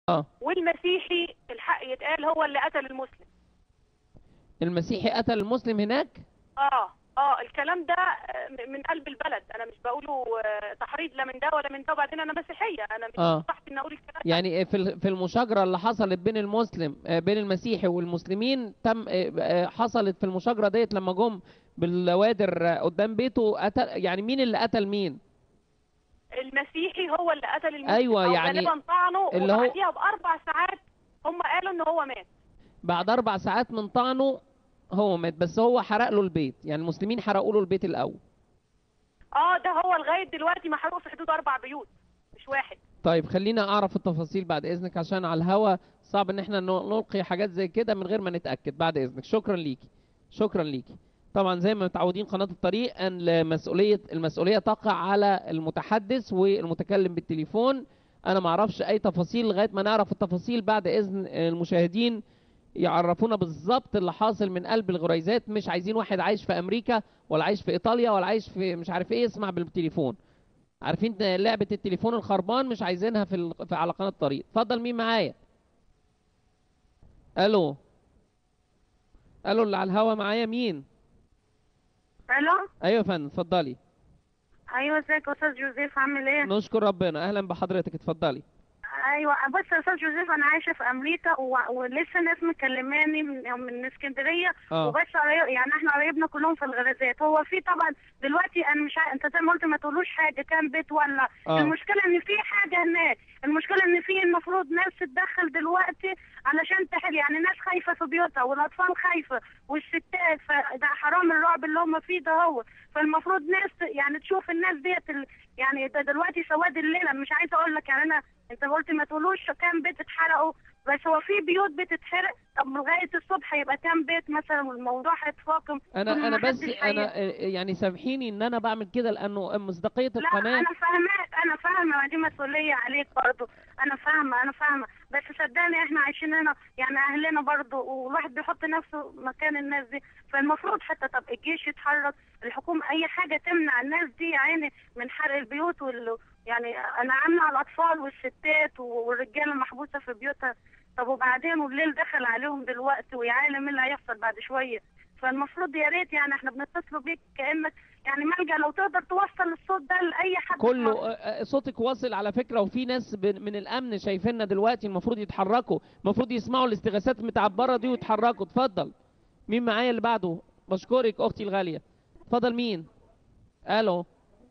اه والمسيحي الحق يتقال هو اللي قتل المسلم المسيحي قتل المسلم هناك اه اه الكلام ده آه، م- من قلب البلد انا مش بقوله آه، تحريض لا من ده ولا من ده وبعدين انا مسيحيه انا مش آه. مصلحتي اني اقول الكلام ده يعني في ال- في المشاجره اللي حصلت بين المسلم آه، بين المسيحي والمسلمين تم آه، آه، حصلت في المشاجره ديت لما جم باللوادر آه، قدام بيته قتل يعني مين اللي قتل مين المسيحي هو اللي قتل المسلم أيوة، أو يعني غالبا طعنه اللي هو- وبعديها باربع ساعات هم قالوا ان هو مات بعد اربع ساعات من طعنه هو مات بس هو حرق له البيت يعني المسلمين حرقوا له البيت الاول اه ده هو لغايه دلوقتي محروق في حدود اربع بيوت مش واحد طيب خلينا اعرف التفاصيل بعد اذنك عشان على الهوا صعب ان احنا ن- نلقي حاجات زي كده من غير ما نتاكد بعد اذنك شكرا ليكي شكرا ليكي طبعا زي ما متعودين قناه الطريق ان المسؤوليه المسؤوليه تقع على المتحدث والمتكلم بالتليفون انا ما اعرفش اي تفاصيل لغايه ما نعرف التفاصيل بعد اذن المشاهدين يعرفونا بالظبط اللي حاصل من قلب الغريزات مش عايزين واحد عايش في امريكا ولا عايش في ايطاليا ولا عايش في مش عارف ايه يسمع بالتليفون عارفين لعبة التليفون الخربان مش عايزينها في, ال... في على قناة الطريق اتفضل مين معايا الو الو اللي على الهوا معايا مين الو ايوه يا فندم اتفضلي ايوه ازيك يا استاذ جوزيف عامل ايه نشكر ربنا اهلا بحضرتك اتفضلي ايوه بص يا استاذ جوزيف انا عايشه في امريكا و... ولسه ناس مكلماني من من اسكندريه اه. وبس قريب... يعني احنا قرايبنا كلهم في الغرزات هو في طبعا دلوقتي انا مش ع... انت زي ما قلت ما تقولوش حاجه كام بيت ولا اه. المشكله ان في حاجه هناك المشكله ان في المفروض ناس تتدخل دلوقتي علشان تحل يعني ناس خايفه في بيوتها والاطفال خايفه والستات فده حرام الرعب اللي هم فيه ده هو فالمفروض ناس يعني تشوف الناس ديت ال... يعني ده دلوقتي سواد الليله مش عايزه اقول لك يعني انا انت قلت ما تقولوش كام بيت اتحرقوا بس هو في بيوت بتتحرق طب لغايه الصبح يبقى كام بيت مثلا والموضوع هيتفاقم انا ثم انا بس محدش انا هي- آه، يعني سامحيني ان انا بعمل كده لانه مصداقية لا القناة انا فاهماك انا فاهمه دي مسؤوليه عليك برضو انا فاهمه انا فاهمه بس صدقني احنا عايشين هنا يعني اهلنا برضو والواحد بيحط نفسه مكان الناس دي فالمفروض حتى طب الجيش يتحرك الحكومه اي حاجه تمنع الناس دي يعني من حرق البيوت وال يعني انا عامله على الاطفال والستات والرجاله محبوسه في بيوتها طب وبعدين والليل دخل عليهم دلوقتي ويا عالم ايه اللي هيحصل بعد شويه فالمفروض يا ريت يعني احنا بنتصل بيك كانك يعني ملجا لو تقدر توصل الصوت ده لاي حد في كله مصر. آه، آه، صوتك واصل على فكرة وفي ناس ب- من الامن شايفيننا دلوقتي المفروض يتحركوا المفروض يسمعوا الاستغاثات متعبرة دي ويتحركوا اتفضل مين معايا اللي بعده بشكرك اختي الغالية اتفضل مين الو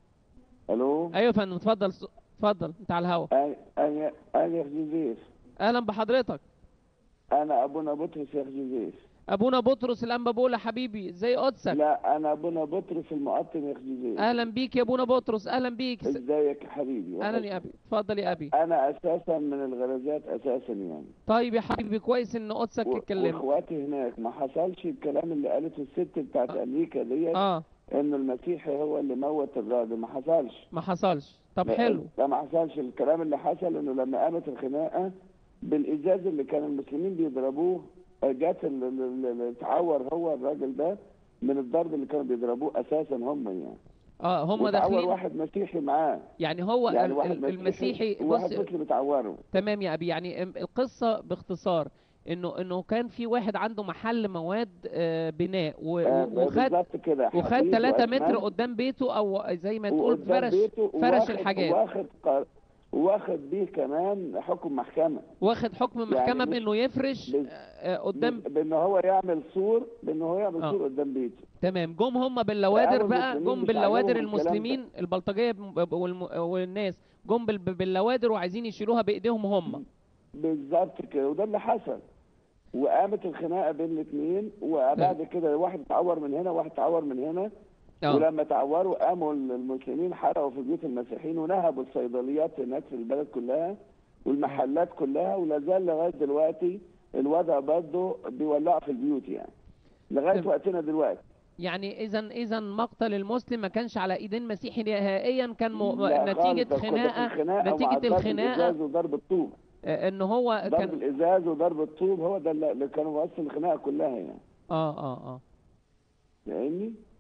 الو ايوه يا فندم اتفضل س- اتفضل انت على الهوا انا انا انا يا أخ جوزيف اهلا بحضرتك انا ابونا بطرس يا أخ جوزيف ابونا بطرس الانبا بولا حبيبي زي قدسك لا انا ابونا بطرس المقطم يا أخ جوزيف اهلا بيك يا ابونا بطرس اهلا بيك س- ازيك يا حبيبي اهلا يا ابي اتفضل يا ابي انا اساسا من الغرزات اساسا يعني طيب يا حبيبي كويس ان قدسك و- اتكلمت واخواتي هناك ما حصلش الكلام اللي قالته الست بتاعت امريكا ديت اه انه المسيحي هو اللي موت الراجل ما حصلش ما حصلش طب لا- حلو لا ما حصلش الكلام اللي حصل انه لما قامت الخناقه بالازاز اللي كان المسلمين بيضربوه آه، جات ال- ال- ال- اللي اتعور هو الراجل ده من الضرب اللي كانوا بيضربوه اساسا هم يعني اه هم واتعور داخلين واحد مسيحي معاه يعني هو يعني ال- واحد ال- المسيحي وواحد بص مسلم اتعوره تمام يا ابي يعني ام- القصه باختصار انه انه كان في واحد عنده محل مواد آه، بناء و- آه، و- وخد بالظبط كده وخد حديد 3 وأسمنت متر قدام بيته او زي ما تقول وقدام فرش بيته فرش وواخد- الحاجات واخد قر- واخد بيه كمان حكم محكمه واخد حكم يعني محكمه مش- بانه يفرش بز- آه، قدام بان هو يعمل سور بان هو يعمل آه. سور قدام بيته تمام جم هم باللوادر فأول بقى المسلمين جم مش باللوادر عاجبهم الكلام ده. المسلمين البلطجيه ب- والم- والناس جم بال- باللوادر وعايزين يشيلوها بايديهم هم بالظبط كده وده اللي حصل وقامت الخناقه بين الاثنين وبعد كده واحد اتعور من هنا واحد اتعور من هنا اه ولما تعوروا قاموا المسلمين حرقوا في بيوت المسيحيين ونهبوا الصيدليات هناك في البلد كلها والمحلات كلها ولا زال لغايه دلوقتي الوضع برضه بيولعوا في البيوت يعني لغايه تمام. وقتنا دلوقتي يعني اذا اذا مقتل المسلم ما كانش على ايدين مسيحي نهائيا كان م... لا خالص، نتيجه ده كنا في خناقه الخناقة نتيجه ومع ضرب الخناقه الازاز وضرب الطوب آه، ان هو ضرب كان الازاز وضرب الطوب هو ده اللي اللي كانوا وصل الخناقه كلها يعني اه اه اه فاهمني؟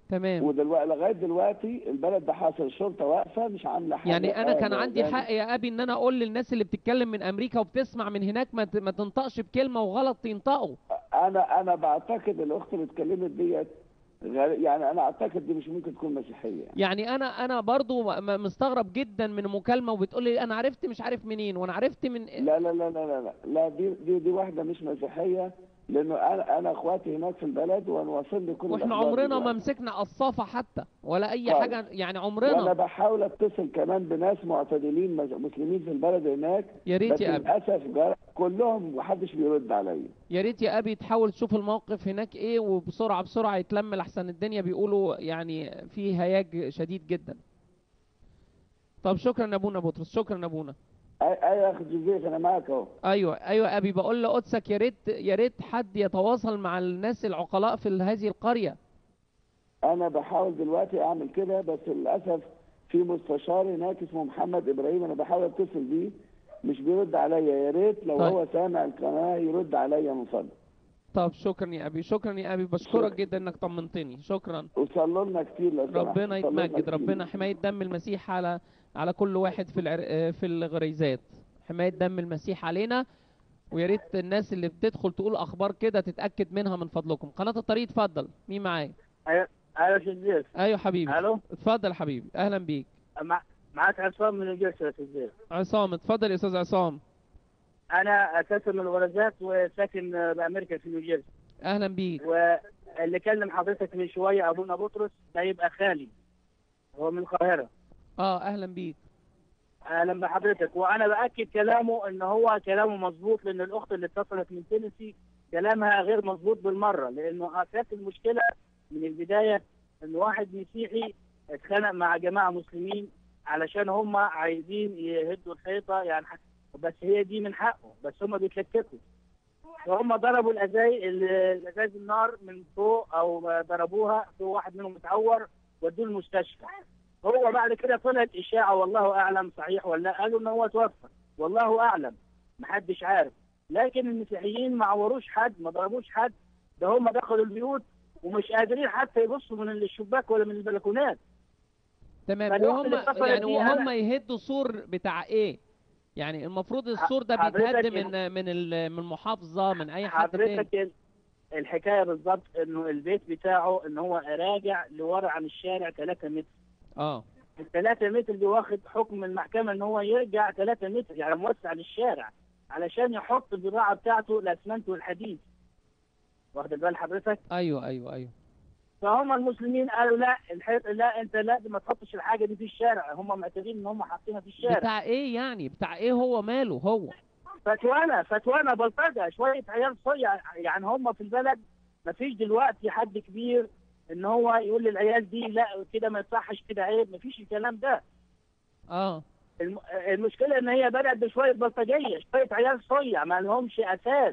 تمام ودلوقتي لغايه دلوقتي البلد ده حاصل الشرطه واقفه مش عامله حاجه يعني انا كان آه، عندي يعني حق يا ابي ان انا اقول للناس اللي بتتكلم من امريكا وبتسمع من هناك ما ت- ما تنطقش بكلمه وغلط ينطقوا انا انا بعتقد الاخت اللي اتكلمت ديت غير- يعني انا اعتقد دي مش ممكن تكون مسيحيه يعني. يعني انا انا برضو م- م- مستغرب جدا من المكالمه وبتقول لي انا عرفت مش عارف منين وانا عرفت من لا لا لا لا لا لا, لا دي دي دي واحده مش مسيحيه لانه انا انا اخواتي هناك في البلد وانا واصل لي كل واحنا الأخبار عمرنا ما دلوقتي. مسكنا قصافه حتى ولا اي خالص. حاجه يعني وانا عمرنا بحاول اتصل كمان بناس معتدلين مس- مسلمين في البلد هناك يا ريت بس يا ابي للاسف جا- كلهم محدش بيرد عليا يا ريت يا ابي تحاول تشوف الموقف هناك ايه وبسرعه بسرعه يتلم لحسن الدنيا بيقولوا يعني في هياج شديد جدا طب شكرا يا ابونا بطرس شكرا يا ابونا أي- ايوه يا اخي جوزيف انا معاك اهو ايوه ايوه يا ابي بقول لقدسك يا ريت يا ريت حد يتواصل مع الناس العقلاء في ال- هذه القريه انا بحاول دلوقتي اعمل كده بس للاسف في مستشار هناك اسمه محمد ابراهيم انا بحاول اتصل بيه مش بيرد عليا يا ريت لو طيب. هو سامع القناه يرد عليا من فضلك طب شكرا يا ابي شكرا يا ابي بشكرك جدا انك طمنتني شكرا وصلوا لنا كتير لو سمحت ربنا صلوا لنا يتمجد كتير. ربنا حماية دم المسيح على على كل واحد في العر... آه، في الغريزات حماية دم المسيح علينا ويا ريت الناس اللي بتدخل تقول اخبار كده تتاكد منها من فضلكم قناه الطريق اتفضل مين معايا ايوه ايوه شزير ايوه حبيبي الو اتفضل حبيبي اهلا بيك مع... معاك عصام من الجيش يا شزير عصام اتفضل يا استاذ عصام انا اساسا من الغرزات وساكن بامريكا في نيوجيرسي اهلا بيك واللي كلم حضرتك من شويه ابونا بطرس ده يبقى خالي هو من القاهره اه اهلا بيك اهلا بحضرتك وانا باكد كلامه ان هو كلامه مظبوط لان الاخت اللي اتصلت من تينيسي كلامها غير مظبوط بالمره لانه اساس المشكله من البدايه ان واحد مسيحي اتخانق مع جماعه مسلمين علشان هم عايزين يهدوا الحيطه يعني ح- بس هي دي من حقه بس هم بيتلككوا فهم ضربوا الازاي الازاز النار من فوق او ضربوها في واحد منهم متعور ودوه المستشفى هو بعد كده طلعت اشاعه والله اعلم صحيح ولا لا قالوا ان هو توفى والله اعلم محدش عارف لكن المسيحيين ما عوروش حد ما ضربوش حد ده هم دخلوا البيوت ومش قادرين حتى يبصوا من الشباك ولا من البلكونات تمام فالوقت وهم اللي اتصلت يعني بيه وهم أنا- يهدوا سور بتاع ايه يعني المفروض السور ده حضرتك بيتهد ال- من من ال- من المحافظه من اي حد تاني حضرتك ال- الحكايه بالظبط انه البيت بتاعه ان هو راجع لورا عن الشارع 3 متر اه ال 3 متر دي واخد حكم من المحكمه ان هو يرجع 3 متر يعني موسع للشارع علشان يحط البضاعه بتاعته الاسمنت والحديد واخد بال حضرتك ايوه ايوه ايوه فهم المسلمين قالوا لا الحيط لا انت لا ما تحطش الحاجه دي في الشارع هم معتبرين ان هم حاطينها في الشارع بتاع ايه يعني بتاع ايه هو ماله هو فتوانا فتوانا بلطجه شويه عيال صيع يعني هم في البلد ما فيش دلوقتي حد كبير ان هو يقول للعيال دي لا كده ما يصحش كده عيب ما فيش الكلام ده اه الم- المشكله ان هي بدات بشويه بلطجيه شويه عيال صيع ما لهمش اساس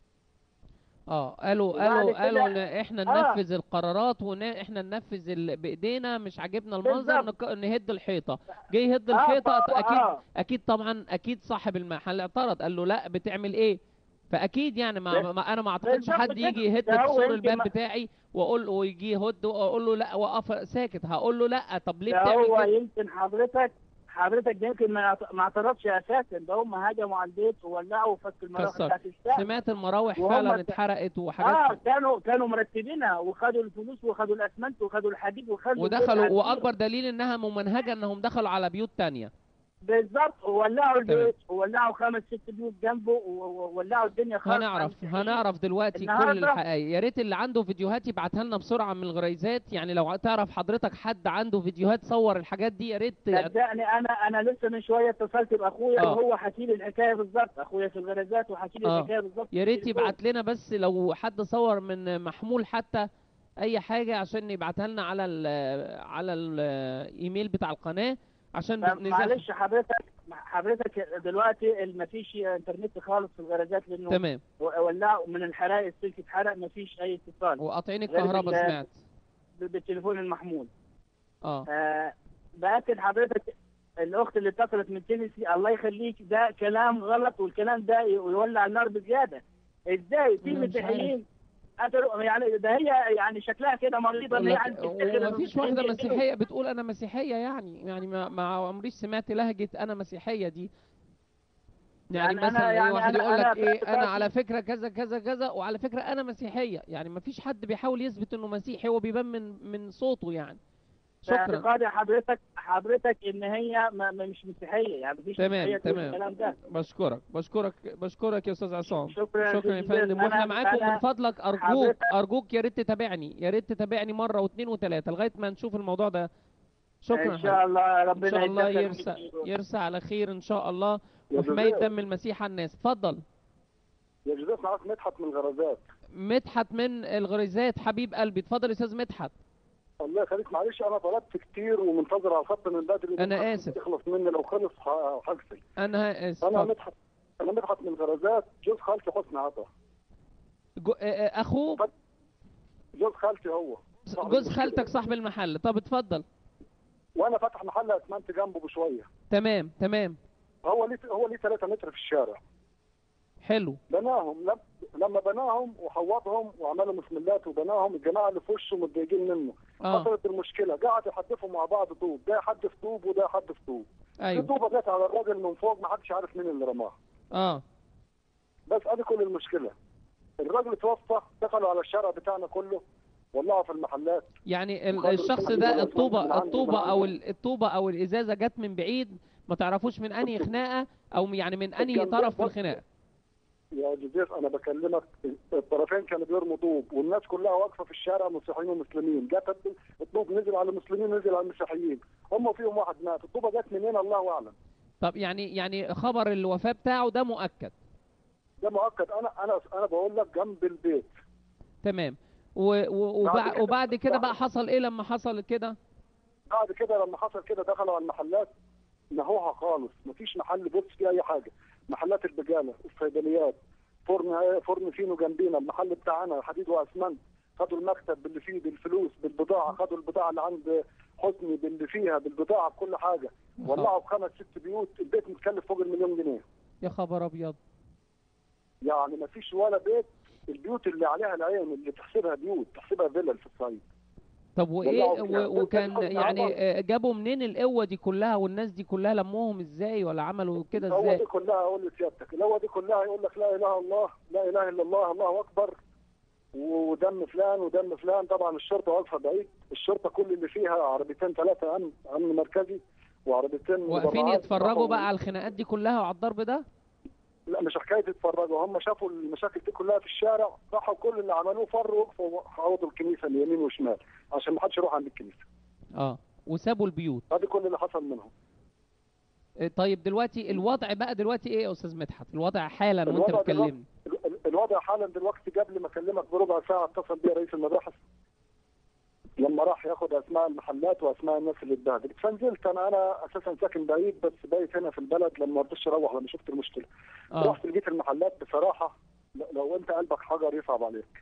اه قالوا وبعد قالوا كده- قالوا ان احنا آه. ننفذ القرارات واحنا ننفذ ال... بايدينا مش عاجبنا المنظر بالظبط. نك... نهد الحيطه جه يهد آه، الحيطه فهو- اكيد آه. اكيد طبعا اكيد صاحب المحل اعترض قال له لا بتعمل ايه فاكيد يعني ما, بس- ما انا ما اعتقدش بالظبط حد كده. يجي يهد ده هو في سور يمكن الباب ما- بتاعي واقول له ويجي يهد واقول له لا وقف ساكت هقول له لا طب ليه ده بتعمل هو كده يمكن حضرتك حضرتك ده يمكن ما اعت- ما اعترضش اساسا ده هم هجموا على البيت وولعوا وفك المراوح كسر. بتاعت السقف سمعت المراوح وهم فعلا ت- اتحرقت اه وحاجات كانوا كانوا مرتبينها وخدوا الفلوس وخدوا الاسمنت وخدوا الحديد وخدوا ودخلوا البيت واكبر دليل انها ممنهجه انهم دخلوا على بيوت تانية بالظبط وولعوا تمام. البيت وولعوا خمس ست بيوت جنبه و- و- وولعوا الدنيا خالص هنعرف عن- هنعرف دلوقتي كل النهاردة- الحقائق يا ريت اللي عنده فيديوهات يبعتها لنا بسرعه من الغريزات يعني لو تعرف حضرتك حد عنده فيديوهات صور الحاجات دي يا ريت صدقني انا انا لسه من شويه اتصلت باخويا آه. وهو حكي لي الحكايه بالظبط اخويا في الغرزات وحكي لي آه. الحكايه بالظبط يا في ريت التليفون. يبعت لنا بس لو حد صور من محمول حتى اي حاجه عشان يبعتها لنا على ال على الايميل بتاع القناه عشان ما- نزف معلش حضرتك حضرتك دلوقتي ما فيش انترنت خالص في الغرزات لانه تمام ولعوا من الحرائق السلك اتحرق ما فيش اي اتصال وقاطعين غير الكهرباء بال- سمعت بالتليفون المحمول اه آه باكد حضرتك الاخت اللي اتصلت من تينيسي الله يخليك ده كلام غلط والكلام ده يولع النار بزياده ازاي في أنا مش مسيحيين قتلوا يعني ده هي يعني شكلها كده مريضه ان هي عايزة تفتخر إنه ومفيش واحدة بتقتل. مسيحية بتقول أنا مسيحية يعني يعني ما, ما عمريش سمعت لهجة أنا مسيحية دي يعني, يعني أنا- مثلا ايه يعني واحد أنا- يقول أنا لك ايه في انا اعتقادي- على فكرة كذا كذا كذا وعلى فكرة انا مسيحية يعني مفيش حد بيحاول يثبت انه مسيحي هو بيبان من من صوته يعني في شكرا اعتقادي حضرتك حضرتك ان هي ما ما- مش مسيحيه يعني مفيش تمام مسيحيه تقول تمام الكلام ده بشكرك بشكرك بشكرك يا استاذ عصام شكرا شكرا يا جزيلا. فندم واحنا أنا- معاكم من أنا فضلك ارجوك حضرتك- ارجوك يا ريت تتابعني يا ريت تتابعني مره واثنين وثلاثه لغايه ما نشوف الموضوع ده شكرا ان شاء الله ان ربنا شاء الله يتدخل يرسى فيك. يرسى على خير ان شاء الله يا وحمايه جزيرة. دم المسيح على الناس اتفضل يا جزيرة معاك مدحت من الغرزات مدحت من الغريزات حبيب قلبي اتفضل يا استاذ مدحت الله يخليك معلش انا طلبت كتير ومنتظر على الخط من بدري أنا مدحت آسف. يخلص مني لو خلص ه- هقفل انا اسف انا اتفضل. مدحت انا مدحت من الغرزات جوز خالتي حسني عطا جو- آه، آه، اخوه جوز خالتي هو صاحب جوز المشكلة. خالتك صاحب المحل طب اتفضل وانا فاتح محل اسمنت جنبه بشويه تمام تمام هو ليه هو ليه 3 متر في الشارع حلو بناهم لم- لما بناهم وحوضهم وعملوا مسملات وبناهم الجماعه اللي في وشه متضايقين منه اه حصلت المشكله قعدوا يحدفوا مع بعض طوب ده يحدف طوب وده يحدف طوب في ايوه طوبه جت على الراجل من فوق ما حدش عارف مين اللي رماها اه بس ادي كل المشكله الراجل اتوفى دخلوا على الشارع بتاعنا كله ولعوا في المحلات يعني ال- خاطر الشخص الحمد ده لله الطوبة من عنده- الطوبة من او عنده. ال- الطوبة او الازازة جت من بعيد ما تعرفوش من انهي خناقة او يعني من انهي كان طرف في بيخبط. الخناقة يا جوزيف انا بكلمك الطرفين كانوا بيرموا طوب والناس كلها واقفه في الشارع مسيحيين ومسلمين جت الطوب نزل على المسلمين نزل على المسيحيين هم فيهم واحد مات الطوبه جت منين الله اعلم طب يعني يعني خبر الوفاة بتاعه ده مؤكد ده مؤكد انا انا انا بقول لك جنب البيت تمام و- و- بعد وبع- كده- وبعد كده بقى بعد- حصل ايه لما حصل كده بعد كده لما حصل كده دخلوا على المحلات نهوها خالص مفيش محل بص فيه اي حاجه محلات البقاله الصيدليات فرن فرن فينو جنبينا المحل بتاعنا حديد واسمنت خدوا المكتب باللي فيه بالفلوس بالبضاعه خدوا البضاعه اللي عند حسني باللي فيها بالبضاعه بكل حاجه ولعوا بخمس ست بيوت البيت متكلف فوق المليون جنيه يا خبر ابيض يعني مفيش ولا بيت البيوت اللي عليها العين اللي تحسبها بيوت تحسبها فيلل في الصعيد طب وايه ولعوا فيها. و- وكان تدخل يعني تعبان. آه، جابوا منين القوة دي كلها والناس دي كلها لموهم ازاي ولا عملوا كده هو ازاي دي كلها اقول لسيادتك الهوى دي كلها يقول لك لا اله الا الله لا اله الا الله الله اكبر ودم فلان ودم فلان طبعا الشرطه واقفه بعيد الشرطه كل اللي فيها عربيتين ثلاثه امن امن مركزي وعربيتين واقفين مدرعات. يتفرجوا راحوا- بقى على الخناقات دي كلها وعلى الضرب ده لا مش حكايه يتفرجوا هم شافوا المشاكل دي كلها في الشارع راحوا كل اللي عملوه فروا وقفوا حوضوا الكنيسه اليمين وشمال عشان ما حدش يروح عند الكنيسه اه وسابوا البيوت هذه كل اللي حصل منهم آه، طيب دلوقتي الوضع بقى دلوقتي ايه يا استاذ مدحت الوضع حالا وانت الوضع بتكلمني ال- ال- الوضع حالا دلوقتي قبل ما اكلمك بربع ساعه اتصل بي رئيس المباحث لما راح ياخد اسماء المحلات واسماء الناس اللي اتبهدلت فنزلت انا انا اساسا ساكن بعيد بس بايت هنا في البلد لما ما رضيتش اروح لما شفت المشكله اه رحت لقيت المحلات بصراحه ل- لو انت قلبك حجر يصعب عليك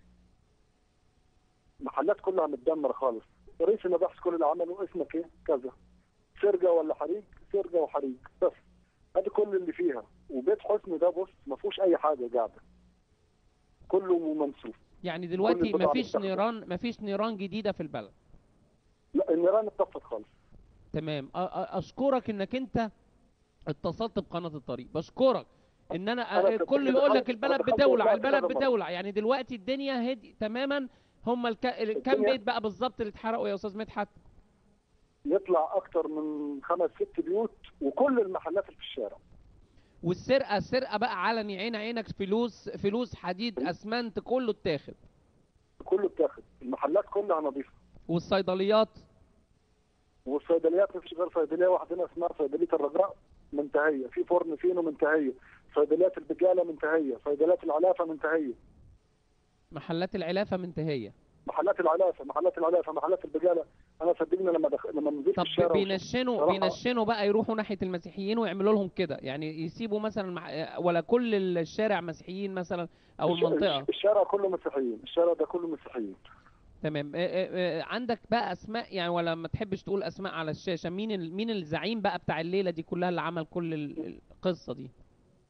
محلات كلها متدمره خالص رئيس المباحث كل اللي عمله اسمك ايه كذا سرقه ولا حريق سرقه وحريق بس ادي كل اللي فيها وبيت حسني ده بص ما فيهوش اي حاجه قاعده كله ممسوف يعني دلوقتي البضاعة مفيش متاخدة. نيران مفيش نيران جديدة في البلد لا النيران اتطفت خالص تمام أ- أ- اشكرك انك انت اتصلت بقناة الطريق بشكرك ان انا أنا أ- كنت كل كده يقول لك خالص. البلد أنا دخلت بتولع والله البلد كذا مرة. بتولع يعني دلوقتي الدنيا هدي تماما هم الك... ال- كام الدنيا- بيت بقى بالظبط اللي اتحرقوا يا استاذ مدحت يطلع اكتر من خمس ست بيوت وكل المحلات اللي في الشارع والسرقة السرقة بقى علني عين عينك فلوس فلوس حديد اسمنت كله اتاخد كله اتاخد المحلات كلها نظيفه والصيدليات والصيدليات مفيش غير صيدليه واحده هنا اسمها صيدليه الرجاء منتهيه في فرن فينو منتهيه صيدليات البقاله منتهيه صيدليات العلافه منتهيه محلات العلافة منتهية محلات العلافه محلات العلافه محلات البقاله انا صدقني لما دخ... لما نزلت طب الشارع بينشنوا صراحة- بينشنوا بقى يروحوا ناحية المسيحيين ويعملوا لهم كده يعني يسيبوا مثلا مع... ولا كل الشارع مسيحيين مثلا او الش- المنطقة الشارع كله مسيحيين الشارع ده كله مسيحيين تمام آه، آه، آه، عندك بقى اسماء يعني ولا ما تحبش تقول اسماء على الشاشة مين ال... مين الزعيم بقى بتاع الليلة دي كلها اللي عمل كل ال- القصة دي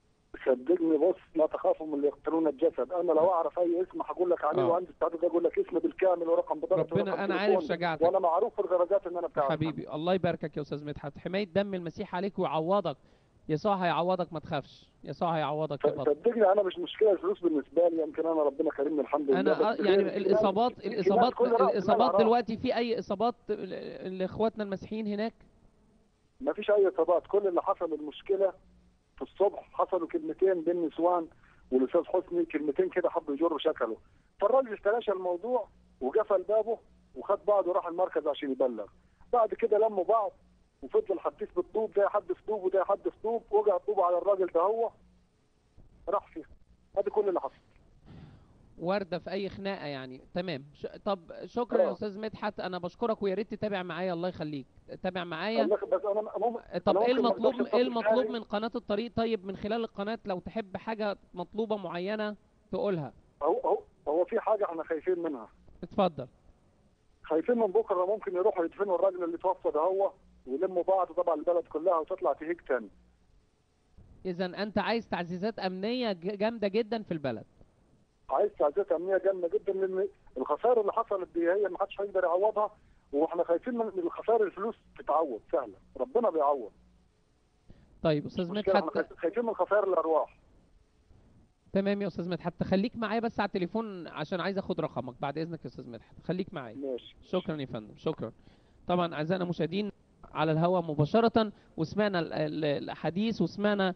صدقني بص لا تخافوا من اللي يقتلون الجسد انا لو اعرف اي اسم هقول لك عليه آه. وعندي استعداد اقول لك اسمي بالكامل ورقم بطاقه ربنا- ورقم أنا تليفون. عارف شجاعتك. وانا معروف في الدرجات ان انا بتاع حبيبي الله يباركك يا استاذ مدحت حمايه دم المسيح عليك ويعوضك يسوع هيعوضك ما تخافش يسوع هيعوضك يا بطل صدقني انا مش مشكله الفلوس بالنسبه لي يمكن انا ربنا كرمني الحمد لله انا بس آه، يعني غير- الاصابات يمكن الاصابات كل رأس مال الاصابات راح. دلوقتي في اي اصابات ل- لاخواتنا المسيحيين هناك ما فيش اي اصابات كل اللي حصل المشكله في الصبح حصلوا كلمتين بين نسوان والاستاذ حسني كلمتين كده حبوا يجروا شكله فالراجل استلاشى الموضوع وقفل بابه وخد بعضه وراح المركز عشان يبلغ بعد كده لموا بعض وفضل حديث بالطوب ده حد في طوب وده حد في طوب وقع الطوب على الراجل ده هو راح فيه هذا كل اللي حصل ورده في اي خناقه يعني تمام ش... طب شكرا يا آه. استاذ مدحت انا بشكرك ويا ريت تتابع معايا الله يخليك تابع معايا الله يخ- بس انا ممكن طب أنا ايه ممكن ما المطلوب أقدرش ايه أتصل المطلوب تاني. من قناه الطريق طيب من خلال القناه لو تحب حاجه مطلوبه معينه تقولها هو هو هو في حاجه احنا خايفين منها اتفضل خايفين من بكره ممكن يروحوا يدفنوا الراجل اللي توفى ده هو ويلموا بعض طبعا البلد كلها وتطلع تهيج تاني اذا انت عايز تعزيزات امنيه ج- جامده جدا في البلد عايز تعزيزات امنيه جامده جدا لان الخسائر اللي حصلت دي هي ما حدش هيقدر يعوضها واحنا خايفين من من الخسائر الفلوس تتعوض سهله ربنا بيعوض طيب استاذ المشكلة احنا مدحت خايف- خايفين من خسائر الارواح تمام يا استاذ مدحت خليك معايا بس على التليفون عشان عايز اخد رقمك بعد اذنك يا استاذ مدحت خليك معايا ماشي شكرا يا فندم شكرا طبعا اعزائنا المشاهدين على الهواء مباشره وسمعنا ال- ال- الاحاديث وسمعنا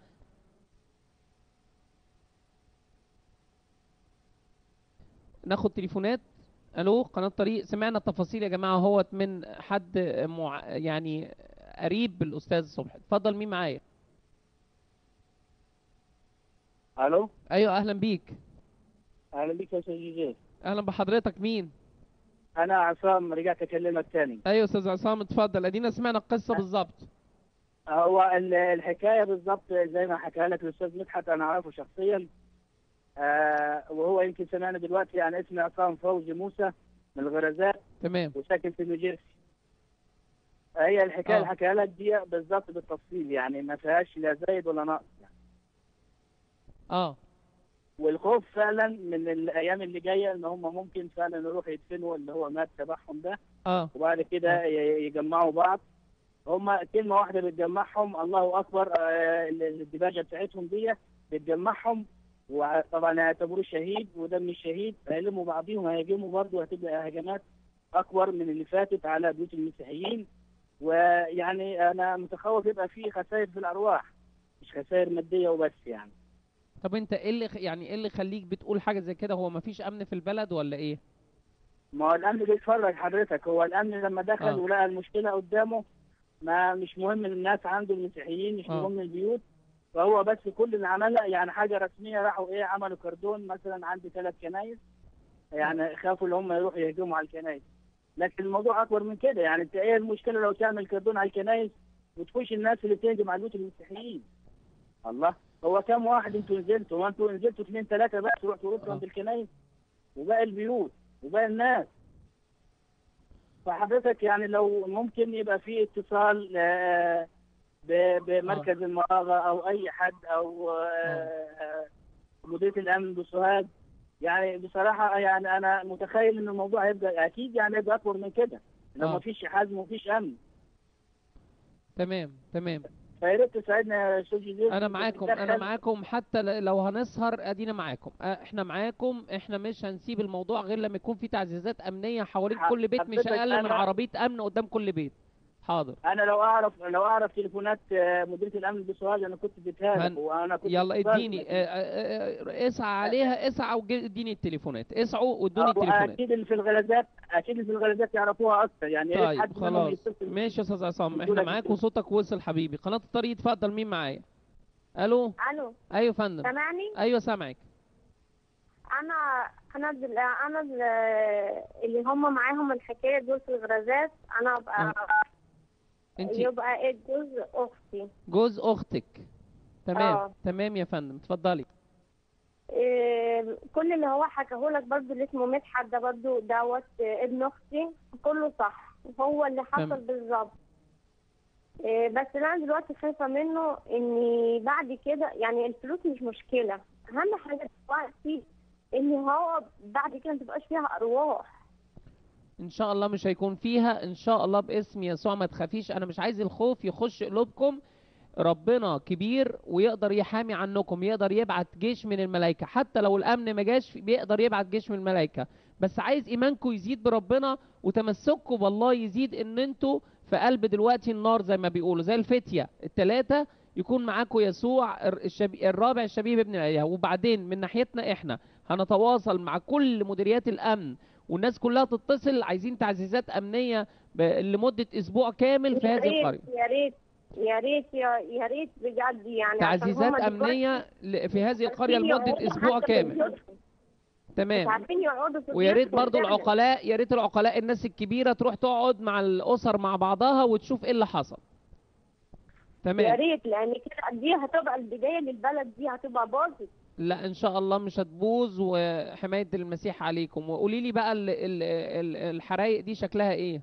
ناخد تليفونات الو قناه طريق سمعنا التفاصيل يا جماعه اهوت من حد مع... يعني قريب بالاستاذ صبحي اتفضل مين معايا الو ايوه اهلا بيك اهلا بك يا استاذ جوزيف اهلا بحضرتك مين انا عصام رجعت اكلمك تاني ايوه استاذ عصام اتفضل ادينا سمعنا القصه بالظبط هو ال- الحكايه بالظبط زي ما حكاها لك الاستاذ مدحت انا اعرفه شخصيا آه وهو يمكن سمعنا دلوقتي عن اسم عصام فوزي موسى من الغرزات تمام وساكن في نيوجيرسي هي الحكايه آه. اللي حكاها لك دي بالظبط بالتفصيل يعني ما فيهاش لا زايد ولا نقص يعني. اه والخوف فعلا من الايام اللي جايه ان هم ممكن فعلا يروحوا يدفنوا اللي هو مات تبعهم ده اه وبعد كده ي- يجمعوا بعض هم كلمه واحده بتجمعهم الله اكبر آه، الدباجه بتاعتهم دي بتجمعهم وطبعا هيعتبروه شهيد ودم الشهيد هيلموا بعضيهم هيهاجموا برضه هتبقى هجمات اكبر من اللي فاتت على بيوت المسيحيين ويعني انا متخوف يبقى في خسائر في الارواح مش خسائر ماديه وبس يعني طب انت ايه اللي خ- يعني ايه اللي يخليك بتقول حاجه زي كده هو مفيش امن في البلد ولا ايه ما هو الامن بيتفرج حضرتك هو الامن لما دخل آه. ولقى المشكله قدامه ما مش مهم الناس عنده المسيحيين مش آه. مهم البيوت فهو بس كل اللي عملها يعني حاجه رسميه راحوا ايه عملوا كردون مثلا عندي ثلاث كنايس يعني خافوا ان هم يروحوا يهجموا على الكنايس لكن الموضوع اكبر من كده يعني انت ايه المشكله لو تعمل كردون على الكنايس وتخش الناس اللي بتهجم على بيوت المسيحيين الله هو كم واحد انتوا نزلتوا ما انتوا نزلتوا اثنين ثلاثه بس رحتوا رحتوا آه. عند الكنايس وباقي البيوت وباقي الناس فحضرتك يعني لو ممكن يبقى في اتصال آه، ب- بمركز المراغه او اي حد او آه، آه، مديريه الامن بسوهاج يعني بصراحه يعني انا متخيل ان الموضوع هيبقى اكيد يعني هيبقى اكبر من كده لو آه. ما فيش حزم ومفيش امن تمام تمام فيا ريت تساعدنا يا استاذ جزير انا معاكم انا تتدخل. معاكم حتى ل- لو هنسهر ادينا معاكم آه، احنا معاكم احنا مش هنسيب الموضوع غير لما يكون في تعزيزات امنيه حوالين ح- كل بيت مش حضرتك اقل من أنا- عربيه امن قدام كل بيت حاضر انا لو اعرف لو اعرف تليفونات آه، مديريه الامن بسوهاج انا كنت اديتها هن- لك وانا كنت يلا اتصلت اديني لك. آه، آه، آه، اسعى عليها اسعى واديني التليفونات اسعوا وادوني آه، التليفونات اكيد اللي في الغلازات اكيد اللي في الغلازات يعرفوها اكتر يعني يا ريت طيب حد منهم خلاص يتصل ماشي يا استاذ عصام يقول احنا لك معاك كده. وصوتك وصل حبيبي قناه الطريق اتفضل مين معايا الو الو ايوه يا فندم سامعني ايوه سامعك انا انا دل... انا دل... اللي هم معاهم الحكايه دول في الغرازات انا ابقى انت يبقى ايه جوز اختي جوز اختك تمام آه. تمام يا فندم اتفضلي إيه كل اللي هو حكاه لك برضه اللي اسمه مدحت ده برضه دوت آه، ابن اختي كله صح هو اللي حصل تمام. بالظبط إيه، بس اللي انا دلوقتي خايفه منه ان بعد كده يعني الفلوس مش مشكله اهم حاجه دلوقتي ان هو بعد كده ما تبقاش فيها ارواح ان شاء الله مش هيكون فيها ان شاء الله باسم يسوع ما تخافيش انا مش عايز الخوف يخش قلوبكم ربنا كبير ويقدر يحامي عنكم يقدر يبعت جيش من الملائكة حتى لو الامن ما جاش بيقدر يبعت جيش من الملائكة بس عايز ايمانكم يزيد بربنا وتمسككم بالله يزيد ان انتوا في قلب دلوقتي النار زي ما بيقولوا زي الفتية التلاتة يكون معاكم يسوع الر- الشبي... الرابع الشبيه ابن الآلهة وبعدين من ناحيتنا احنا هنتواصل مع كل مديريات الامن والناس كلها تتصل عايزين تعزيزات امنيه ب... لمده اسبوع كامل في يا هذه ريت القريه يا ريت يا ريت يا يا ريت بجد يعني عشان تعزيزات هما دلوقتي امنيه ل- في هذه القريه عارفين لمده يقعدوا اسبوع حتى في كامل بيوتهم. مش تمام عارفين يقعدوا في ويا ريت بيوتهم برضو فعلا. العقلاء يا ريت العقلاء الناس الكبيره تروح تقعد مع الاسر مع بعضها وتشوف ايه اللي حصل يا تمام ريت لان كده دي هتبقى البدايه للبلد دي هتبقى باظت لا ان شاء الله مش هتبوظ وحمايه المسيح عليكم وقولي لي بقى ال- ال- ال- الحرايق دي شكلها ايه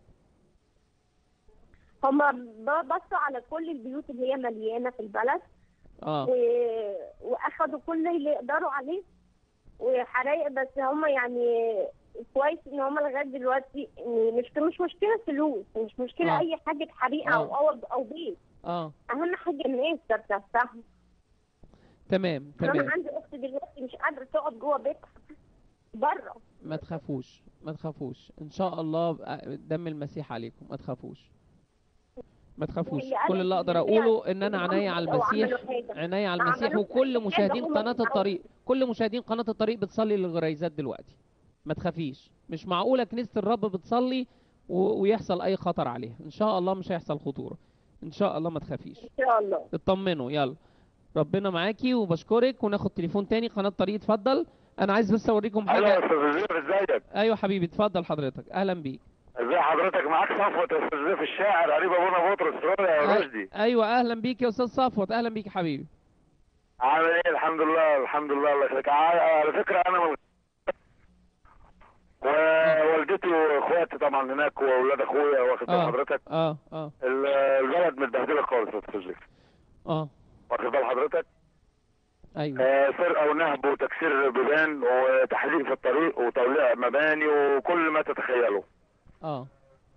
هما ب- بصوا على كل البيوت اللي هي مليانه في البلد اه و... واخدوا كل اللي يقدروا عليه وحرايق بس هما يعني كويس ان هما لغايه دلوقتي إن مش مش مشكله فلوس مش مشكله آه. اي حاجه حريقه او آه. او او بيت اه اهم حاجه الناس ذات نفسها تمام انا تمام عندي اخت دلوقتي مش قادره تقعد جوه بيتها بره ما تخافوش ما تخافوش ان شاء الله بقى دم المسيح عليكم ما تخافوش ما تخافوش واللي كل قال اللي اقدر إن اقوله ان انا هم عناية على عملوا المسيح حاجة. عناية على ما المسيح عملوش وكل حاجة، مشاهدين هم قناة بيسعوا. الطريق كل مشاهدين قناة الطريق بتصلي للغريزات دلوقتي ما تخافيش مش معقولة كنيسة الرب بتصلي و... ويحصل اي خطر عليها ان شاء الله مش هيحصل خطورة ان شاء الله ما تخافيش ان شاء الله اطمنوا يلا ربنا معاكي وبشكرك وناخد تليفون تاني قناة طريق اتفضل انا عايز بس اوريكم الو يا حاجة استاذ زيف ازيك ايوه حبيبي اتفضل حضرتك اهلا بيك ازي حضرتك معاك صفوت يا استاذ زيف الشاعر قريب ابونا بطرس سوري يا أي- رشدي ايوه اهلا بيك يا استاذ صفوت اهلا بيك يا حبيبي عامل ايه الحمد لله الحمد لله الله يخليك ع- على فكره انا من ووالدتي واخواتي طبعا هناك واولاد اخويا واخد بال اه حضرتك اه اه ال- البلد متبهدله خالص يا استاذ زيف اه واخد بال حضرتك ايوه آه، سرقه ونهب وتكسير بيبان وتحريق في الطريق وتوليع مباني وكل ما تتخيله اه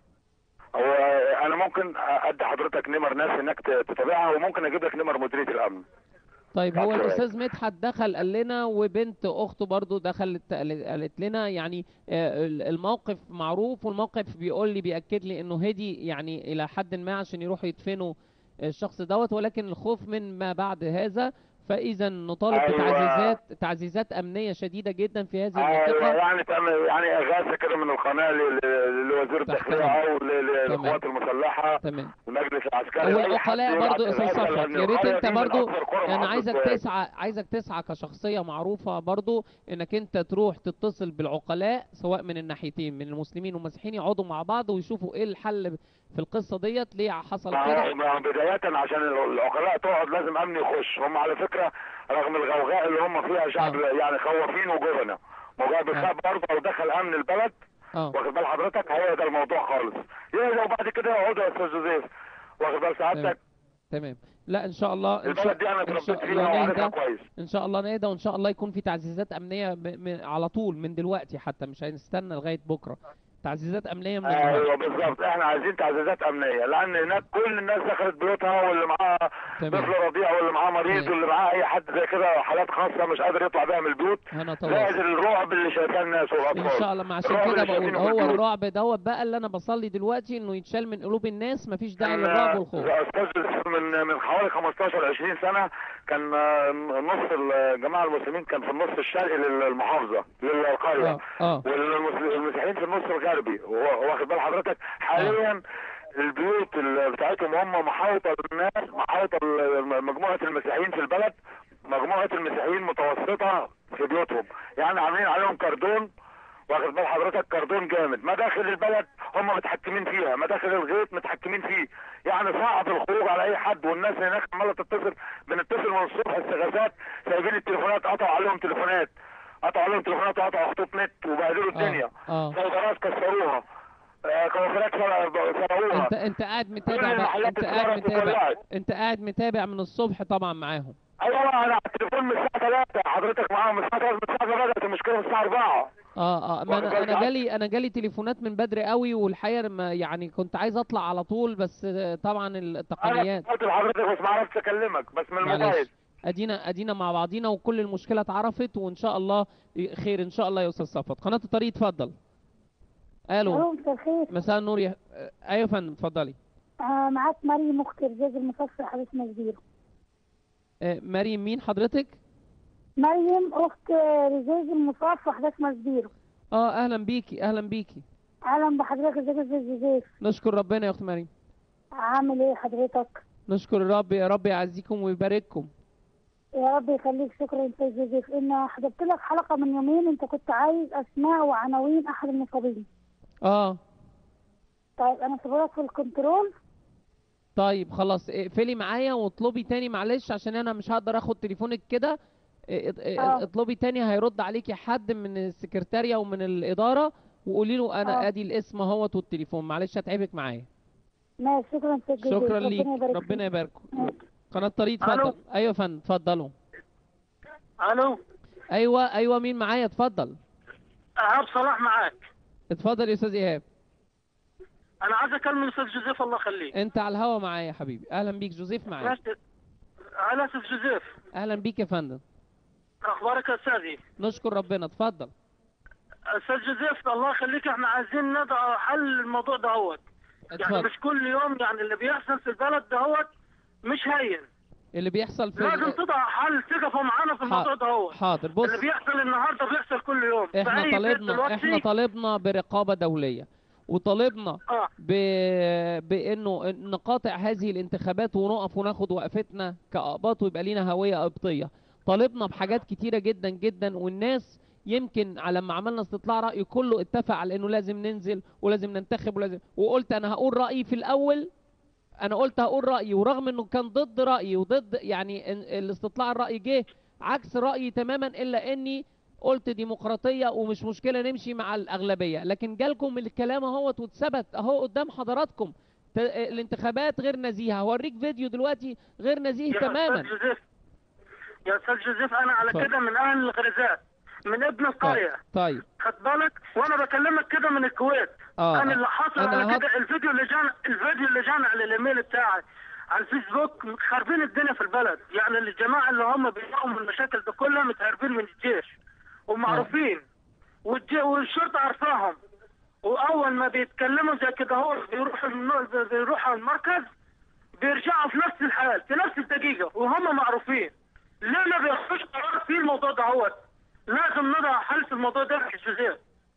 هو انا ممكن ادي حضرتك نمر ناس هناك ت- تتابعها وممكن اجيب لك نمر مديريه الامن طيب هو أوكي. الاستاذ مدحت دخل قال لنا وبنت اخته برضو دخلت قال- قالت لنا يعني آه، ال- الموقف معروف والموقف بيقول لي بياكد لي انه هدي يعني الى حد ما عشان يروحوا يدفنوا الشخص دوت ولكن الخوف من ما بعد هذا فاذا نطالب أيوة. بتعزيزات تعزيزات امنيه شديده جدا في هذه ايوه المنطقه يعني تعمل يعني اغاثه كده من القناه ل- ل- لوزير الداخليه تحترم. او ل- للقوات المسلحه تمام المجلس العسكري أي حد والعقلاء يبعت برضو استاذ إغاثة، صفوت لأن يا ريت القرية انت دي من برضو أكثر قرى انا محافظة عايزك سوهاج. تسعى عايزك تسعى كشخصيه معروفه برضو انك انت تروح تتصل بالعقلاء سواء من الناحيتين من المسلمين والمسيحيين يقعدوا مع بعض ويشوفوا ايه الحل في القصه ديت ليه حصل ما كده هو- ما هو بداية عشان العقلاء تقعد لازم امن يخش هم على فكرة رغم الغوغاء اللي هم فيها شعب يعني خوافين وجبنة موضوع بيخاف برضه لو دخل امن البلد اه واخد بال حضرتك هي ده الموضوع خالص يرجعوا بعد كده يقعدوا يا استاذ جوزيف واخد بال تمام سعادتك تمام لا ان شاء الله ان شاء, البلد دي انا إن اتربيت شاء فيها الله وعارفها نهدى كويس ان شاء الله نهدى وان شاء الله يكون في تعزيزات امنيه ب... م... على طول من دلوقتي حتى مش هنستنى لغايه بكره تعزيزات امنيه من ايوه النهارده بالظبط احنا عايزين تعزيزات امنيه لان هناك كل الناس دخلت بيوتها واللي معاه تمام. طفل رضيع واللي معاه مريض تمام. واللي معاه اي حد زي كده حالات خاصه مش قادر يطلع بيها من البيوت هنتواصل زائد الرعب اللي شايفاه الناس والاطفال ان شاء الله ما عشان الرعب كده اللي بقول شايفينه في هو البيوت. الرعب دوت بقى اللي انا بصلي دلوقتي انه يتشال من قلوب الناس مفيش داعي كان للرعب والخوف يا استاذ من من حوالي 15 20 سنه كان آه، نص الجماعه المسلمين كان في النص الشرقي للمحافظه للقريه اه اه والمسيحيين في النص الغربي هو- واخد بال حضرتك حاليا البيوت ال- بتاعتهم هم محاوطه الناس محاوطه ال- مجموعه المسيحيين في البلد مجموعه المسيحيين متوسطه في بيوتهم يعني عاملين عليهم كردون واخد بال حضرتك كردون جامد مداخل البلد هم متحكمين فيها مداخل الغيط متحكمين فيه يعني صعب الخروج على اي حد والناس هناك عماله تتصل بنتصل من الصبح استغاثات سايبين التليفونات قطعوا عليهم تليفونات قطعوا عليهم تليفونات وقطعوا خطوط نت وبهدلوا الدنيا اه سيطرات كسروها آه، كوافيرات سر- سرقوها انت انت قاعد كل متابع بقى المحلات انت قاعد اتسرقت متابع واتولعت. انت قاعد متابع من الصبح طبعا معاهم ايوه انا على التليفون من الساعه 3 حضرتك معاهم من الساعه 3 من الساعه 3 بدات المشكله من الساعه 4 اه اه ما واخد انا بالك انا عاد؟ جالي انا جالي تليفونات من بدري قوي والحقيقه لما يعني كنت عايز اطلع على طول بس آه، طبعا انا التقنيات قلت لحضرتك بس ما عرفتش اكلمك بس من معلش الموبايل ادينا ادينا مع بعضينا وكل المشكله اتعرفت وان شاء الله خير ان شاء الله يا استاذ صفوت قناه الطريق اتفضل الو الو مساء الخير مساء النور يا آه، ايوه يا فندم اتفضلي آه معاك مريم اخت رجاج المصفى حديث مزبير آه، مريم مين حضرتك مريم اخت رجاج المصفى حديث مزبير اه اهلا بيكي اهلا بيكي اهلا بحضرتك ازيك يا استاذ جوزيف نشكر ربنا يا اخت مريم عامل ايه حضرتك نشكر الرب يا رب يعزيكم ويبارككم يا رب يخليك شكرا يا استاذ جوزيف ان حضرت لك حلقه من يومين انت كنت عايز اسماء وعناوين احد المصابين اه طيب انا سيبولك في الكنترول طيب خلاص اقفلي معايا واطلبي تاني معلش عشان انا مش هقدر اخد تليفونك كده اه، اه، آه. اطلبي تاني هيرد عليكي حد من السكرتارية ومن الإدارة وقولي له انا آه. ادي الاسم اهوت والتليفون معلش هتعبك معايا ماشي شكرا يا استاذ جوزيف شكرا ليك ربنا يبارك ربنا فيك. يبارك ماشي. قناة طريق ألو. اتفضل ايوه يا فندم اتفضلوا الو ايوه ايوه مين معايا اتفضل ايهاب صلاح معاك اتفضل يا استاذ ايهاب انا عايز اكلم الاستاذ جوزيف الله يخليك انت على الهوا معايا يا حبيبي اهلا بيك جوزيف معايا ماشي هلا استاذ جوزيف اهلا بيك يا فندم اخبارك يا استاذي نشكر ربنا اتفضل استاذ جوزيف الله يخليك احنا عايزين نضع حل الموضوع دهوت يعني اتفضل مش كل يوم يعني اللي بيحصل في البلد دهوت مش هين اللي بيحصل في لازم تضع حل تقفوا معانا في الموضوع دهوت حاضر بص اللي بيحصل النهارده بيحصل كل يوم في احنا أي بيت طالبنا دلوقتي- احنا طالبنا برقابة دولية وطالبنا اه ب... بانه نقاطع هذه الانتخابات ونقف وناخد وقفتنا كأقباط ويبقى لينا هوية قبطية طالبنا بحاجات كتيرة جدا جدا والناس يمكن على لما عملنا استطلاع رأي كله اتفق على انه لازم ننزل ولازم ننتخب ولازم وقلت انا هقول رأيي في الاول انا قلت هقول رأيي ورغم انه كان ضد رأيي وضد يعني إن- الاستطلاع الرأي جه عكس رأيي تماما الا اني قلت ديمقراطية ومش مشكلة نمشي مع الأغلبية لكن جالكم الكلام اهوت واتثبت اهو قدام حضراتكم ت- الانتخابات غير نزيهة هوريك فيديو دلوقتي غير نزيه يا تماما استاذ جوزيف يا استاذ جوزيف انا على اتفضل. كده من اهل الغرزات من ابن القريه طيب خد بالك وانا بكلمك كده من الكويت اه انا اللي حاصل أنا على هط- كده الفيديو اللي جانا الفيديو اللي جانا على الايميل بتاعي على الفيسبوك خاربين الدنيا في البلد يعني الجماعه اللي هم بيقوموا من المشاكل دي كلها متهربين من الجيش ومعروفين والج- والشرطه عارفاهم واول ما بيتكلموا زي كده هو بيروحوا الم- بيروحوا المركز بيرجعوا في نفس الحال في نفس الدقيقه وهم معروفين ليه ما بياخدوش قرار في الموضوع ده هو لازم نضع حل في الموضوع ده يا جوزيف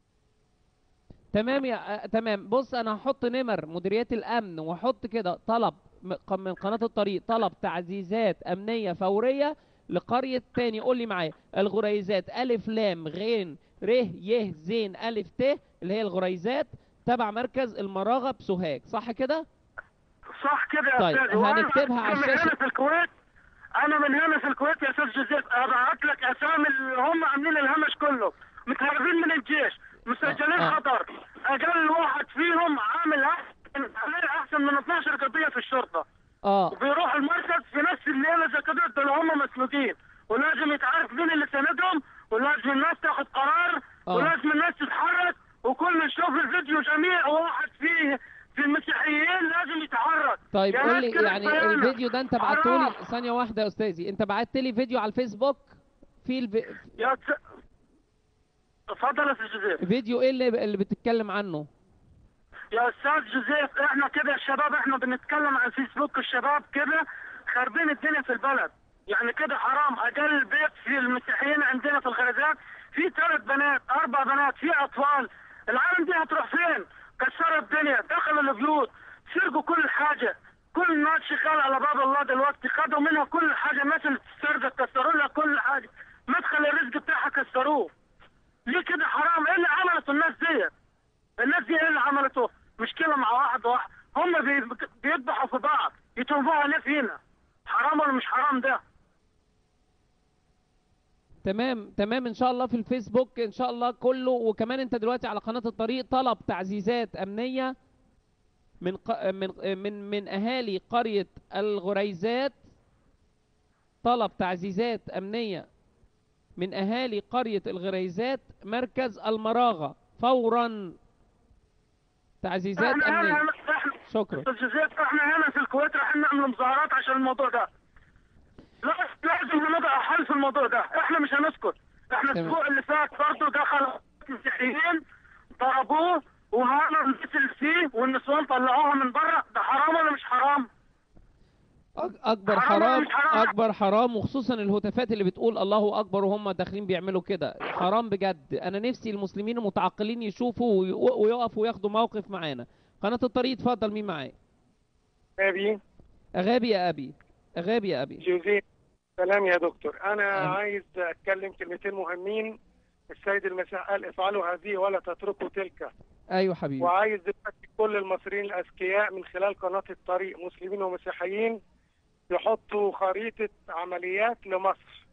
تمام يا آه، تمام بص انا هحط نمر مديريات الامن واحط كده طلب م- ق- من قناة الطريق طلب تعزيزات امنية فورية لقرية تاني قول لي معايا الغريزات الف لام غين ر ي زين الف ت اللي هي الغريزات تبع مركز المراغة بسوهاج صح كده صح كده يا طيب، استاذ وأنا هنكتبها على من الشاشة. هنا في الكويت انا من هنا في الكويت يا استاذ جوزيف ابعت لك اسامي اللي هم عاملين الهمش كله متهربين من الجيش مسجلين آه. خطر اقل واحد فيهم عامل احسن عليه احسن من 12 قضيه في الشرطه اه وبيروح المركز في نفس الليله زي كده دول هم مسنودين ولازم يتعرف مين اللي ساندهم ولازم الناس تاخد قرار آه. ولازم الناس تتحرك وكل يشوف الفيديو جميع واحد فيه في المسيحيين لازم يتحرك طيب يا قول ناس لي كده يعني كفاية. الفيديو ده انت حرام. بعته لي ثانية واحدة يا استاذي انت بعت لي فيديو على الفيسبوك في الف... يا س... اتفضل يا استاذ جوزيف فيديو ايه اللي اللي بتتكلم عنه يا استاذ جوزيف احنا كده الشباب احنا بنتكلم عن فيسبوك الشباب كده خاربين الدنيا في البلد يعني كده حرام اقل بيت في المسيحيين عندنا في الغرزات في ثلاث بنات اربع بنات في اطفال العالم دي هتروح فين كسروا الدنيا دخلوا البيوت سرقوا كل حاجه كل الناس شغال على باب الله دلوقتي خدوا منها كل حاجه الناس اللي بتسرق كسروا لها كل حاجه مدخل الرزق بتاعها كسروه ليه كده حرام ايه اللي عملته الناس دي الناس دي ايه اللي عملته مشكله مع واحد واحد هم بي- بيذبحوا في بعض يتوبوها ليه فينا حرام ولا مش حرام ده تمام تمام ان شاء الله في الفيسبوك ان شاء الله كله وكمان انت دلوقتي على قناة الطريق طلب تعزيزات امنية من ق... من من من اهالي قرية الغريزات طلب تعزيزات امنية من اهالي قرية الغريزات مركز المراغة فورا تعزيزات احنا امنية هنا احنا شكرا الجزائر احنا هنا في الكويت راح نعمل مظاهرات عشان الموضوع ده لا لازم نضع حل في الموضوع ده احنا مش هنسكت احنا تمام. الاسبوع اللي فات برضه دخل مسيحيين ضربوه وهانوا النسل فيه والنسوان طلعوها من برا ده حرام ولا مش حرام؟ أك- اكبر حرام ولا حرام مش حرام؟ اكبر حرام وخصوصا الهتافات اللي بتقول الله اكبر وهم داخلين بيعملوا كده حرام بجد انا نفسي المسلمين المتعقلين يشوفوا وي- ويقفوا وياخدوا موقف معانا قناة الطريق اتفضل مين معايا ابي اغابي يا ابي اغابي يا ابي جوزيف سلام يا دكتور انا أهلا. عايز اتكلم كلمتين مهمين السيد المسيح قال افعلوا هذه ولا تتركوا تلك ايوه حبيبي وعايز دلوقتي كل المصريين الاذكياء من خلال قناه الطريق مسلمين ومسيحيين يحطوا خريطه عمليات لمصر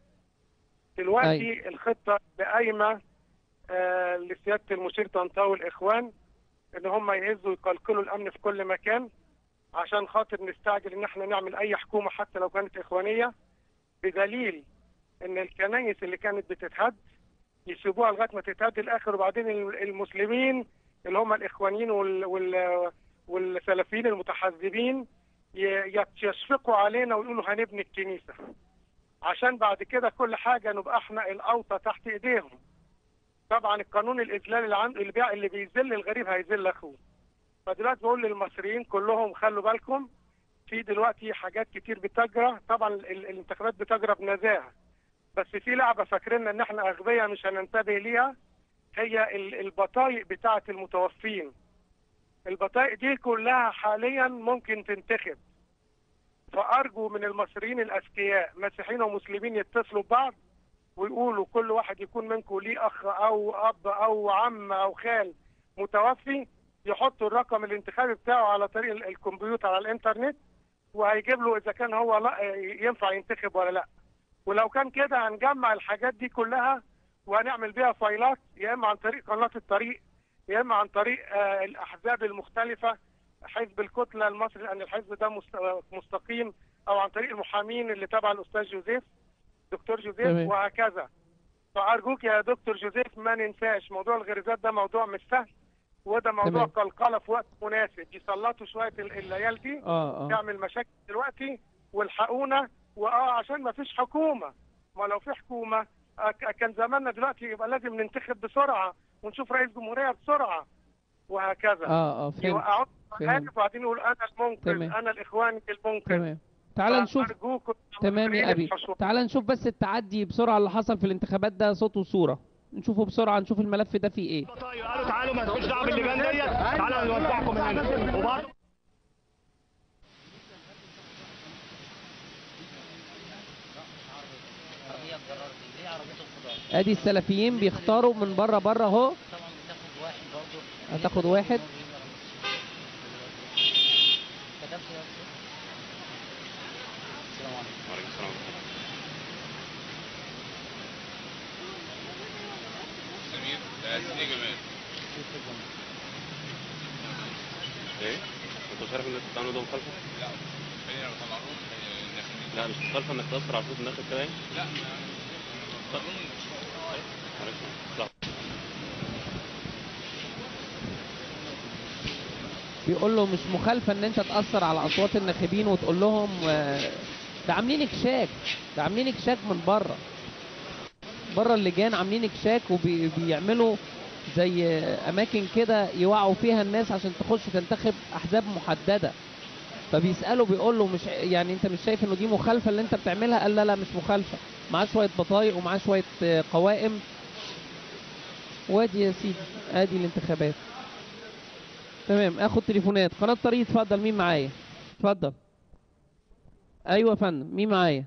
دلوقتي الخطه اللي قايمه آه لسياده المشير طنطاوي الاخوان ان هم يهزوا ويقلقلوا الامن في كل مكان عشان خاطر نستعجل ان احنا نعمل اي حكومه حتى لو كانت اخوانيه بدليل ان الكنائس اللي كانت بتتهد يسيبوها لغايه ما تتهد الاخر وبعدين المسلمين اللي هم الاخوانيين وال وال والسلفيين المتحزبين ي- يشفقوا علينا ويقولوا هنبني الكنيسه عشان بعد كده كل حاجه نبقى احنا الاوطى تحت ايديهم طبعا القانون الاذلال اللي عند اللي, بيع... اللي بيذل الغريب هيذل اخوه فدلوقتي بقول للمصريين كلهم خلوا بالكم في دلوقتي حاجات كتير بتجرى طبعا ال- الانتخابات بتجرى بنزاهه بس في لعبه فاكريننا ان احنا اغبياء مش هننتبه ليها هي ال- البطايق بتاعه المتوفين البطايق دي كلها حاليا ممكن تنتخب فارجو من المصريين الاذكياء مسيحيين ومسلمين يتصلوا ببعض ويقولوا كل واحد يكون منكم ليه اخ او اب او عم او خال متوفي يحطوا الرقم الانتخابي بتاعه على طريق ال- الكمبيوتر على الانترنت وهيجيب له اذا كان هو لا ينفع ينتخب ولا لا ولو كان كده هنجمع الحاجات دي كلها وهنعمل بيها فايلات يا اما عن طريق قناه الطريق يا اما عن طريق آه، الاحزاب المختلفه حزب الكتله المصري لان الحزب ده مست- مستقيم او عن طريق المحامين اللي تبع الاستاذ جوزيف دكتور جوزيف تمام. وهكذا فارجوك يا دكتور جوزيف ما ننساش موضوع الغريزات ده موضوع مش سهل وده موضوع تمام. قلقله في وقت مناسب يسلطوا شويه ال- العيال دي اه اه تعمل مشاكل دلوقتي والحقونا واه عشان ما فيش حكومه ما لو في حكومه آه، ك- كان زماننا دلوقتي يبقى لازم ننتخب بسرعه ونشوف رئيس جمهوريه بسرعه وهكذا اه اه فهمت يوقعوا فهمت. وبعدين يقول انا المنقذ تمام. انا الاخوان المنقذ تمام تعال نشوف فأرجوكم تمام يا ابي الحشوة. تعال نشوف بس التعدي بسرعه اللي حصل في الانتخابات ده صوت وصوره نشوفه بسرعه نشوف الملف ده فيه ايه قالوا تعالوا ما تخش دعوه باللجان ديت تعالوا نوزعكم من هنا وبرضه ادي السلفيين بيختاروا من بره بره اهو هتاخد واحد سمير لا سيدي جمال ايه؟ انت مش عارف ان التعامل ده مخالفه؟ لا خلينا نطلعهم داخلين لا مش مخالفه انك تاثر على صوت الناخب كده يعني؟ لا قانون معلش لا بيقول له مش مخالفه ان انت تاثر على اصوات الناخبين وتقول لهم آه، ده عاملين اكشاك ده عاملين اكشاك من بره بره اللجان عاملين اكشاك وبيعملوا زي آه، اماكن كده يوعوا فيها الناس عشان تخش تنتخب احزاب محدده فبيساله بيقول له مش يعني انت مش شايف انه دي مخالفه اللي انت بتعملها قال لا لا مش مخالفه معاه شويه بطايق ومعاه شويه آه، قوائم وادي يا سيدي ادي الانتخابات تمام اخد تليفونات قناه طريق اتفضل مين معايا اتفضل ايوه يا فندم مين معايا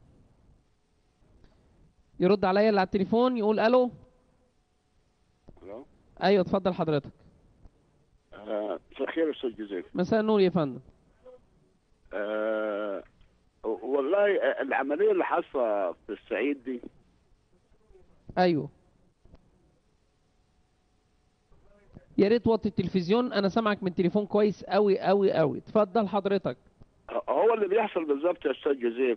يرد عليا اللي على التليفون يقول الو الو ايوه اتفضل حضرتك آه، مساء الخير استاذ جوزيف مساء النور يا فندم آه والله العمليه اللي حاصله في الصعيد دي ايوه يا ريت وطي التلفزيون انا سامعك من تليفون كويس قوي قوي قوي اتفضل حضرتك هو اللي بيحصل بالظبط يا استاذ جوزيف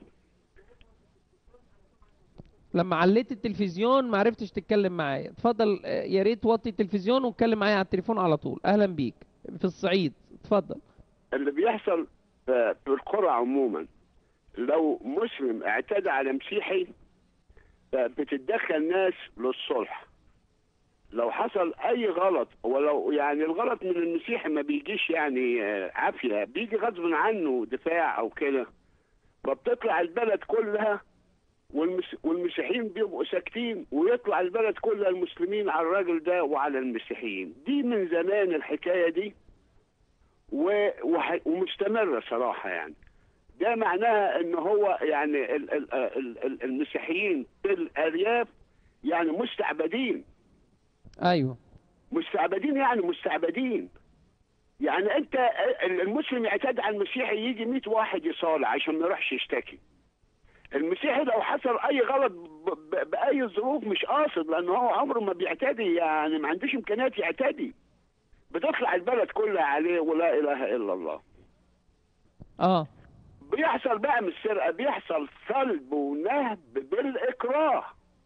لما عليت التلفزيون ما عرفتش تتكلم معايا اتفضل آه، يا ريت وطي التلفزيون واتكلم معايا على التليفون على طول اهلا بيك في الصعيد اتفضل اللي بيحصل في في القرى عموما لو مسلم اعتدى على مسيحي آه، بتتدخل ناس للصلح لو حصل اي غلط ولو يعني الغلط من المسيحي ما بيجيش يعني آه، عافيه بيجي غصب عنه دفاع او كده فبتطلع البلد كلها والمس... والمسيحيين بيبقوا ساكتين ويطلع البلد كلها المسلمين على الراجل ده وعلى المسيحيين دي من زمان الحكايه دي و... وح... ومستمره صراحه يعني ده معناها ان هو يعني ال... ال... ال... ال- المسيحيين في الارياف يعني مستعبدين ايوه مستعبدين يعني مستعبدين يعني انت المسلم يعتدي على المسيحي يجي 100 واحد يصالح عشان ما يروحش يشتكي المسيحي لو حصل اي غلط ب- ب- باي ظروف مش قاصد لان هو عمره ما بيعتدي يعني ما عندوش امكانيات يعتدي بتطلع البلد كلها عليه ولا اله الا الله اه بيحصل بقى من السرقه بيحصل سلب ونهب بالاكراه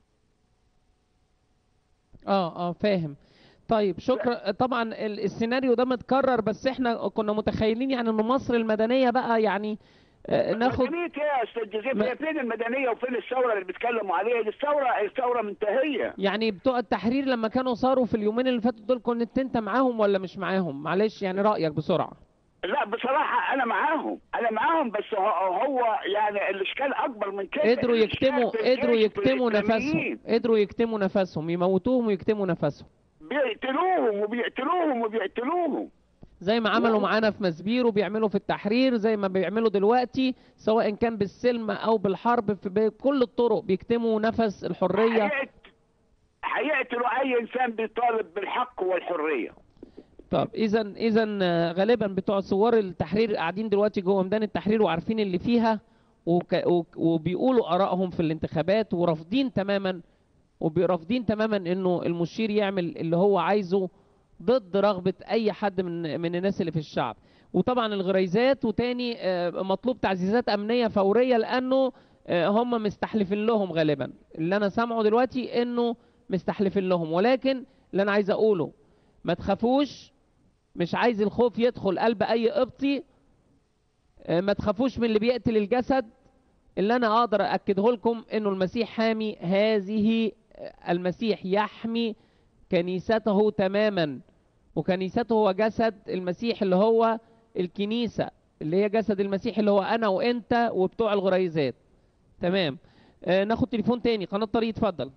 اه اه فاهم طيب شكرا طبعا ال- السيناريو ده متكرر بس احنا كنا متخيلين يعني ان مصر المدنيه بقى يعني آه، ناخد مدنية ايه يا استاذ جوزيف ما- هي فين المدنيه وفين الثوره اللي بيتكلموا عليها دي الثوره الثوره منتهيه يعني بتوع التحرير لما كانوا صاروا في اليومين اللي فاتوا دول كنت انت معاهم ولا مش معاهم معلش يعني رايك بسرعه لا بصراحة أنا معاهم أنا معاهم بس هو, هو يعني الإشكال أكبر من كده قدروا الإشكال يكتموا في قدروا الجيش، في يكتموا نفسهم الإسلاميين. قدروا يكتموا نفسهم يموتوهم ويكتموا نفسهم بيقتلوهم وبيقتلوهم وبيقتلوهم زي ما عملوا معانا في مسبير وبيعملوا في التحرير زي ما بيعملوا دلوقتي سواء كان بالسلم او بالحرب في بكل الطرق بيكتموا نفس الحريه هيقت- هيقتلوا أي إنسان بيطالب بالحق والحرية طب اذا اذا غالبا بتوع ثوار التحرير قاعدين دلوقتي جوه ميدان التحرير وعارفين اللي فيها وك... وك- وبيقولوا ارائهم في الانتخابات ورافضين تماما وبيرافضين تماما انه المشير يعمل اللي هو عايزه ضد رغبة اي حد من من الناس اللي في الشعب وطبعا الغريزات وتاني آه، مطلوب تعزيزات امنية فورية لانه آه، هم مستحلفين لهم غالبا اللي انا سامعه دلوقتي انه مستحلفين لهم ولكن اللي انا عايز اقوله ما تخافوش مش عايز الخوف يدخل قلب اي قبطي آه، ما تخافوش من اللي بيقتل الجسد اللي انا اقدر اكده لكم انه المسيح حامي هذه آه، المسيح يحمي كنيسته تماما وكنيسته هو جسد المسيح اللي هو الكنيسة اللي هي جسد المسيح اللي هو انا وانت وبتوع الغريزات تمام آه ناخد تليفون تاني قناة طريق اتفضل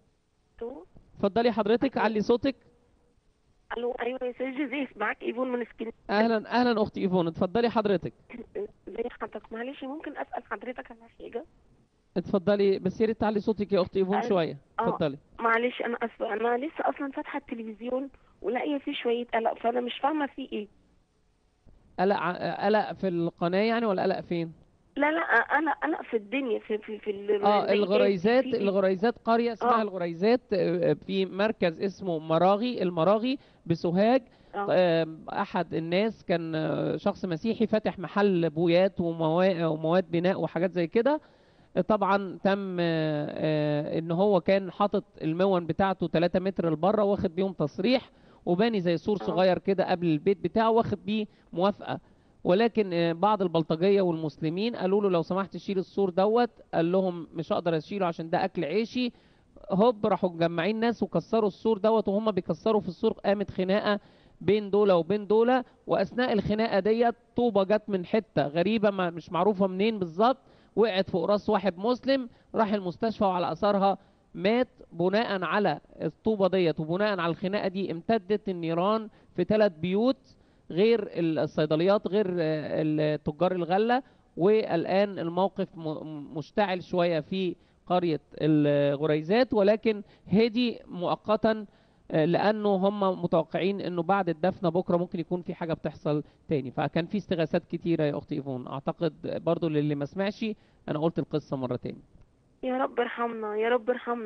اتفضلي حضرتك علي صوتك الو ايوه يا استاذ جوزيف معاك ايفون من اسكندريه اهلا اهلا اختي ايفون اتفضلي حضرتك زي حضرتك معلش ممكن اسال حضرتك على حاجه اتفضلي بس يا ريت تعلي صوتك يا اختي ايفون أه، شويه آه. اتفضلي معلش انا اسفه انا لسه اصلا فاتحه التلفزيون ولاقيه فيه شويه قلق فانا مش فاهمه فيه ايه قلق ع- قلق في القناه يعني ولا قلق فين لا لا قلق قلق في الدنيا في في في ال- اه زي إيه؟ الغريزات في إيه؟ الغريزات قريه اسمها آه. الغريزات آه، في مركز اسمه مراغي المراغي بسوهاج آه. آه، احد الناس كان آه، شخص مسيحي فاتح محل بويات وموا- ومواد بناء وحاجات زي كده آه، طبعا تم آه، آه، ان هو كان حاطط المون بتاعته 3 متر لبره واخد بيهم تصريح وباني زي سور صغير كده قبل البيت بتاعه واخد بيه موافقه ولكن آه، بعض البلطجيه والمسلمين قالوا له لو سمحت شيل السور دوت قال لهم مش هقدر اشيله عشان ده اكل عيشي هوب راحوا مجمعين ناس وكسروا السور دوت وهم بيكسروا في السور قامت خناقه بين دولة وبين دولة واثناء الخناقه ديت طوبه جت من حته غريبه ما مش معروفه منين بالظبط وقعت فوق راس واحد مسلم راح المستشفى وعلى اثرها مات بناء على الطوبه ديت وبناء على الخناقه دي امتدت النيران في ثلاث بيوت غير الصيدليات غير آه، ال- تجار الغله والان الموقف م- مشتعل شويه في قريه الغريزات ولكن هدي مؤقتا آه، لانه هم متوقعين انه بعد الدفنه بكره ممكن يكون في حاجه بتحصل تاني فكان في استغاثات كتيره يا اختي ايفون اعتقد برضو للي ما سمعش انا قلت القصه مره تاني يا رب ارحمنا يا رب ارحمنا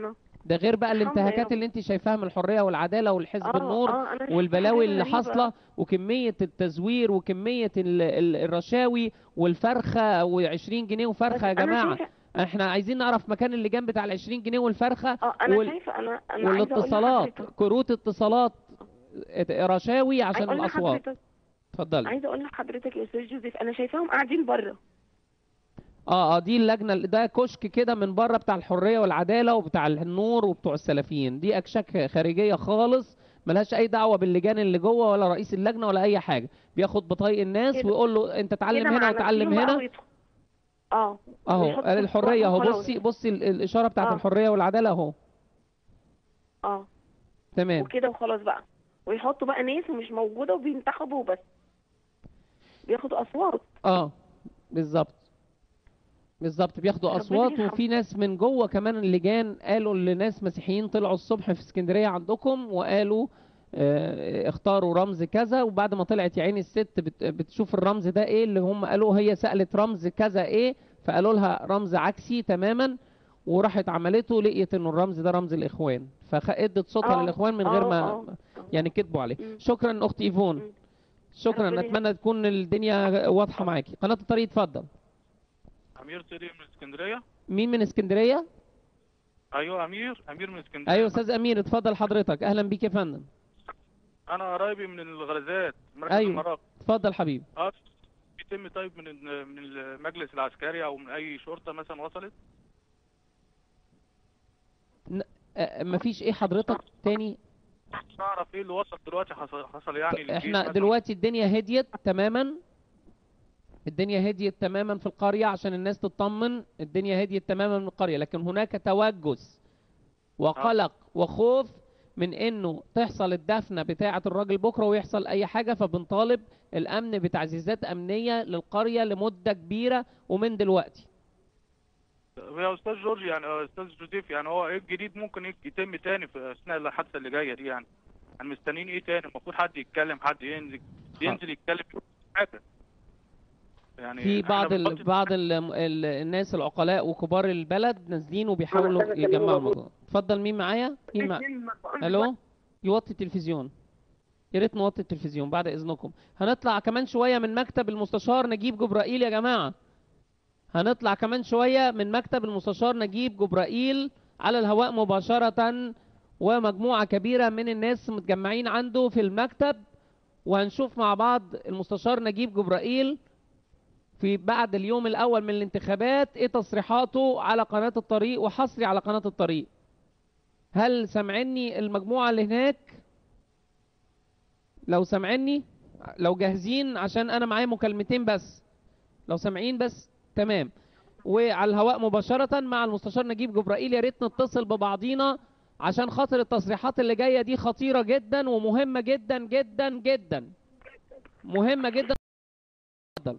ده غير بقى حمرا الانتهاكات يا- اللي انت شايفاها من الحريه والعداله والحزب آه، النور آه، أنا شايفة والبلاوي حاجات اللي غريبة. حاصله وكميه التزوير وكميه ال- ال- الرشاوي والفرخه و20 جنيه وفرخه يا بس أنا جماعه شايفة- احنا عايزين نعرف مكان اللجان بتاع ال 20 جنيه والفرخه اه انا وال- شايفه انا انا عايزه اقول والاتصالات لحضرتك كروت اتصالات ات- رشاوي عشان أقول الاصوات لحضرتك اتفضلي عايزه اقول لحضرتك يا استاذ جوزيف انا شايفاهم قاعدين بره اه اه دي اللجنه ده كشك كده من بره بتاع الحريه والعداله وبتاع النور وبتوع السلفيين دي اكشاك خارجيه خالص ملهاش اي دعوه باللجان اللي جوه ولا رئيس اللجنه ولا اي حاجه بياخد بطايق الناس كده- ويقول له انت اتعلم كده هنا مع وتعلم نفسهم بقى هنا ويدخل- اه اهو ويحطوا الحريه اهو وخلاص. بصي بصي ال- الاشاره بتاعت آه. الحريه والعداله اهو اه تمام وكده وخلاص بقى ويحطوا بقى ناس مش موجوده وبينتخبوا وبس بياخدوا اصوات اه بالظبط بالظبط بياخدوا ربنا اصوات يرحمه. وفي ناس من جوه كمان اللجان قالوا لناس مسيحيين طلعوا الصبح في اسكندريه عندكم وقالوا آه، اختاروا رمز كذا وبعد ما طلعت يا عيني الست بت- بتشوف الرمز ده ايه اللي هم قالوا هي سألت رمز كذا ايه فقالوا لها رمز عكسي تماما وراحت عملته لقيت انه الرمز ده رمز الاخوان فادت صوتها آه، للاخوان من غير آه، ما آه. يعني كذبوا عليه شكرا اختي ايفون شكرا ربنا نتمنى تكون الدنيا واضحه معاكي قناه الطريق اتفضل امير سيري من اسكندريه مين من اسكندريه ايوه امير امير من اسكندريه ايوه استاذ امير اتفضل حضرتك اهلا بيك يا فندم انا قرايبي من الغرزات مركز ايوه المراقب اتفضل حبيبي اه يتم طيب من ال- من المجلس العسكري او من اي شرطه مثلا وصلت ن- آه، مفيش ايه حضرتك تاني نعرف ايه اللي وصل دلوقتي حصل, حصل يعني للجيش احنا مثلاً. دلوقتي الدنيا هديت تماما الدنيا هديت تماما في القرية عشان الناس تطمن الدنيا هديت تماما من القرية لكن هناك توجس وقلق وخوف من انه تحصل الدفنة بتاعة الراجل بكرة ويحصل اي حاجة فبنطالب الامن بتعزيزات امنية للقرية لمدة كبيرة ومن دلوقتي يا استاذ جورج يعني آه، استاذ جوزيف يعني هو ايه الجديد ممكن يك- يتم تاني في اثناء الحادثه اللي جايه دي يعني يعني مستنيين ايه تاني المفروض حد يتكلم حد ينزل ينزل يتكلم في حاجه يعني في إحنا بعض ال... بنحط- بعض ال... ال... الناس العقلاء وكبار البلد نازلين وبيحاولوا محتاج يجمعوا أكلمه الموضوع اتفضل مين معايا مين مع... الو يوطي التلفزيون يا ريت نوطي التلفزيون بعد اذنكم هنطلع كمان شويه من مكتب المستشار نجيب جبرائيل يا جماعه هنطلع كمان شويه من مكتب المستشار نجيب جبرائيل على الهواء مباشره ومجموعه كبيره من الناس متجمعين عنده في المكتب وهنشوف مع بعض المستشار نجيب جبرائيل في بعد اليوم الاول من الانتخابات ايه تصريحاته على قناه الطريق وحصري على قناه الطريق هل سامعني المجموعه اللي هناك لو سامعني لو جاهزين عشان انا معايا مكالمتين بس لو سامعين بس تمام وعلى الهواء مباشرة مع المستشار نجيب جبرائيل يا ريت نتصل ببعضينا عشان خاطر التصريحات اللي جاية دي خطيرة جدا ومهمة جدا جدا جدا مهمة جدا اتفضل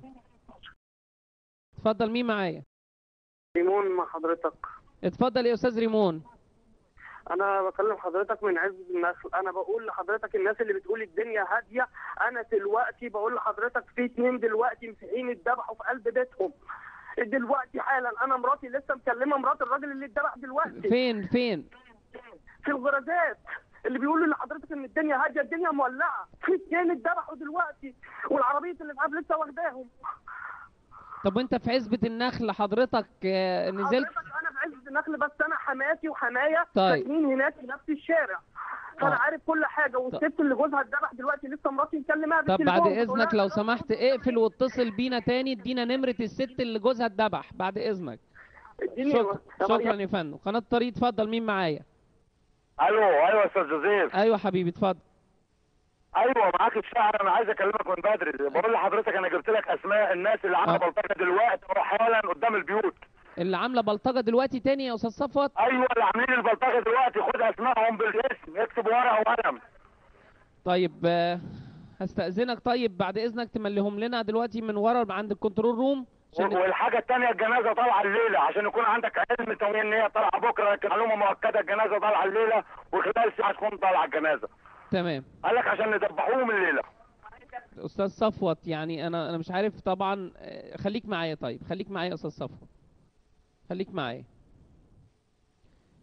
اتفضل مين معايا ريمون مع حضرتك اتفضل يا استاذ ريمون انا بكلم حضرتك من عز النخل انا بقول لحضرتك الناس اللي بتقول الدنيا هاديه انا دلوقتي بقول لحضرتك في اتنين دلوقتي مسيحيين اتذبحوا في قلب بيتهم دلوقتي حالا انا مراتي لسه مكلمه مرات الراجل اللي اتذبح دلوقتي فين فين في الغرزات اللي بيقولوا لحضرتك ان الدنيا هاديه الدنيا مولعه في اتنين اتذبحوا دلوقتي والعربيه اللي معاه لسه واخداهم طب وانت في عزبة النخل حضرتك آه، نزلت حضرتك انا في عز النخل بس انا حماتي وحمايا طيب. ساكنين هناك في نفس الشارع فانا آه. عارف كل حاجه والست اللي جوزها اتذبح دلوقتي لسه مراتي مكلمها طب بالتليفون بعد بتقول لها اذنك لو سمحت اقفل واتصل بينا تاني ادينا نمرة الست اللي جوزها اتذبح بعد اذنك اديني شكرا طب شكرا يا فندم قناة الطريق اتفضل مين معايا الو ايوه يا استاذ جوزيف ايوه حبيبي اتفضل ايوه معاك الشاعر انا عايز اكلمك من بدري بقول لحضرتك انا جبت لك اسماء الناس اللي عامله آه. بلطجه دلوقتي اهو حالا قدام البيوت اللي عامله بلطجه دلوقتي تاني يا استاذ صفوت ايوه اللي عاملين البلطجه دلوقتي خد اسمائهم بالاسم اكتب ورقه وقلم طيب آه، هستأذنك طيب بعد اذنك تمليهم لنا دلوقتي من ورا عند الكنترول روم عشان والحاجه الثانيه الجنازه طالعه الليله عشان يكون عندك علم توين ان هي طالعه بكره لكن معلومه مؤكده الجنازه طالعه الليله وخلال ساعه تكون طالعه الجنازه تمام قال لك عشان ندبحوهم الليله استاذ صفوت يعني انا انا مش عارف طبعا آه، خليك معايا طيب خليك معايا يا استاذ صفوت خليك معايا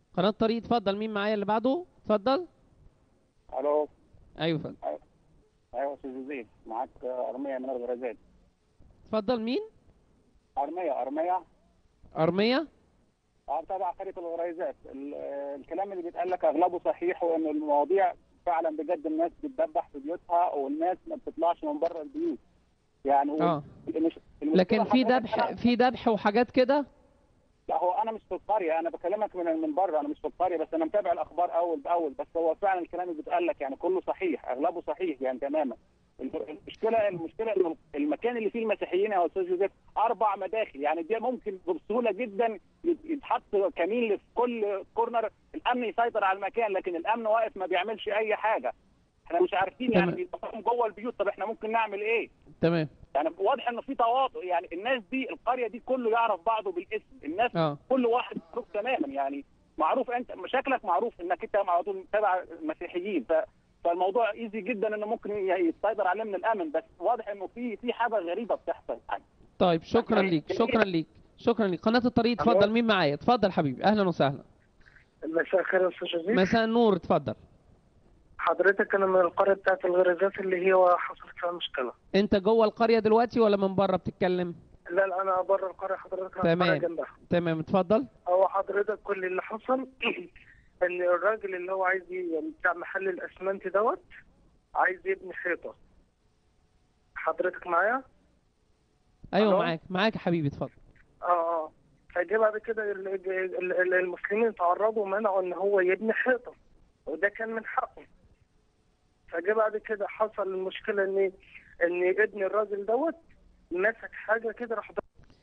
قناه الطريق اتفضل مين معايا اللي بعده اتفضل الو ايوه اتفضل ايوه استاذ زيد معاك ارميه من الغرزات اتفضل مين ارميه ارميه ارميه اه تبع قريه الغريزات ال- الكلام اللي بيتقال لك اغلبه صحيح وان المواضيع فعلا بجد الناس بتدبح في بيوتها والناس ما بتطلعش من بره البيوت يعني اه المش... المشكلة لكن في حضرتك ذبح أنا- في ذبح وحاجات كده لا هو انا مش في القريه انا بكلمك من من بره انا مش في القريه بس انا متابع الاخبار اول باول بس هو فعلا الكلام اللي بيتقال لك يعني كله صحيح اغلبه صحيح يعني تماما المشكله المشكله ان المكان اللي فيه المسيحيين يا استاذ جوزيف اربع مداخل يعني دي ممكن بسهوله جدا يتحط كمين في كل كورنر الامن يسيطر على المكان لكن الامن واقف ما بيعملش اي حاجه احنا مش عارفين يعني تمام. بيبقوا جوه البيوت طب احنا ممكن نعمل ايه؟ تمام يعني واضح انه في تواطؤ يعني الناس دي القريه دي كله يعرف بعضه بالاسم الناس اه كل واحد معروف تماما يعني معروف انت مشاكلك معروف انك انت على طول تبع المسيحيين ف فالموضوع ايزي جدا انه ممكن يسيطر عليه من الامن بس واضح انه في في حاجه غريبه بتحصل يعني طيب شكرا ليك شكرا ليك شكرا ليك قناه الطريق اتفضل مين معايا اتفضل حبيبي اهلا وسهلا مساء الخير يا استاذ جزيل مساء النور اتفضل حضرتك انا من القريه بتاعت الغرزات اللي هي حصلت فيها مشكله انت جوه القريه دلوقتي ولا من بره بتتكلم لا لا انا بره القريه حضرتك أنا القرية تمام جنبها تمام اتفضل هو حضرتك كل اللي حصل ان الراجل اللي هو عايز ي- بتاع محل الاسمنت دوت عايز يبني حيطه حضرتك معايا ايوه ألو؟ معاك معاك يا حبيبي اتفضل اه اه فجه بعد كده ال- ال- ال- المسلمين تعرضوا ومنعوا ان هو يبني حيطه وده كان من حقه فجه بعد كده حصل المشكله ان ان ابن الراجل دوت مسك حاجه كده راح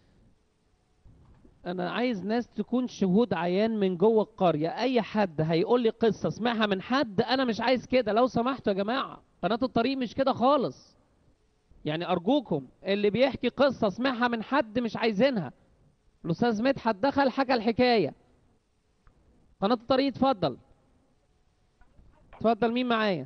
انا عايز ناس تكون شهود عيان من جوه القريه اي حد هيقول لي قصه سمعها من حد انا مش عايز كده لو سمحتوا يا جماعه قناه الطريق مش كده خالص يعني ارجوكم اللي بيحكي قصه سمعها من حد مش عايزينها الاستاذ مدحت دخل حكى الحكايه قناه الطريق اتفضل اتفضل مين معايا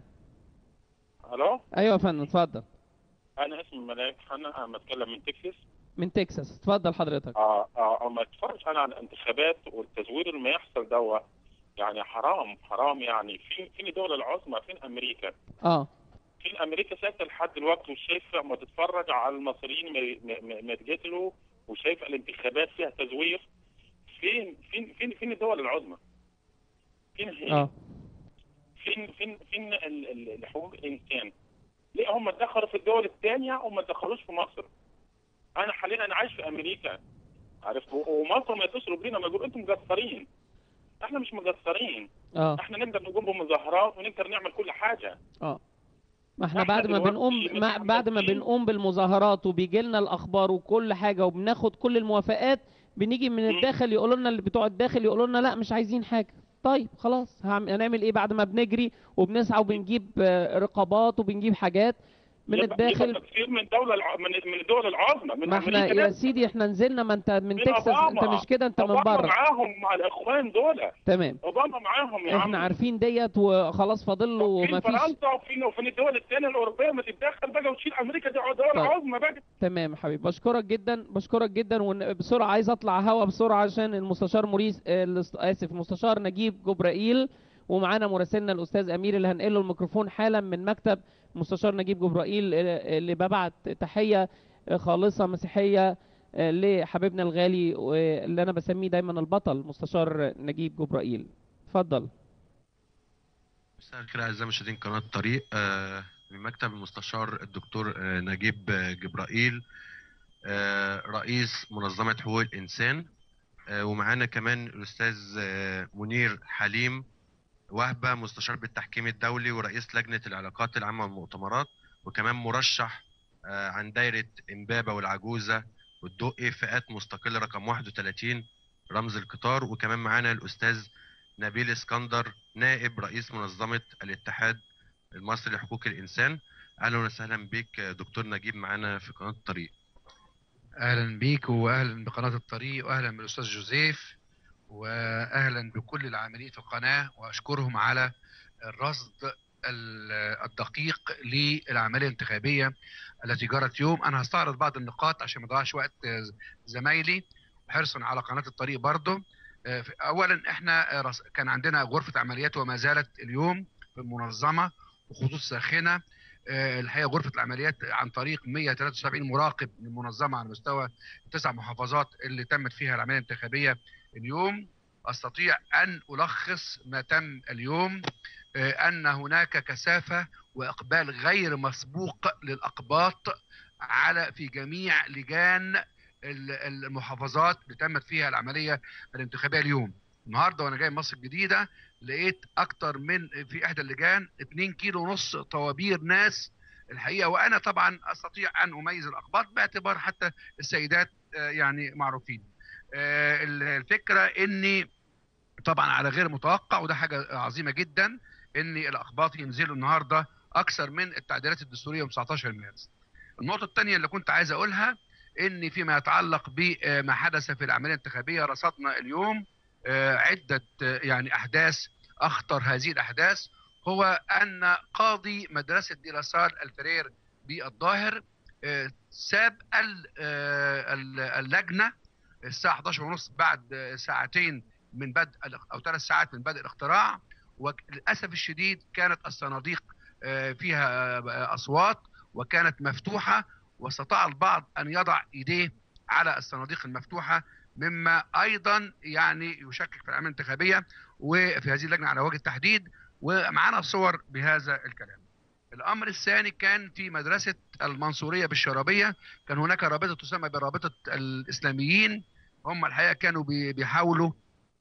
الو ايوه يا فندم اتفضل انا اسمي ملاك حنا انا بتكلم من تكساس من تكساس اتفضل حضرتك اه اه ما اتفرجش انا على الانتخابات والتزوير اللي ما يحصل دوا يعني حرام حرام يعني فين فين الدول العظمى فين امريكا اه فين امريكا ساكته لحد دلوقتي وشايفه ما تتفرج على المصريين ما- ما- ما- ما يتقتلوا وشايفه الانتخابات فيها تزوير فين فين فين فين الدول العظمى فين هي اه فين فين فين ال- ال- حقوق الانسان ليه هم دخلوا في الدول الثانيه وما دخلوش في مصر انا حاليا انا عايش في امريكا عرفت و- ومصر ما يتصلوا بينا ما يقولوا انتم مقصرين احنا مش مقصرين اه احنا نقدر نقوم بمظاهرات ونقدر نعمل كل حاجه اه ما احنا إحنا بعد ما دلوقتي بنقوم ما بعد ما بنقوم بالمظاهرات وبيجي لنا الاخبار وكل حاجه وبناخد كل الموافقات بنيجي من الداخل يقولوا لنا اللي بتوع الداخل يقولوا لنا لا مش عايزين حاجه طيب خلاص هعم- هنعمل ايه بعد ما بنجري وبنسعى وبنجيب آه، رقابات وبنجيب حاجات من يبقى- الداخل يبقى كتير من الدوله الع... من من الدول العظمى من ما احنا امريكا يا نفسها. سيدي احنا نزلنا ما انت من من تكساس انت أوباما. مش كده انت من أوباما بره معاهم مع الاخوان دول تمام اوباما معاهم يا احنا عم عارفين ديت وخلاص فاضل له فين ما فيش فرنسا وفين وفين الدول الثانيه الاوروبيه ما تتدخل بقى وتشيل امريكا دي دول طيب. عظمى بقى تمام يا حبيبي بشكرك جدا بشكرك جدا وبسرعه عايز اطلع هوا بسرعه عشان المستشار موريس آه، الاست- اسف المستشار نجيب جبرائيل ومعانا مراسلنا الاستاذ امير اللي هنقل له الميكروفون حالا من مكتب مستشار نجيب جبرائيل آه، اللي ببعت تحيه آه، خالصه مسيحيه آه، لحبيبنا الغالي واللي انا بسميه دايما البطل مستشار نجيب جبرائيل اتفضل مساء الخير اعزائي مشاهدين قناه الطريق آه، من مكتب المستشار الدكتور آه، نجيب آه، جبرائيل آه، رئيس منظمه حقوق الانسان آه، ومعانا كمان الاستاذ آه، منير حليم وهبه مستشار بالتحكيم الدولي ورئيس لجنه العلاقات العامه والمؤتمرات وكمان مرشح آه، عن دايره امبابه والعجوزه والدقي فئات مستقله رقم 31 رمز القطار وكمان معانا الاستاذ نبيل اسكندر نائب رئيس منظمة الاتحاد المصري لحقوق الإنسان أهلا وسهلا بك دكتور نجيب معانا في قناة الطريق اهلا بيك واهلا بقناه الطريق واهلا بالاستاذ جوزيف واهلا بكل العاملين في القناه واشكرهم على الرصد ال- الدقيق للعمليه الانتخابيه التي جرت يوم انا هستعرض بعض النقاط عشان ما اضيعش وقت زمايلي وحرصا على قناه الطريق برضه آه، في- اولا احنا آه، رص- كان عندنا غرفه عمليات وما زالت اليوم في المنظمه وخطوط ساخنه آه، الحقيقه غرفه العمليات عن طريق 173 مراقب من المنظمه على مستوى تسع محافظات اللي تمت فيها العمليه الانتخابيه اليوم استطيع ان الخص ما تم اليوم آه، ان هناك كثافه واقبال غير مسبوق للاقباط على في جميع لجان ال- المحافظات اللي تمت فيها العمليه الانتخابيه اليوم النهارده وانا جاي من مصر الجديده لقيت اكتر من في احدى اللجان 2 كيلو ونص طوابير ناس الحقيقه وانا طبعا استطيع ان اميز الاقباط باعتبار حتى السيدات آه، يعني معروفين آه، الفكره اني طبعا على غير متوقع وده حاجه عظيمه جدا ان الاقباط ينزلوا النهارده اكثر من التعديلات الدستوريه يوم 19 مارس. النقطه الثانيه اللي كنت عايز اقولها ان فيما يتعلق بما حدث في العمليه الانتخابيه رصدنا اليوم آه، عده آه، يعني احداث اخطر هذه الاحداث هو ان قاضي مدرسه ديلاسال الفرير بالظاهر آه، ساب ال- آه، ال- اللجنه الساعه 11 ونص بعد آه، ساعتين من بدء الاخ- او ثلاث ساعات من بدء الاختراع وللاسف الشديد كانت الصناديق آه، فيها آه، اصوات وكانت مفتوحه واستطاع البعض ان يضع ايديه على الصناديق المفتوحه مما ايضا يعني يشكك في العمليه الانتخابيه وفي هذه اللجنه على وجه التحديد ومعانا صور بهذا الكلام. الامر الثاني كان في مدرسه المنصوريه بالشرابيه كان هناك رابطه تسمى برابطه الاسلاميين هم الحقيقه كانوا بي- بيحاولوا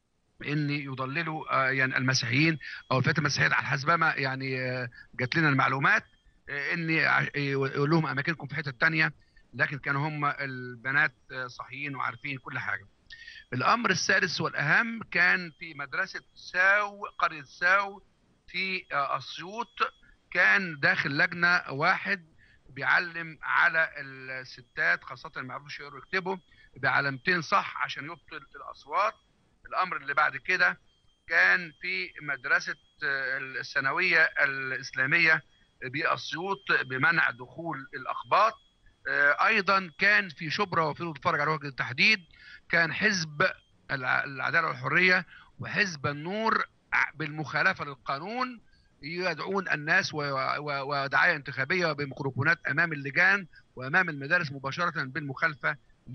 ان يضللوا آه، يعني المسيحيين او الفئات المسيحيه على حسب ما يعني آه، جات لنا المعلومات آه، ان ع- يقول لهم اماكنكم في حته تانية لكن كانوا هم البنات آه، صحيين وعارفين كل حاجه. الامر الثالث والاهم كان في مدرسه ساو قريه ساو في آه، اسيوط كان داخل لجنه واحد بيعلم على الستات خاصه اللي ما يعرفوش يقروا ويكتبوا بعلامتين صح عشان يبطل الاصوات الامر اللي بعد كده كان في مدرسه آه، الثانويه الاسلاميه باسيوط بمنع دخول الاقباط آه، ايضا كان في شبرا وفي بتفرج على وجه التحديد كان حزب الع- العداله والحريه وحزب النور ع- بالمخالفه للقانون يدعون الناس و- و- ودعايه انتخابيه بميكروفونات امام اللجان وامام المدارس مباشره بالمخالفه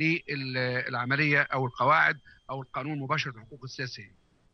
للعمليه او القواعد او القانون مباشره الحقوق السياسيه.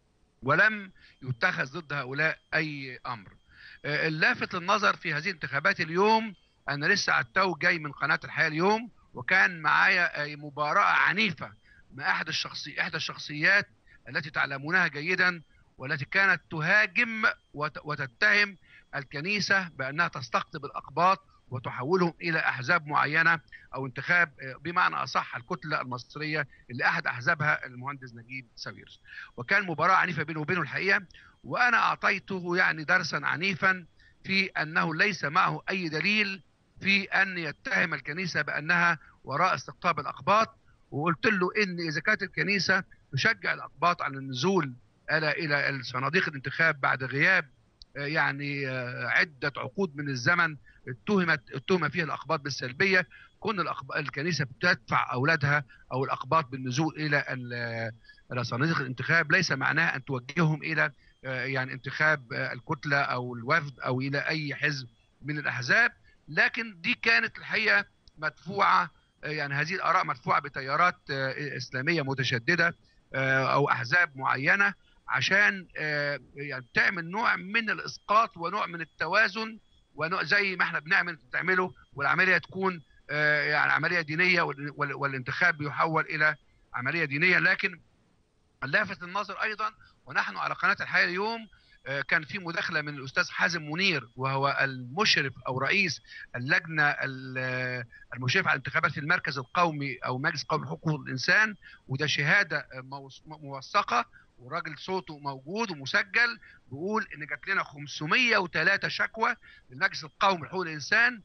ولم يتخذ ضد هؤلاء اي امر. آه، اللافت للنظر في هذه الانتخابات اليوم انا لسه على التو جاي من قناه الحياه اليوم وكان معايا آه، مباراه عنيفه مع احد الشخصي احدى الشخصيات التي تعلمونها جيدا والتي كانت تهاجم وت- وتتهم الكنيسه بانها تستقطب الاقباط وتحولهم الى احزاب معينه او انتخاب آه، بمعنى اصح الكتله المصريه اللي احد احزابها المهندس نجيب ساويرس وكان مباراه عنيفه بينه وبينه الحقيقه وانا اعطيته يعني درسا عنيفا في انه ليس معه اي دليل في ان يتهم الكنيسه بانها وراء استقطاب الاقباط وقلت له ان اذا كانت الكنيسه تشجع الاقباط على النزول الى الى الصناديق الانتخاب بعد غياب آه، يعني آه، عده عقود من الزمن اتهمت اتهم فيها الاقباط بالسلبيه كون الأقب- الكنيسه بتدفع اولادها او الاقباط بالنزول الى ال- الى صناديق الانتخاب ليس معناها ان توجههم الى آه، يعني انتخاب آه، الكتله او الوفد او الى اي حزب من الاحزاب لكن دي كانت الحقيقه مدفوعه آه، يعني هذه الاراء مدفوعه بتيارات آه، اسلاميه متشدده آه، او احزاب معينه عشان آه، يعني تعمل نوع من الاسقاط ونوع من التوازن ونوع زي ما احنا بنعمل بتعمله والعمليه تكون آه، يعني عمليه دينيه وال- وال- والانتخاب بيحول الى عمليه دينيه لكن لافت النظر ايضا ونحن على قناه الحياه اليوم آه، كان في مداخله من الاستاذ حازم منير وهو المشرف او رئيس اللجنه ال- المشرفه على الانتخابات في المركز القومي او مجلس قومي لحقوق الانسان وده شهاده آه، موث- موثقه وراجل صوته موجود ومسجل بيقول ان جات لنا 503 شكوى للمجلس القومي لحقوق الانسان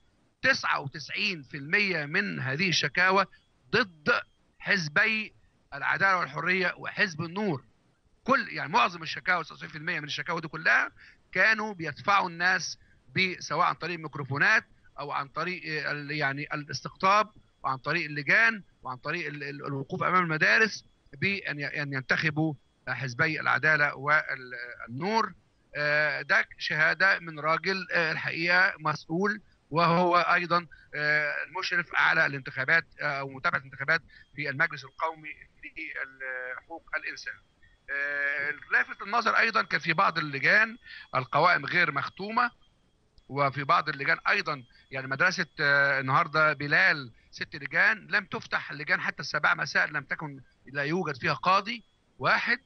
99% من هذه الشكاوى ضد حزبي العداله والحريه وحزب النور كل يعني معظم الشكاوى 99% من الشكاوى دي كلها كانوا بيدفعوا الناس ب- سواء عن طريق الميكروفونات او عن طريق آه، ال- يعني الاستقطاب وعن طريق اللجان وعن طريق ال- ال- الوقوف امام المدارس بان ي- ان ينتخبوا حزبي العداله والنور آه، ده شهاده من راجل آه، الحقيقه مسؤول وهو ايضا آه، المشرف على الانتخابات آه، او متابعه الانتخابات في المجلس القومي لحقوق الانسان. آه، لافت النظر ايضا كان في بعض اللجان القوائم غير مختومه وفي بعض اللجان ايضا يعني مدرسه آه، النهارده بلال ست لجان لم تفتح اللجان حتى السابعه مساء لم تكن لا يوجد فيها قاضي واحد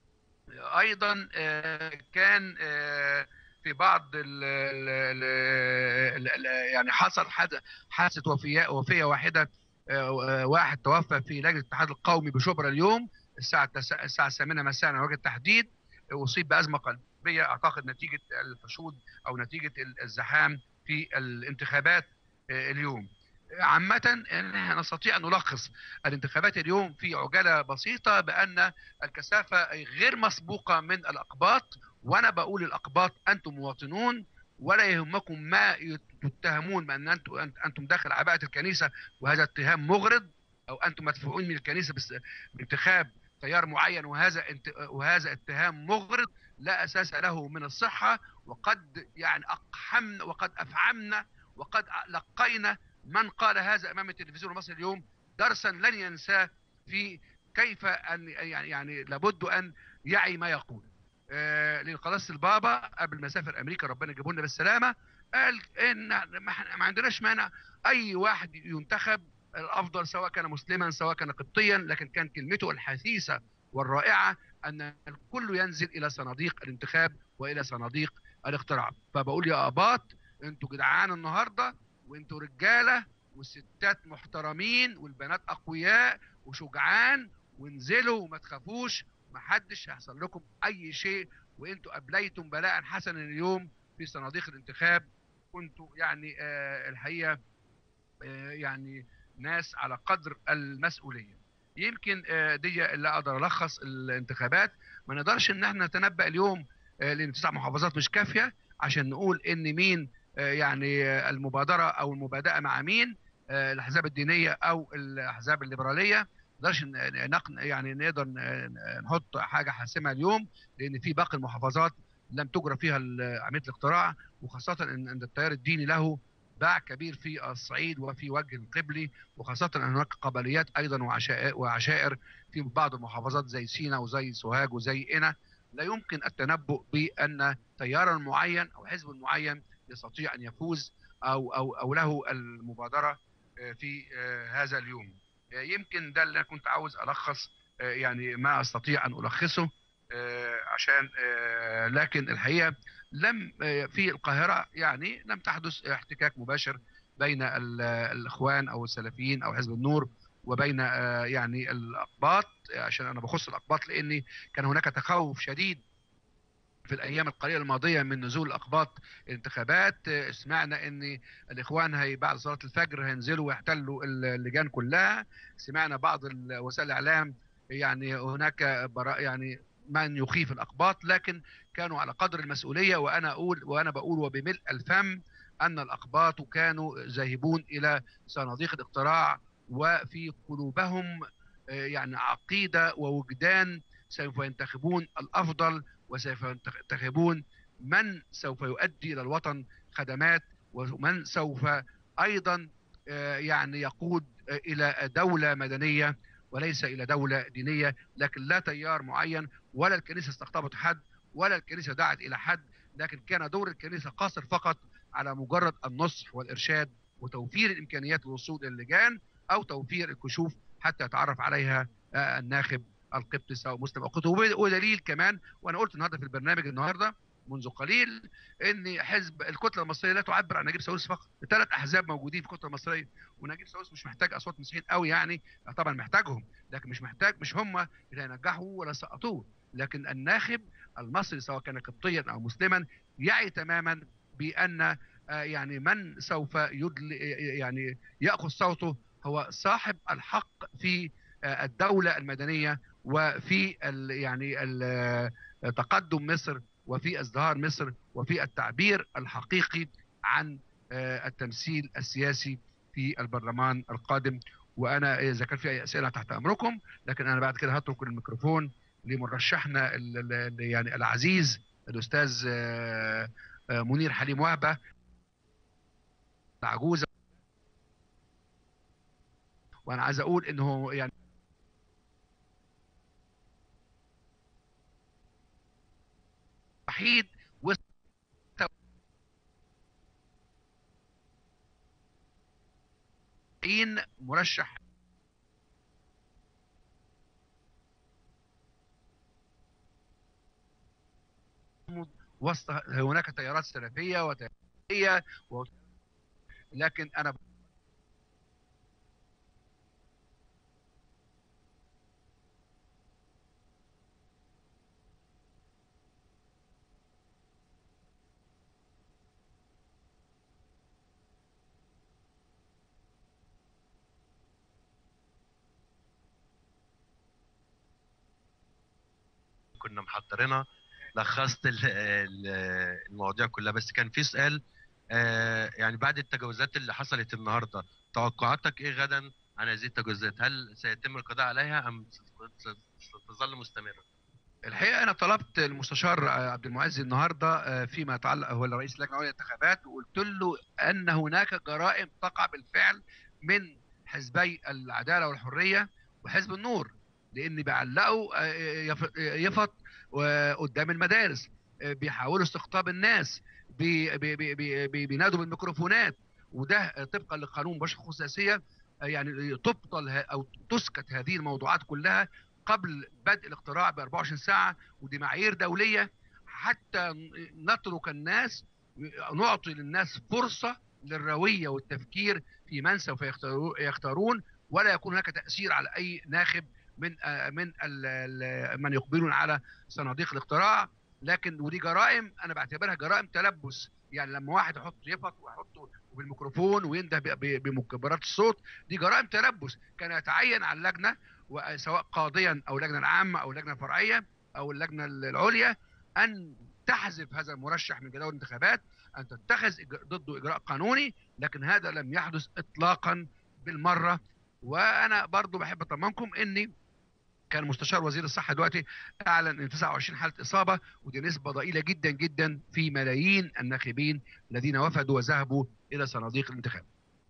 ايضا آه، كان آه، في بعض ال ال ال ال يعني حصل حد- حادثه وفيه وفيه واحده آه، واحد توفى في لجنه الاتحاد القومي بشبرا اليوم الساعه التس- الساعه الثامنه مساء على وجه التحديد اصيب بازمه قلبيه اعتقد نتيجه الفشود او نتيجه الزحام في الانتخابات آه، اليوم عامة إن نستطيع أن نلخص الانتخابات اليوم في عجالة بسيطة بأن الكثافة غير مسبوقة من الأقباط وأنا بقول الأقباط أنتم مواطنون ولا يهمكم ما تتهمون بأن أنتم أنتم داخل عباءة الكنيسة وهذا اتهام مغرض أو أنتم مدفوعون من الكنيسة بس- بانتخاب تيار معين وهذا انت وهذا اتهام مغرض لا أساس له من الصحة وقد يعني أقحمنا وقد أفعمنا وقد لقينا من قال هذا امام التلفزيون المصري اليوم درسا لن ينساه في كيف ان يعني يعني لابد ان يعي ما يقول. آه لان قداسه البابا قبل ما اسافر امريكا ربنا يجيبه لنا بالسلامه قال ان ما إحنا- ما عندناش مانع اي واحد ينتخب الافضل سواء كان مسلما سواء كان قبطيا لكن كان كلمته الحثيثه والرائعه ان الكل ينزل الى صناديق الانتخاب والى صناديق الاقتراع فبقول يا اباط انتوا جدعان النهارده وانتوا رجاله والستات محترمين والبنات اقوياء وشجعان وانزلوا وما تخافوش محدش هيحصل لكم اي شيء وانتوا ابليتم بلاء حسنا اليوم في صناديق الانتخاب كنتوا يعني آه الحقيقه آه يعني ناس على قدر المسؤوليه يمكن آه دي اللي اقدر الخص الانتخابات ما نقدرش ان احنا نتنبأ اليوم آه لان تسع محافظات مش كافيه عشان نقول ان مين آه يعني آه المبادره او المبادئه مع مين آه الاحزاب الدينيه او الاحزاب الليبراليه ما نقدرش ن- نقن يعني نقدر ن- نحط حاجه حاسمه اليوم لان في باقي المحافظات لم تجرى فيها ال- عمليه الاقتراع وخاصه ان إن التيار الديني له باع كبير في الصعيد وفي وجه القبلي وخاصه ان هناك قبليات ايضا وعشائر, وعشائر في بعض المحافظات زي سينا وزي سوهاج وزي قنا لا يمكن التنبؤ بان تيار معين او حزب معين يستطيع ان يفوز او او او له المبادره آه، في آه، هذا اليوم آه، يمكن ده اللي أنا كنت عاوز الخص آه، يعني ما استطيع ان الخصه آه، عشان آه، لكن الحقيقه لم آه، في القاهره يعني لم تحدث احتكاك مباشر بين ال- الاخوان او السلفيين او حزب النور وبين آه، يعني الاقباط عشان انا بخص الاقباط لاني كان هناك تخوف شديد في الايام القليله الماضيه من نزول الاقباط الانتخابات آه، سمعنا ان الاخوان هي بعد صلاه الفجر هينزلوا ويحتلوا اللجان كلها سمعنا بعض ال- وسائل الاعلام يعني هناك براء يعني من يخيف الاقباط لكن كانوا على قدر المسؤوليه وانا اقول وانا بقول وبملء الفم ان الاقباط كانوا ذاهبون الى صناديق الاقتراع وفي قلوبهم آه، يعني عقيده ووجدان سوف ينتخبون الافضل وسوف ينتخبون من سوف يؤدي الى الوطن خدمات ومن سوف ايضا آه، يعني يقود آه، الى دوله مدنيه وليس الى دوله دينيه لكن لا تيار معين ولا الكنيسه استقطبت حد ولا الكنيسه دعت الى حد لكن كان دور الكنيسه قاصر فقط على مجرد النصح والارشاد وتوفير الامكانيات للوصول الى اللجان او توفير الكشوف حتى يتعرف عليها آه، الناخب القبطي سواء مسلم او قبطي وب- ودليل كمان وانا قلت النهارده في البرنامج النهارده منذ قليل ان حزب الكتله المصريه لا تعبر عن نجيب ساويرس فقط ثلاث احزاب موجودين في الكتله المصريه ونجيب ساويرس مش محتاج اصوات مسيحيين قوي يعني طبعا محتاجهم لكن مش محتاج مش هم اللي هينجحوا ولا سقطوه لكن الناخب المصري سواء كان قبطيا او مسلما يعي تماما بان آه، يعني من سوف يدل يعني ياخذ صوته هو صاحب الحق في آه، الدوله المدنيه وفي ال يعني ال- آه، تقدم مصر وفي ازدهار مصر وفي التعبير الحقيقي عن آه، التمثيل السياسي في البرلمان القادم وانا اذا كان في اي اسئله تحت امركم لكن انا بعد كده هترك الميكروفون لمرشحنا ال- ال- ال- يعني العزيز الاستاذ آه، آه، منير حليم وهبه العجوزه وانا عايز اقول انه يعني وحيد وسط مرشح وسط هناك تيارات سلفيه وتياريه و... لكن انا كنا محضرينها لخصت ال- ال- المواضيع كلها بس كان في سؤال آه، يعني بعد التجاوزات اللي حصلت النهارده توقعاتك ايه غدا عن هذه التجاوزات؟ هل سيتم القضاء عليها ام ست- ستظل مستمره؟ الحقيقه انا طلبت المستشار آه، عبد المعز النهارده آه، فيما يتعلق هو رئيس اللجنه العليا للانتخابات وقلت له ان هناك جرائم تقع بالفعل من حزبي العداله والحريه وحزب النور لان بيعلقوا آه، يف- يفط آه، قدام المدارس آه، بيحاولوا استقطاب الناس بي- بي- بي- بي- بي- بينادوا بالميكروفونات وده آه، طبقا لقانون بشر الخصوصيه آه، يعني تبطل ه- او تسكت هذه الموضوعات كلها قبل بدء الاقتراع ب 24 ساعه ودي معايير دوليه حتى نترك الناس نعطي للناس فرصه للرويه والتفكير في من سوف يختارو- يختارون ولا يكون هناك تاثير على اي ناخب من آه، من ال- ال- من يقبلون على صناديق الاقتراع لكن ودي جرائم انا بعتبرها جرائم تلبس يعني لما واحد يحط يفط ويحطه بالميكروفون وينده ب- ب- بمكبرات الصوت دي جرائم تلبس كان يتعين على اللجنه سواء قاضيا او اللجنه العامه او اللجنه الفرعيه او اللجنه العليا ان تحذف هذا المرشح من جدول الانتخابات ان تتخذ إج- ضده اجراء قانوني لكن هذا لم يحدث اطلاقا بالمره وانا برضو بحب اطمنكم اني كان مستشار وزير الصحه دلوقتي اعلن ان 29 حاله اصابه ودي نسبه ضئيله جدا جدا في ملايين الناخبين الذين وفدوا وذهبوا الى صناديق الانتخاب.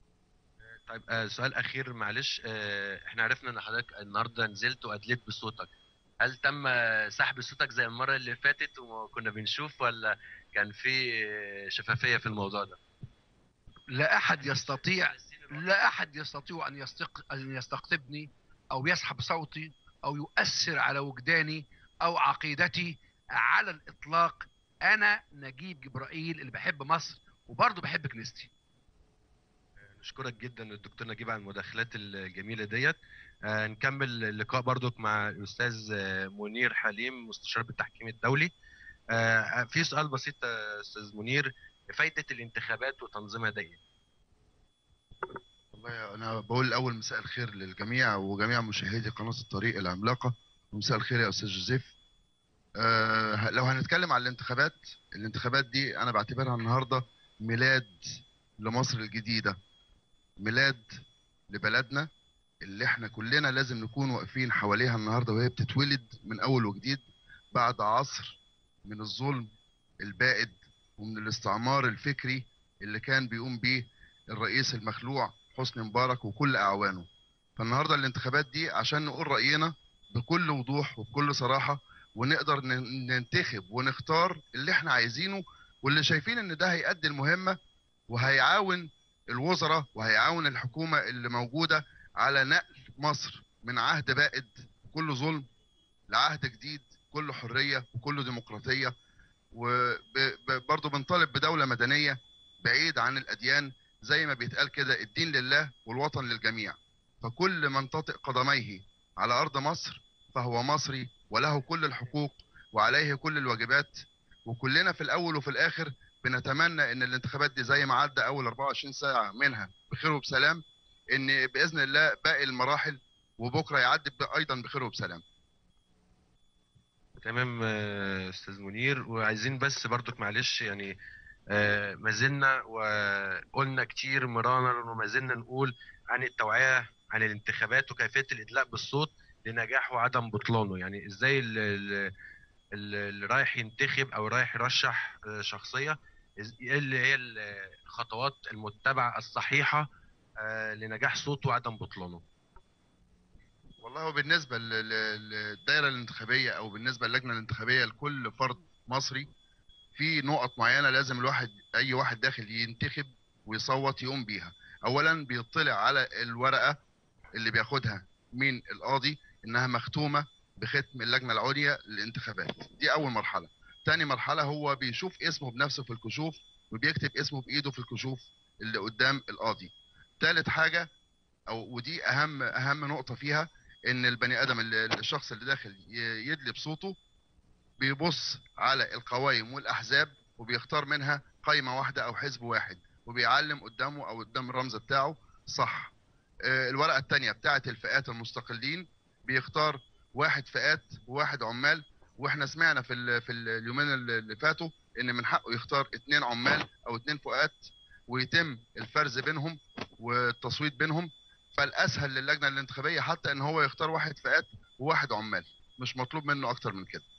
طيب آه، سؤال اخير معلش آه، احنا عرفنا ان حضرتك النهارده نزلت وادليت بصوتك هل تم آه، سحب صوتك زي المره اللي فاتت وكنا بنشوف ولا كان في آه، شفافيه في الموضوع ده؟ لا احد يستطيع لا احد يستطيع ان يستق... ان يستقطبني او يسحب صوتي او يؤثر على وجداني او عقيدتي على الاطلاق انا نجيب جبرائيل اللي بحب مصر وبرضه بحب كنيستي نشكرك جدا الدكتور نجيب على المداخلات الجميله ديت آه، نكمل اللقاء برضك مع الاستاذ آه، منير حليم مستشار بالتحكيم الدولي آه، في سؤال بسيط يا استاذ منير فايده الانتخابات وتنظيمها ده ايه؟ والله انا بقول الاول مساء الخير للجميع وجميع مشاهدي قناه الطريق العملاقه ومساء الخير يا استاذ جوزيف آه لو هنتكلم على الانتخابات الانتخابات دي انا بعتبرها النهارده ميلاد لمصر الجديده ميلاد لبلدنا اللي احنا كلنا لازم نكون واقفين حواليها النهارده وهي بتتولد من اول وجديد بعد عصر من الظلم البائد ومن الاستعمار الفكري اللي كان بيقوم بيه الرئيس المخلوع حسني مبارك وكل اعوانه فالنهارده الانتخابات دي عشان نقول راينا بكل وضوح وبكل صراحه ونقدر ن- ننتخب ونختار اللي احنا عايزينه واللي شايفين ان ده هيأدي المهمه وهيعاون الوزراء وهيعاون الحكومه اللي موجوده على نقل مصر من عهد بائد كله ظلم لعهد جديد كله حريه وكله ديمقراطيه وبرضه بنطالب بدوله مدنيه بعيد عن الاديان زي ما بيتقال كده الدين لله والوطن للجميع فكل من تطئ قدميه على ارض مصر فهو مصري وله كل الحقوق وعليه كل الواجبات وكلنا في الاول وفي الاخر بنتمنى ان الانتخابات دي زي ما عدى اول 24 ساعه منها بخير وبسلام ان باذن الله باقي المراحل وبكره يعدي ب- ايضا بخير وبسلام تمام آه، استاذ منير وعايزين بس برضك معلش يعني آه، ما زلنا وقلنا كتير مرارا وما زلنا نقول عن التوعيه عن الانتخابات وكيفيه الادلاء بالصوت لنجاحه وعدم بطلانه يعني ازاي ال- ال- ال- اللي رايح ينتخب او رايح يرشح آه، شخصيه إز- ايه اللي هي ال- الخطوات المتبعه الصحيحه آه، لنجاح صوته وعدم بطلانه والله هو بالنسبه لل- لل- للدائره الانتخابيه او بالنسبه للجنه الانتخابيه لكل فرد مصري في نقط معينه لازم الواحد اي واحد داخل ينتخب ويصوت يقوم بيها اولا بيطلع على الورقه اللي بياخدها من القاضي انها مختومه بختم اللجنه العليا للانتخابات دي اول مرحله تاني مرحله هو بيشوف اسمه بنفسه في الكشوف وبيكتب اسمه بايده في الكشوف اللي قدام القاضي تالت حاجه او ودي اهم اهم نقطه فيها ان البني ادم اللي الشخص اللي داخل ي- يدلي بصوته بيبص على القوائم والاحزاب وبيختار منها قائمه واحده او حزب واحد وبيعلم قدامه او قدام الرمز بتاعه صح آه، الورقه الثانيه بتاعه الفئات المستقلين بيختار واحد فئات وواحد عمال واحنا سمعنا في ال في ال- اليومين اللي اللي فاتوا ان من حقه يختار اتنين عمال او اتنين فئات ويتم الفرز بينهم والتصويت بينهم فالاسهل للجنه الانتخابيه حتى ان هو يختار واحد فئات وواحد عمال مش مطلوب منه اكتر من كده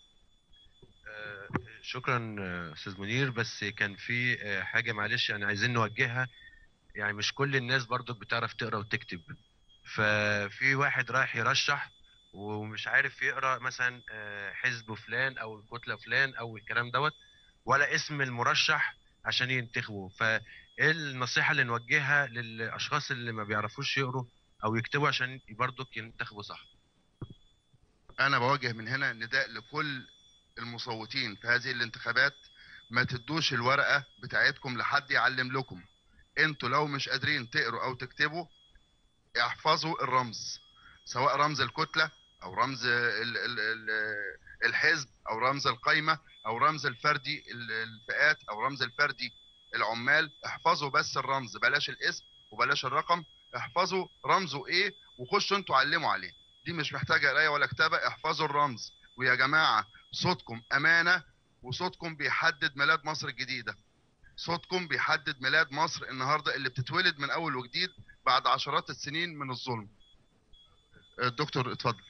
شكرا آه، استاذ منير بس كان في آه، حاجه معلش يعني عايزين نوجهها يعني مش كل الناس برضو بتعرف تقرا وتكتب ففي واحد رايح يرشح ومش عارف يقرا مثلا آه، حزب فلان او الكتله فلان او الكلام دوت ولا اسم المرشح عشان ينتخبوا فايه النصيحه اللي نوجهها للاشخاص اللي ما بيعرفوش يقروا او يكتبوا عشان برضك ينتخبوا صح انا بوجه من هنا نداء لكل المصوتين في هذه الانتخابات ما تدوش الورقه بتاعتكم لحد يعلم لكم انتوا لو مش قادرين تقروا او تكتبوا احفظوا الرمز سواء رمز الكتله او رمز ال ال ال الحزب او رمز القايمه او رمز الفردي ال- الفئات او رمز الفردي العمال احفظوا بس الرمز بلاش الاسم وبلاش الرقم احفظوا رمزه ايه وخشوا انتوا علموا عليه دي مش محتاجه قرايه ولا كتابه احفظوا الرمز ويا جماعه صوتكم امانه وصوتكم بيحدد ميلاد مصر الجديده صوتكم بيحدد ميلاد مصر النهارده اللي بتتولد من اول وجديد بعد عشرات السنين من الظلم الدكتور اتفضل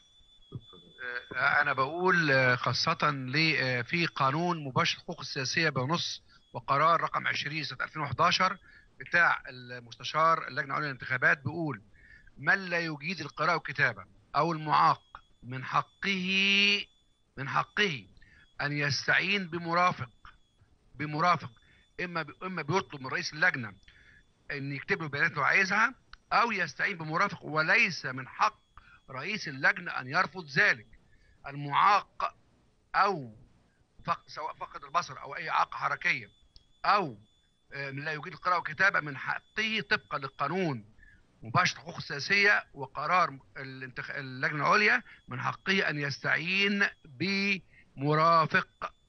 آه، انا بقول آه، خاصة ل- آه، في قانون مباشر الحقوق السياسية بنص وقرار رقم 20 سنة 2011 بتاع المستشار اللجنة العليا للانتخابات بيقول من لا يجيد القراءة والكتابة او المعاق من حقه من حقه ان يستعين بمرافق بمرافق اما ب- اما بيطلب من رئيس اللجنة ان يكتب له البيانات اللي هو عايزها او يستعين بمرافق وليس من حق رئيس اللجنة أن يرفض ذلك المعاق أو فق سواء فقد البصر أو أي إعاقة حركية أو آه، لا يجيد القراءة والكتابة من حقه طبقا للقانون مباشرة الحقوق السياسية وقرار الانتخ... اللجنة العليا من حقه أن يستعين بمرافق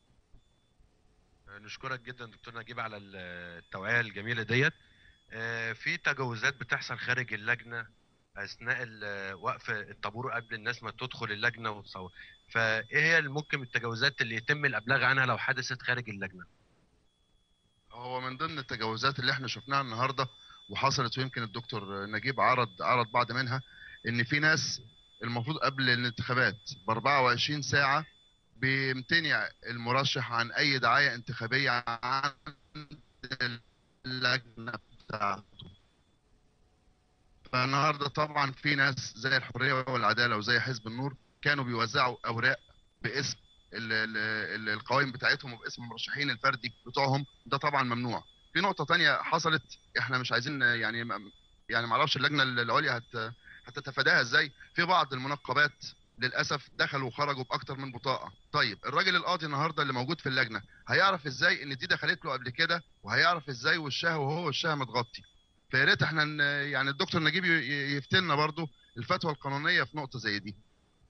نشكرك جدا دكتور نجيب على التوعية الجميلة ديت آه، في تجاوزات بتحصل خارج اللجنة أثناء ال- وقف الطابور قبل الناس ما تدخل اللجنة وتصور فإيه هي ممكن التجاوزات اللي يتم الإبلاغ عنها لو حدثت خارج اللجنة؟ هو من ضمن التجاوزات اللي احنا شفناها النهارده وحصلت ويمكن الدكتور نجيب عرض عرض بعض منها ان في ناس المفروض قبل الانتخابات ب 24 ساعه بيمتنع المرشح عن اي دعايه انتخابيه عن اللجنه بتاعته فالنهارده طبعا في ناس زي الحريه والعداله وزي حزب النور كانوا بيوزعوا اوراق باسم ال- ال- ال- القوائم بتاعتهم وباسم المرشحين الفردي بتوعهم ده طبعا ممنوع في نقطه تانية حصلت احنا مش عايزين يعني م- يعني معرفش اللجنه العليا هت هتتفاداها ازاي في بعض المنقبات للاسف دخلوا وخرجوا باكتر من بطاقه طيب الراجل القاضي النهارده اللي موجود في اللجنه هيعرف ازاي ان دي دخلت له قبل كده وهيعرف ازاي وشها وهو وشها متغطي فيا ريت احنا ن- يعني الدكتور نجيب ي- ي- يفتلنا برضو الفتوى القانونيه في نقطه زي دي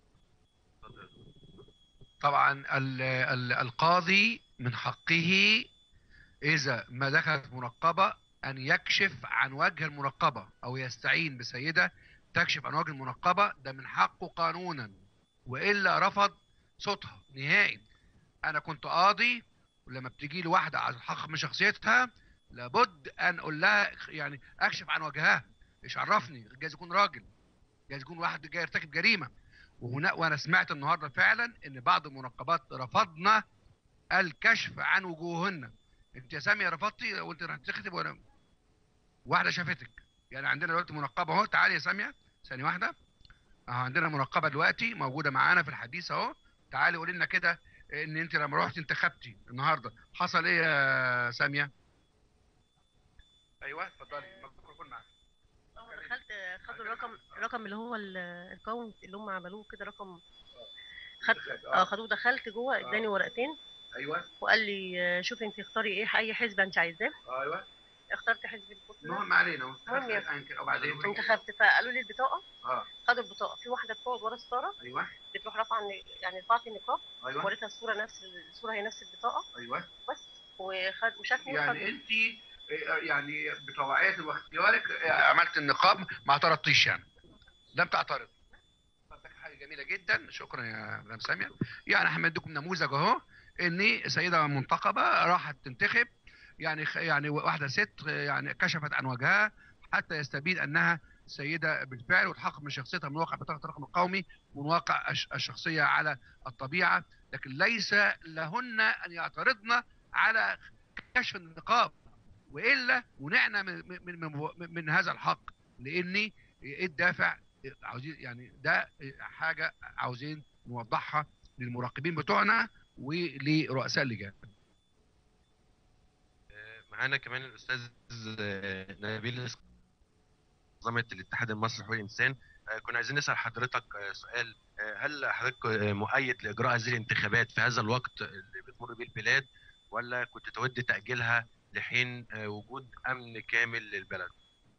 طبعا ال ال القاضي من حقه إذا ما دخلت منقبة أن يكشف عن وجه المنقبة أو يستعين بسيدة تكشف عن وجه المنقبة ده من حقه قانونا وإلا رفض صوتها نهائي أنا كنت قاضي ولما بتجي لي واحدة على الحق من شخصيتها لابد أن أقول لها يعني أكشف عن وجهها إيش عرفني جايز يكون راجل جايز يكون واحد جاي يرتكب جريمة وهنا وانا سمعت النهارده فعلا ان بعض المنقبات رفضنا الكشف عن وجوههن انت يا ساميه رفضتي وانت راح تختب ولا واحده شافتك يعني عندنا دلوقتي منقبه اهو تعالي يا ساميه ثانيه واحده اهو عندنا منقبه دلوقتي موجوده معانا في الحديث اهو تعالي قولي لنا كده ان انت لما رحتي انتخبتي النهارده حصل ايه يا ساميه ايوه اتفضلي الميكروفون معاك دخلت خدوا الرقم الرقم اللي هو ال- الكاونت اللي هم عملوه كده رقم خد اه خدوه دخلت جوه اداني ورقتين ايوه وقال لي آه، شوفي انت اختاري ايه اي حزب انت عايزاه ايوه اخترت حزب البطولة المهم علينا المهم يعني وبعدين انتخبت فقالوا لي البطاقه اه خدوا البطاقه في واحده بتقعد ورا الستاره ايوه بتروح رافعه الن- يعني رفعت النقاب أيوة. وريتها الصوره نفس الصوره هي نفس البطاقه ايوه بس وخد وشافني يعني وخد- انت يعني بطوعية واختيارك عملت النقاب ما اعترضتيش يعني لم تعترض فدك حاجه جميله جدا شكرا يا مدام ساميه يعني احنا بديكم نموذج اهو ان سيده منتخبه راحت تنتخب يعني خ- يعني واحده ست يعني كشفت عن وجهها حتى يستبين انها سيده بالفعل وتحقق من شخصيتها من واقع بطاقه الرقم القومي ومن واقع الش- الشخصيه على الطبيعه لكن ليس لهن ان يعترضن على كشف النقاب والا منعنا من من, من, من, من هذا الحق لان ايه الدافع عاوزين يعني ده حاجه عاوزين نوضحها للمراقبين بتوعنا ولرؤساء اللجان معانا كمان الاستاذ آه، نبيل منظمه الاتحاد المصري لحقوق الانسان آه، كنا عايزين نسال حضرتك آه، سؤال آه، هل حضرتك آه، مؤيد لاجراء هذه الانتخابات في هذا الوقت اللي بتمر به البلاد ولا كنت تود تاجيلها لحين آه، وجود امن كامل للبلد؟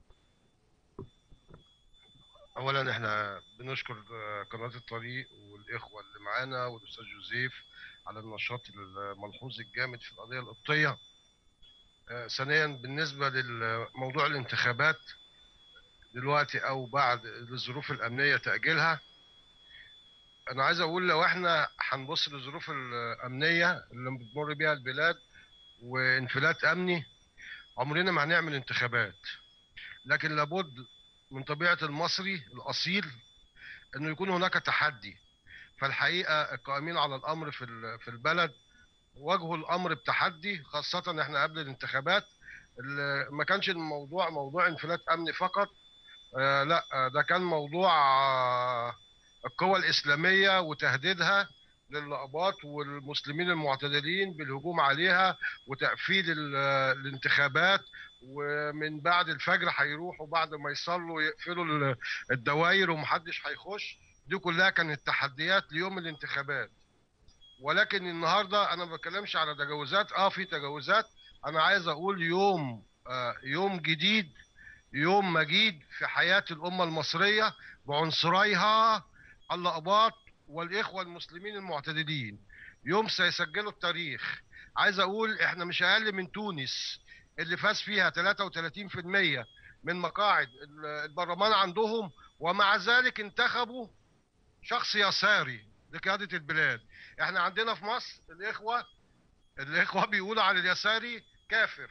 اولا احنا بنشكر آه، قناه الطريق والاخوه اللي معانا والاستاذ جوزيف على النشاط الملحوظ الجامد في القضيه القبطيه آه، ثانيا بالنسبه لموضوع الانتخابات دلوقتي او بعد الظروف الامنيه تاجيلها انا عايز اقول لو احنا هنبص للظروف الامنيه اللي بتمر بيها البلاد وانفلات امني عمرنا ما هنعمل انتخابات لكن لابد من طبيعه المصري الاصيل انه يكون هناك تحدي فالحقيقه القائمين على الامر في ال- في البلد واجهوا الامر بتحدي خاصه احنا قبل الانتخابات ال- ما كانش الموضوع موضوع انفلات امني فقط آه لا آه، ده كان موضوع آه القوى الاسلاميه وتهديدها للأقباط والمسلمين المعتدلين بالهجوم عليها وتقفيل ال- الانتخابات ومن بعد الفجر هيروحوا بعد ما يصلوا يقفلوا ال- الدوائر ومحدش هيخش دي كلها كانت تحديات ليوم الانتخابات ولكن النهارده انا ما بتكلمش على تجاوزات اه في تجاوزات انا عايز اقول يوم آه يوم جديد يوم مجيد في حياه الامه المصريه بعنصريها الأقباط والإخوة المسلمين المعتدلين يوم سيسجلوا التاريخ عايز أقول إحنا مش أقل من تونس اللي فاز فيها 33% من مقاعد ال- البرلمان عندهم ومع ذلك انتخبوا شخص يساري لقيادة البلاد احنا عندنا في مصر الإخوة الإخوة بيقولوا على اليساري كافر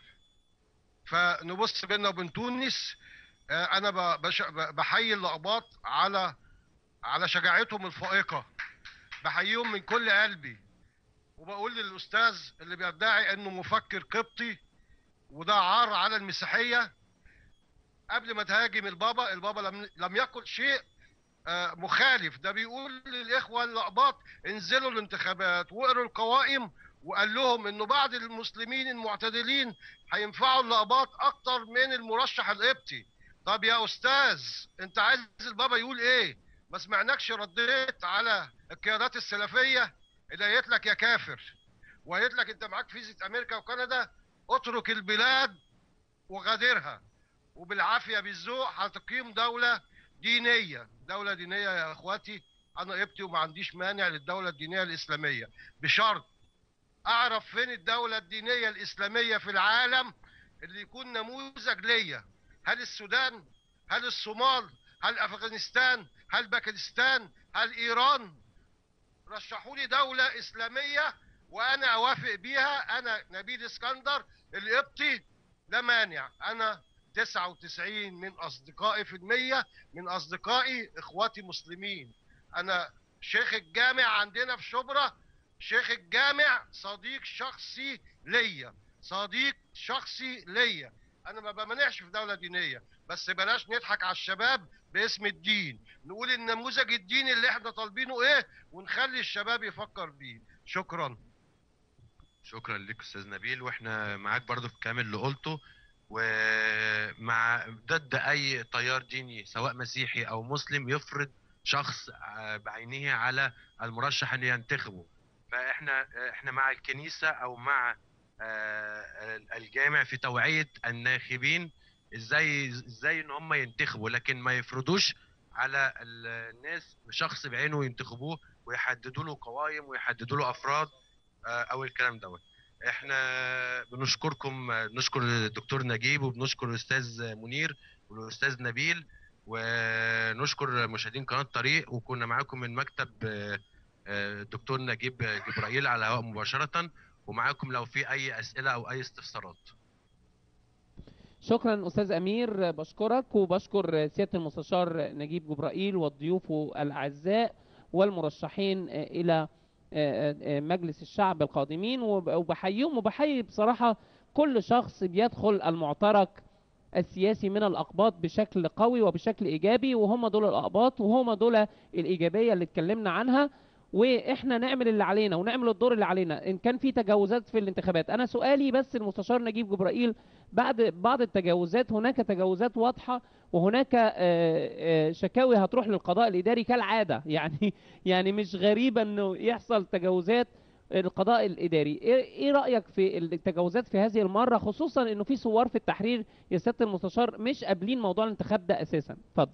فنبص بيننا وبين تونس آه، انا ب- بش- ب- بحيي الاقباط على على شجاعتهم الفائقه بحييهم من كل قلبي وبقول للاستاذ اللي بيدعي انه مفكر قبطي وده عار على المسيحيه قبل ما تهاجم البابا البابا لم لم يقل شيء آه، مخالف ده بيقول للاخوه الاقباط انزلوا الانتخابات واقروا القوائم وقال لهم انه بعض المسلمين المعتدلين هينفعوا الاقباط اكتر من المرشح القبطي طب يا استاذ انت عايز البابا يقول ايه ما سمعناكش رديت على القيادات السلفيه اللي قالت لك يا كافر وقالت لك انت معاك فيزا امريكا وكندا اترك البلاد وغادرها وبالعافيه بالذوق هتقيم دوله دينيه دوله دينيه يا اخواتي انا قبطي وما عنديش مانع للدوله الدينيه الاسلاميه بشرط اعرف فين الدوله الدينيه الاسلاميه في العالم اللي يكون نموذج ليا هل السودان هل الصومال هل افغانستان هل باكستان هل ايران رشحوا لي دوله اسلاميه وانا اوافق بيها انا نبيل اسكندر القبطي لا مانع انا 99 من اصدقائي في المية من اصدقائي اخواتي مسلمين انا شيخ الجامع عندنا في شبرا شيخ الجامع صديق شخصي ليا صديق شخصي ليا انا ما بمانعش في دوله دينيه بس بلاش نضحك على الشباب باسم الدين نقول النموذج الديني اللي احنا طالبينه ايه ونخلي الشباب يفكر بيه شكرا شكرا لك استاذ نبيل واحنا معاك برضو في كامل اللي قلته ومع ضد اي تيار ديني سواء مسيحي او مسلم يفرض شخص آه، بعينه على المرشح اللي ينتخبه فاحنا احنا مع الكنيسه او مع آه، الجامع في توعيه الناخبين ازاي ازاي ان هم ينتخبوا لكن ما يفرضوش على ال- الناس شخص بعينه ينتخبوه ويحددوا له قوائم ويحددوا له افراد آه، او الكلام دوت احنا بنشكركم آه، نشكر الدكتور نجيب وبنشكر الاستاذ منير والاستاذ نبيل ونشكر مشاهدين قناه طريق وكنا معاكم من مكتب آه، آه، الدكتور نجيب جبرائيل على الهواء مباشره ومعاكم لو في اي اسئله او اي استفسارات شكرا استاذ امير بشكرك وبشكر سياده المستشار نجيب جبرائيل وضيوفه الاعزاء والمرشحين الى مجلس الشعب القادمين وب- وبحييهم وبحيي بصراحه كل شخص بيدخل المعترك السياسي من الاقباط بشكل قوي وبشكل ايجابي وهم دول الاقباط وهم دول الايجابيه اللي اتكلمنا عنها واحنا نعمل اللي علينا ونعمل الدور اللي علينا ان كان في تجاوزات في الانتخابات انا سؤالي بس المستشار نجيب جبرائيل بعد بعض التجاوزات هناك تجاوزات واضحه وهناك آه، آه، شكاوي هتروح للقضاء الاداري كالعاده يعني يعني مش غريبه انه يحصل تجاوزات القضاء الاداري ايه إيه رايك في التجاوزات في هذه المره خصوصا انه في ثوار في التحرير يا سياده المستشار مش قابلين موضوع الانتخاب ده اساسا اتفضل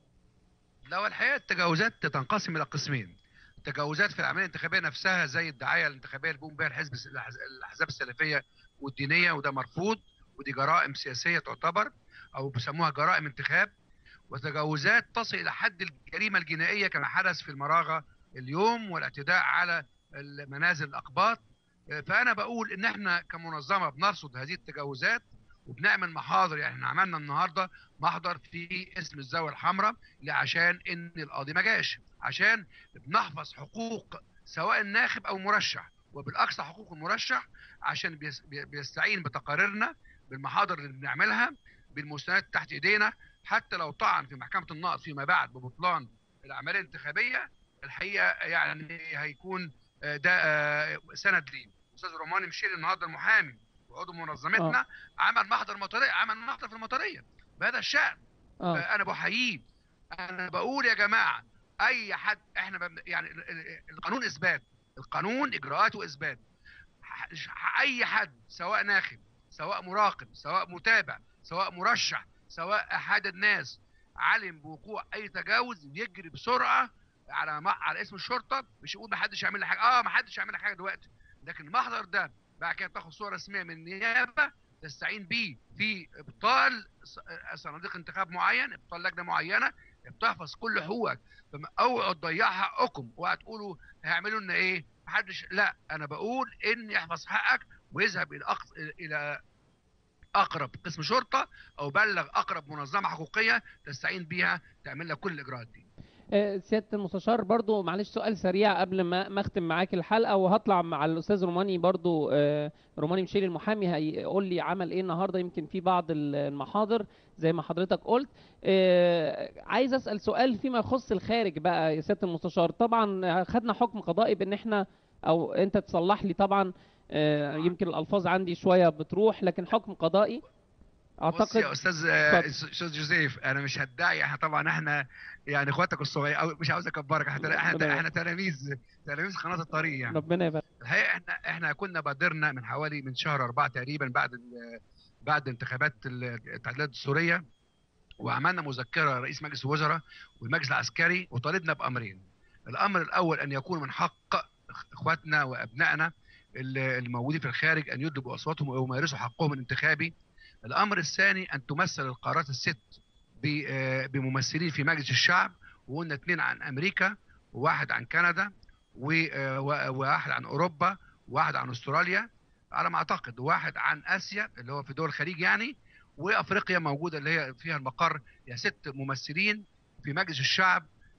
لو الحقيقه التجاوزات تنقسم الى قسمين تجاوزات في العمليه الانتخابيه نفسها زي الدعايه الانتخابيه اللي بيقوم بها الحزب الأحز- الاحزاب السلفيه والدينيه وده مرفوض ودي جرائم سياسيه تعتبر او بيسموها جرائم انتخاب وتجاوزات تصل الى حد الجريمه الجنائيه كما حدث في المراغه اليوم والاعتداء على منازل الاقباط فانا بقول ان احنا كمنظمه بنرصد هذه التجاوزات وبنعمل محاضر يعني احنا عملنا النهارده محضر في اسم الزاويه الحمراء عشان ان القاضي ما جاش عشان بنحفظ حقوق سواء الناخب او المرشح وبالاقصى حقوق المرشح عشان بيس- بي- بيستعين بتقاريرنا بالمحاضر اللي بنعملها بالمستندات تحت ايدينا حتى لو طعن في محكمه النقض فيما بعد ببطلان العمليه الانتخابيه الحقيقه يعني هيكون آه، ده آه، سند ليه استاذ روماني مشيري النهارده المحامي وعضو منظمتنا آه. عمل محضر مطريه عمل محضر في المطريه بهذا الشان آه. آه، انا بحييه انا بقول يا جماعه اي حد احنا بم- يعني ال- ال- القانون اثبات القانون اجراءات واثبات ح- اي حد سواء ناخب سواء مراقب سواء متابع سواء مرشح سواء احد الناس علم بوقوع اي تجاوز يجري بسرعه على ما على اسم الشرطه مش يقول ما حدش هيعمل لي حاجه اه ما حدش هيعمل لك حاجه دلوقتي لكن المحضر ده بعد كده تاخد صوره رسميه من النيابه تستعين بيه في ابطال ص- صناديق انتخاب معين ابطال لجنه معينه بتحفظ كل حقوقك فما اوعوا تضيعوا حقكم وهتقولوا هيعملوا لنا ايه محدش لا انا بقول ان يحفظ حقك ويذهب الى أقص... الى اقرب قسم شرطه او بلغ اقرب منظمه حقوقيه تستعين بيها تعمل لك كل الاجراءات دي آه، سياده المستشار برضو معلش سؤال سريع قبل ما ما اختم معاك الحلقه وهطلع مع الاستاذ روماني برضو آه، روماني مشيري المحامي هيقول لي عمل ايه النهارده يمكن في بعض ال- المحاضر زي ما حضرتك قلت آه، عايز اسال سؤال فيما يخص الخارج بقى يا سياده المستشار طبعا خدنا حكم قضائي بان احنا او انت تصلح لي طبعا آه، يمكن الالفاظ عندي شويه بتروح لكن حكم قضائي بص يا استاذ استاذ جوزيف انا مش هدعي احنا طبعا احنا يعني اخواتك الصغير أو مش عاوز اكبرك احنا ربنا احنا, يبارك. احنا تلاميذ تلاميذ قناه الطريق يعني ربنا يبارك الحقيقه احنا احنا كنا بادرنا من حوالي من شهر أربعة تقريبا بعد ال- بعد انتخابات ال- التعديلات السوريه وعملنا مذكره رئيس مجلس الوزراء والمجلس العسكري وطالبنا بامرين الامر الاول ان يكون من حق اخواتنا وابنائنا اللي الموجودين في الخارج ان يدلوا باصواتهم ويمارسوا حقهم الانتخابي الامر الثاني ان تمثل القارات الست ب- آه، بممثلين في مجلس الشعب وقلنا اثنين عن امريكا وواحد عن كندا و- آه، و- وواحد عن اوروبا وواحد عن استراليا على ما اعتقد وواحد عن اسيا اللي هو في دول الخليج يعني وافريقيا موجوده اللي هي فيها المقر يا ست ممثلين في مجلس الشعب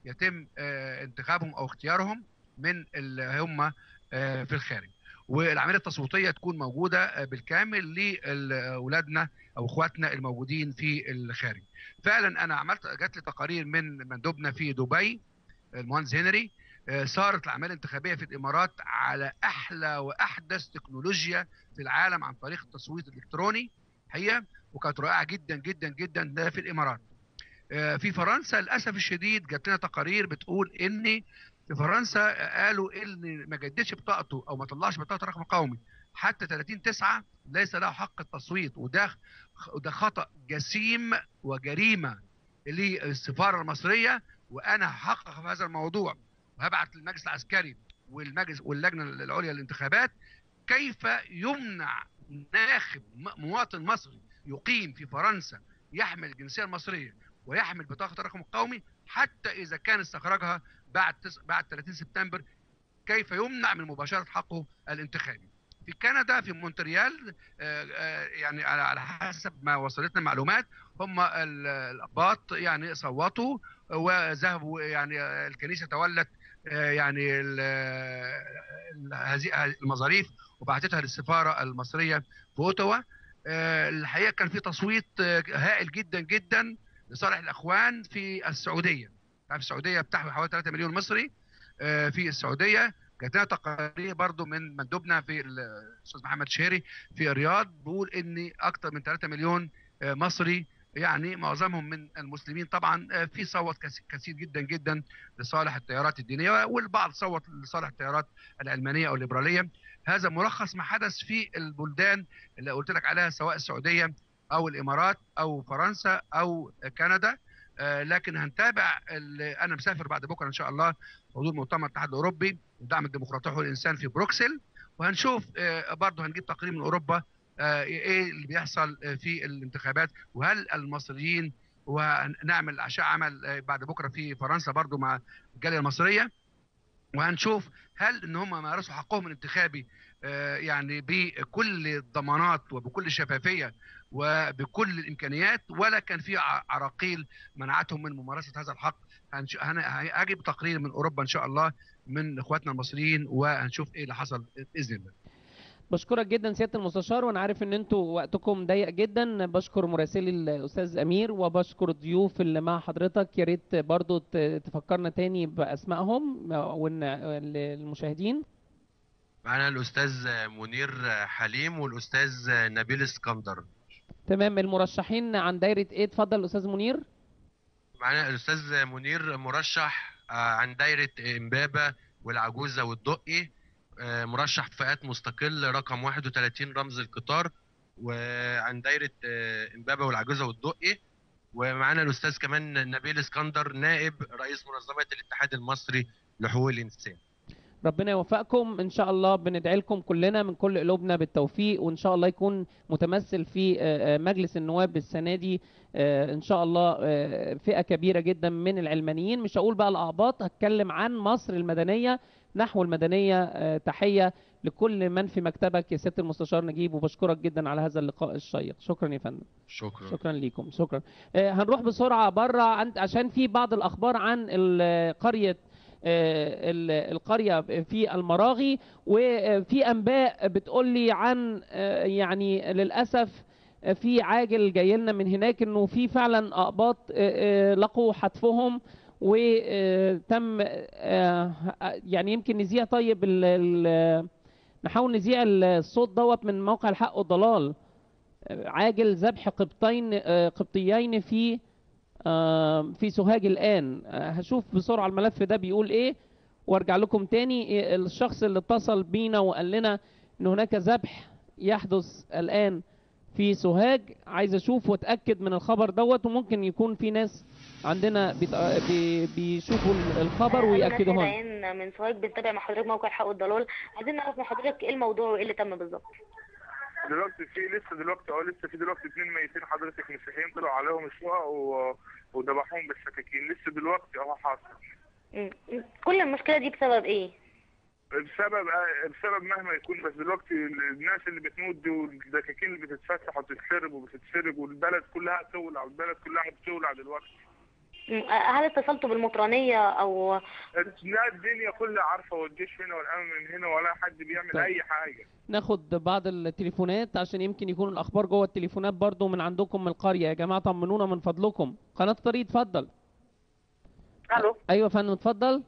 يتم آه، انتخابهم او اختيارهم من اللي هم آه، في الخارج والعمليه التصويتيه تكون موجوده آه، بالكامل لاولادنا او اخواتنا الموجودين في الخارج فعلا انا عملت جات لي تقارير من مندوبنا في دبي المهندس هنري آه، صارت العمليه الانتخابيه في الامارات على احلى واحدث تكنولوجيا في العالم عن طريق التصويت الالكتروني هي وكانت رائعه جدا جدا جدا ده في الامارات آه، في فرنسا للاسف الشديد جات لنا تقارير بتقول ان في فرنسا قالوا ان ما جددش بطاقته او ما طلعش بطاقه رقم قومي حتى 30 9 ليس له حق التصويت وده وده خطا جسيم وجريمه للسفاره المصريه وانا هحقق في هذا الموضوع وهبعت للمجلس العسكري والمجلس واللجنه العليا للانتخابات كيف يمنع ناخب م- مواطن مصري يقيم في فرنسا يحمل الجنسيه المصريه ويحمل بطاقه الرقم القومي حتى اذا كان استخرجها بعد تس... بعد 30 سبتمبر كيف يمنع من مباشره حقه الانتخابي. في كندا في مونتريال آه، آه، يعني على على حسب ما وصلتنا معلومات هم ال- الاباط يعني صوتوا وذهبوا يعني آه، الكنيسه تولت آه، يعني ال- ال- هذه المظاريف وبعتتها للسفاره المصريه في اوتوا آه، الحقيقه كان في تصويت آه، هائل جدا جدا لصالح الاخوان في السعوديه في السعوديه بتحوي حوالي 3 مليون مصري آه، في السعوديه كانت لنا تقارير برضو من مندوبنا في ال- الاستاذ محمد شهري في الرياض بيقول ان اكثر من 3 مليون آه، مصري يعني معظمهم من المسلمين طبعا آه، في صوت كث- كثير جدا جدا لصالح التيارات الدينيه والبعض صوت لصالح التيارات العلمانيه او الليبراليه هذا ملخص ما حدث في البلدان اللي قلت لك عليها سواء السعوديه او الامارات او فرنسا او كندا آه، لكن هنتابع ال- انا مسافر بعد بكره ان شاء الله حضور مؤتمر الاتحاد الاوروبي ودعم الديمقراطيه والانسان في بروكسل وهنشوف آه، برضه هنجيب تقرير من اوروبا آه، ايه اللي بيحصل آه، في الانتخابات وهل المصريين وهنعمل عشاء عمل آه، بعد بكره في فرنسا برضه مع الجاليه المصريه وهنشوف هل ان هم مارسوا حقهم الانتخابي آه، يعني بكل الضمانات وبكل الشفافيه وبكل الامكانيات ولا كان في ع- عراقيل منعتهم من ممارسه هذا الحق هنش... هن... هجيب تقرير من اوروبا ان شاء الله من اخواتنا المصريين وهنشوف ايه اللي حصل باذن الله بشكرك جدا سياده المستشار وانا عارف ان انتوا وقتكم ضيق جدا بشكر مراسلي الاستاذ امير وبشكر الضيوف اللي مع حضرتك يا ريت برضو ت- تفكرنا تاني باسمائهم وإن المشاهدين معنا الاستاذ منير حليم والاستاذ نبيل اسكندر تمام المرشحين عن دايره ايه اتفضل استاذ منير معنا الاستاذ منير مرشح آه، عن دايره امبابه والعجوزه والدقي آه، مرشح فئات مستقل رقم 31 رمز القطار وعن دايره آه، امبابه والعجوزه والدقي ومعانا الاستاذ كمان نبيل اسكندر نائب رئيس منظمه الاتحاد المصري لحقوق الانسان ربنا يوفقكم ان شاء الله بندعي لكم كلنا من كل قلوبنا بالتوفيق وان شاء الله يكون متمثل في آه، آه، مجلس النواب السنه دي آه، ان شاء الله آه، فئه كبيره جدا من العلمانيين مش هقول بقى الاعباط هتكلم عن مصر المدنيه نحو المدنيه آه، تحيه لكل من في مكتبك يا سياده المستشار نجيب وبشكرك جدا على هذا اللقاء الشيق شكرا يا فندم شكرا شكرا ليكم شكرا آه، هنروح بسرعه بره عن- عشان في بعض الاخبار عن ال- قريه آه، ال- القريه في المراغي وفي انباء بتقول لي عن آه، يعني للاسف آه، في عاجل جاي لنا من هناك انه في فعلا اقباط آه، آه، لقوا حتفهم وتم يعني يمكن نذيع طيب ال- ال- نحاول نذيع الصوت دوت من موقع الحق والضلال عاجل ذبح قبطين آه، قبطيين في آه، في سوهاج الآن آه، هشوف بسرعة الملف ده بيقول إيه وارجع لكم تاني آه، الشخص اللي اتصل بينا وقال لنا إن هناك ذبح يحدث الآن في سوهاج عايز أشوف وأتأكد من الخبر دوت وممكن يكون في ناس عندنا بيت- آه، بي- بيشوفوا الخبر ويأكدوها لنا. عين من سوهاج بنتابع مع حضرتك موقع الحق والضلال عايزين نعرف من حضرتك ايه الموضوع وايه اللي تم بالظبط دلوقتي في لسه دلوقتي اه لسه في دلوقتي اثنين ميتين حضرتك مسيحيين طلعوا عليهم الشقق و- وذبحوهم بالسكاكين لسه دلوقتي اهو حاصل مم. كل المشكله دي بسبب ايه بسبب آه، بسبب مهما يكون بس دلوقتي الناس اللي بتموت دي والدكاكين اللي بتتفتح وبتتسرب وبتتسرق والبلد كلها تولع والبلد كلها بتولع دلوقتي م- هل اتصلتوا بالمطرانية او لا الدنيا كلها عارفه والجيش هنا والامن من هنا ولا حد بيعمل طيب. اي حاجه ناخد بعض التليفونات عشان يمكن يكون الاخبار جوه التليفونات برضو من عندكم من القريه يا جماعه طمنونا من فضلكم قناه الطريق اتفضل الو ايوه يا فندم اتفضل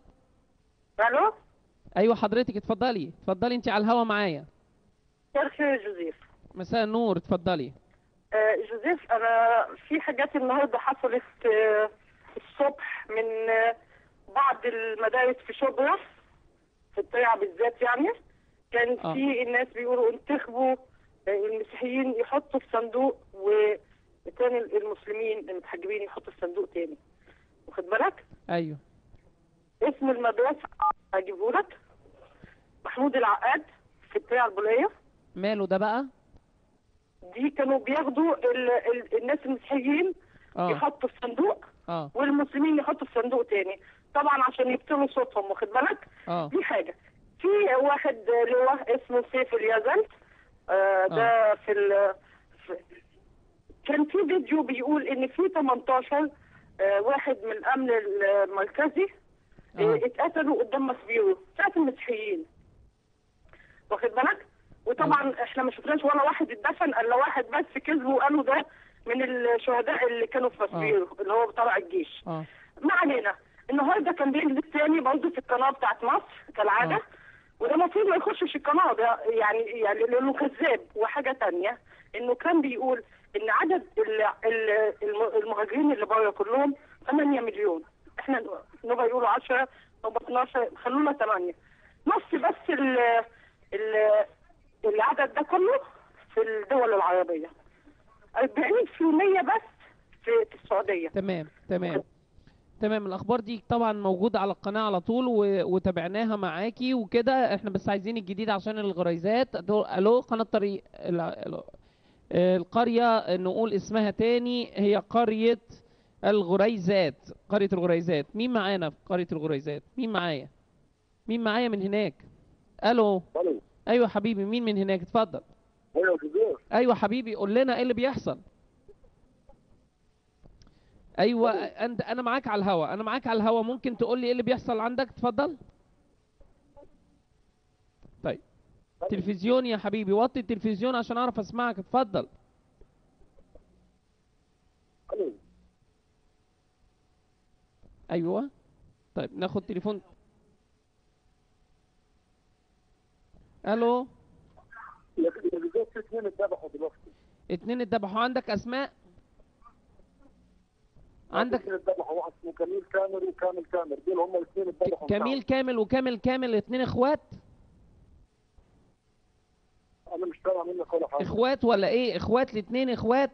الو ايوه حضرتك اتفضلي اتفضلي انت على الهوا معايا مساء الخير يا جوزيف مساء النور اتفضلي آه، جوزيف انا في حاجات النهارده حصلت آه، الصبح من آه، بعض المدارس في شبرا في الطريقه بالذات يعني كان آه. في الناس بيقولوا انتخبوا آه، المسيحيين يحطوا في صندوق وتاني المسلمين المتحجبين يحطوا في صندوق تاني واخد بالك ايوه اسم المدرسه هجيبه لك محمود العقاد في الطريقه البوليه ماله ده بقى دي كانوا بياخدوا ال... ال... الناس المسيحيين اه يحطوا في صندوق اه والمسلمين يحطوا في صندوق تاني طبعا عشان يبطلوا صوتهم واخد بالك اه دي حاجه في واحد لواء اسمه سيف اليزن آه ده في, ال... في كان في فيديو بيقول ان في 18 آه واحد من الامن المركزي آه. اتقتلوا قدام مسبيرو بتاعت المسيحيين واخد بالك وطبعا احنا ما شفناش ولا واحد اتدفن الا واحد بس كذبوا وقالوا ده من الشهداء اللي كانوا في مسبيرو اللي هو تبع الجيش اه ما علينا النهارده كان بينزل تاني برضه في القناه بتاعت مصر كالعاده آه. وده المفروض ما يخشش القناه ده يعني يعني لانه كذاب وحاجه تانية انه كان بيقول ان عدد ال- ال- الم- المهاجرين اللي بره كلهم 8 مليون احنا نبقى يقولوا 10 نبقى 12 خلونا 8 نص بس ال ال العدد ده كله في الدول العربيه 40% بس في في السعوديه تمام تمام تمام الاخبار دي طبعا موجوده على القناه على طول و... وتابعناها معاكي وكده احنا بس عايزين الجديد عشان الغريزات دول- الو قناه طريق ال- الو. آه، القريه نقول اسمها تاني هي قريه الغريزات قريه الغريزات مين معانا في قريه الغريزات مين معايا مين معايا من هناك الو الو ايوه حبيبي مين من هناك اتفضل ايوه كبير ايوه حبيبي قول لنا ايه اللي بيحصل ايوه انت انا معاك على الهوا انا معاك على الهوا ممكن تقول لي ايه اللي بيحصل عندك اتفضل طيب تلفزيون يا حبيبي وطي التلفزيون عشان اعرف اسمعك اتفضل ايوه طيب ناخد تليفون الو بالذات في اثنين اتذبحوا دلوقتي اتنين اتذبحوا عندك اسماء عندك اثنين اتذبحوا واحد اسمه كميل كامل وكامل كامل دول هم الاثنين اتذبحوا كميل كامل وكامل كامل اتنين اخوات انا مش سامع منك ولا حاجه اخوات ولا ايه اخوات الاتنين اخوات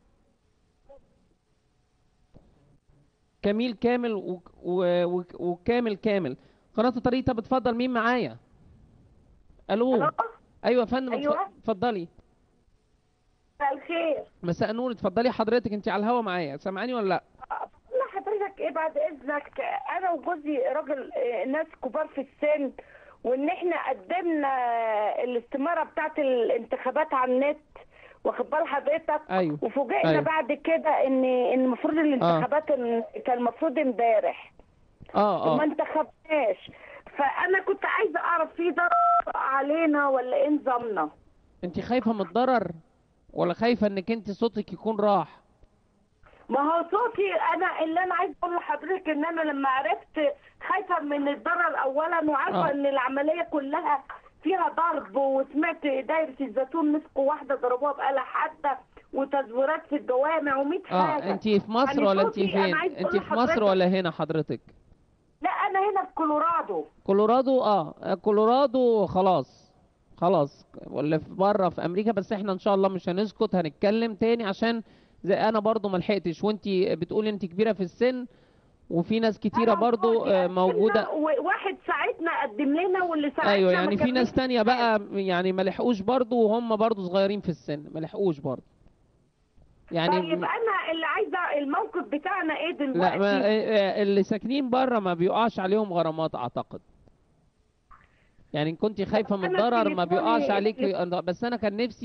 كميل كامل و... و... و... وكامل كامل قناة الطريق طب اتفضل مين معايا الو ايوه يا فندم اتف- أيوة. اتفضلي مساء الخير مساء النور اتفضلي حضرتك انت على الهوا معايا سامعاني ولا لا لا حضرتك ايه بعد اذنك انا وجوزي راجل آه، ناس كبار في السن وان احنا قدمنا الاستماره بتاعت الانتخابات على النت واخد بال حضرتك ايوه وفوجئنا أيوة. بعد كده ان ان المفروض الانتخابات ال- كان المفروض امبارح اه وما اه انتخبناش فانا كنت عايزه اعرف في ضرر علينا ولا ايه نظامنا انت خايفة من الضرر ولا خايفة انك انت صوتك يكون راح ما هو صوتي انا اللي انا عايز اقول لحضرتك ان انا لما عرفت خايفه من الضرر اولا وعارفه آه. ان العمليه كلها فيها ضرب وسمعت دايره الزيتون مسكوا واحده ضربوها بآلة حاده وتزويرات في الجوامع و100 اه حاجه انت في مصر يعني ولا انت صوتي فين أنا عايز انت أقول في مصر لحضرتك- ولا هنا حضرتك لا انا هنا في كولورادو كولورادو اه كولورادو خلاص خلاص ولا في بره في امريكا بس احنا ان شاء الله مش هنسكت هنتكلم تاني عشان زي انا برضو ما لحقتش وانت بتقولي انت كبيره في السن وفي ناس كتيره برضو آه، موجوده وواحد ساعتنا قدم لنا واللي ساعتنا ايوه ما يعني في كملش. ناس تانية بقى يعني ما لحقوش برضو وهم برضو صغيرين في السن ما لحقوش برضو يعني طيب انا اللي عايزه الموقف بتاعنا ايه دلوقتي لا ما آه، اللي ساكنين بره ما بيقعش عليهم غرامات اعتقد يعني ان كنت خايفه من أنا الضرر ما تليفوني- بيقعش عليك بس انا كان نفسي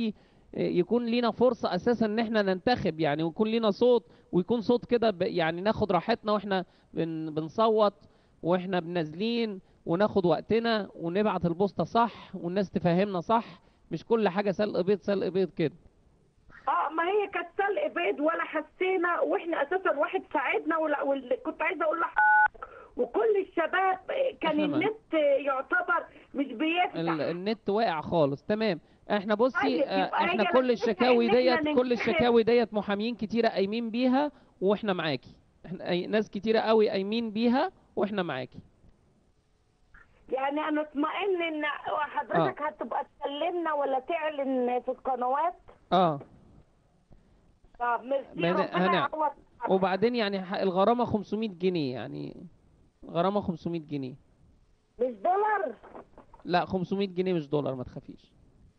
يكون لينا فرصة اساسا ان احنا ننتخب يعني ويكون لينا صوت ويكون صوت كده ب- يعني ناخد راحتنا واحنا بن بنصوت واحنا بنازلين وناخد وقتنا ونبعت البوسطة صح والناس تفهمنا صح مش كل حاجة سلق بيض سلق بيض كده اه ما هي كانت سلق بيض ولا حسينا واحنا اساسا واحد ساعدنا ولا واللي كنت عايزه اقول لحضرتك وكل الشباب كان إحنا ما- النت يعتبر مش ال- بيفتح النت واقع خالص تمام احنا بصي طيب، آه، يبقى احنا هي كل الفكرة الشكاوي إن إحنا ديت كل ننتخب. الشكاوي ديت محامين كتيرة قايمين بيها واحنا معاكي احنا أي- ناس كتيرة قوي قايمين بيها واحنا معاكي يعني انا اطمئن ان حضرتك هتبقى تكلمنا ولا تعلن في القنوات اه طب ميرسي ما ن- ربنا هنع- يعوض وبعدين يعني ح- الغرامة 500 جنيه يعني غرامة 500 جنيه مش دولار لا 500 جنيه مش دولار ما تخافيش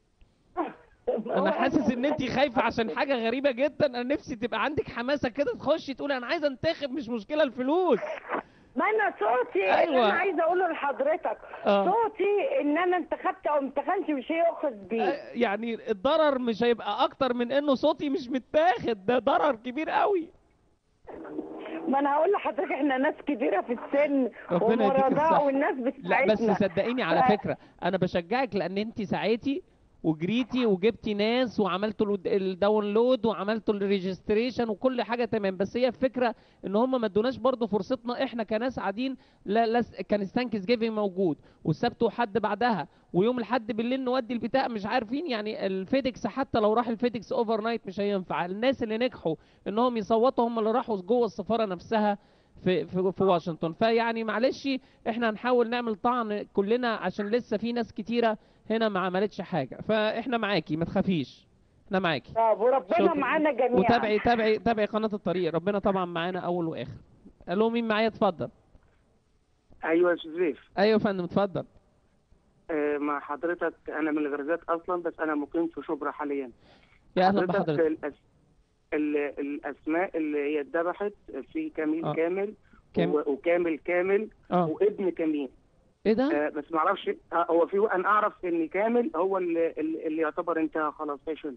انا حاسس ان انت خايفه عشان حاجه غريبه جدا انا نفسي تبقى عندك حماسه كده تخشي تقولي انا عايزه انتخب مش مشكله الفلوس ما انا صوتي اللي أيوة. انا عايزه اقوله لحضرتك آه. صوتي ان انا انتخبت او انتخبتش مش هيؤخذ بيه يعني الضرر مش هيبقى اكتر من انه صوتي مش متاخد ده ضرر كبير قوي ما انا هقول لحضرتك احنا ناس كبيره في السن ربنا يديك ومرضاء الصحة. والناس لا بتساعدنا بس صدقيني على ف- فكرة انا بشجعك لان انت ساعتي وجريتي وجبتي ناس وعملتوا الود- الداونلود وعملتوا الريجستريشن وكل حاجة تمام بس هي الفكرة ان هم ما ادوناش برضه فرصتنا احنا كناس قاعدين لا لا كان ستانكس جيفنج موجود والسبت وحد بعدها ويوم الحد بالليل نودي البتاع مش عارفين يعني الفيدكس حتى لو راح الفيدكس اوفر نايت مش هينفع الناس اللي نجحوا انهم يصوتوا هم اللي راحوا جوه السفارة نفسها في في في واشنطن فيعني معلش احنا هنحاول نعمل طعن كلنا عشان لسه في ناس كتيره هنا ما عملتش حاجه فاحنا معاكي ما تخافيش احنا معاكي طب وربنا شكراً. معانا جميعا وتابعي تابعي تابعي قناه الطريق ربنا طبعا معانا اول واخر الو مين معايا اتفضل ايوه يا استاذ زيف ايوه يا فندم اتفضل آه، مع حضرتك انا من الغرزات اصلا بس انا مقيم في شبرا حاليا يا اهلا حضرتك بحضرتك الأس... ال... الاسماء اللي هي اتذبحت في كميل آه. كامل كام- و... وكامل كامل اه وابن كميل ايه ده آه بس ما اعرفش آه هو في انا اعرف ان كامل هو اللي, اللي اللي يعتبر انتهى خلاص فاشل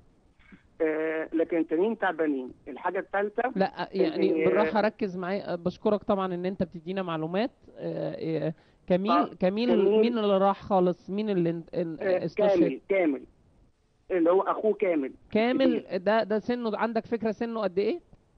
آه لكن التانيين تعبانين الحاجه الثالثه لا يعني بالراحه ركز معايا بشكرك طبعا ان انت بتدينا معلومات آه، آه، كميل آه، كميل كميل. مين اللي راح خالص مين اللي ان- ان- آه استشهد كامل كامل اللي هو اخوه كامل كامل ده ده سنه عندك فكره سنه قد ايه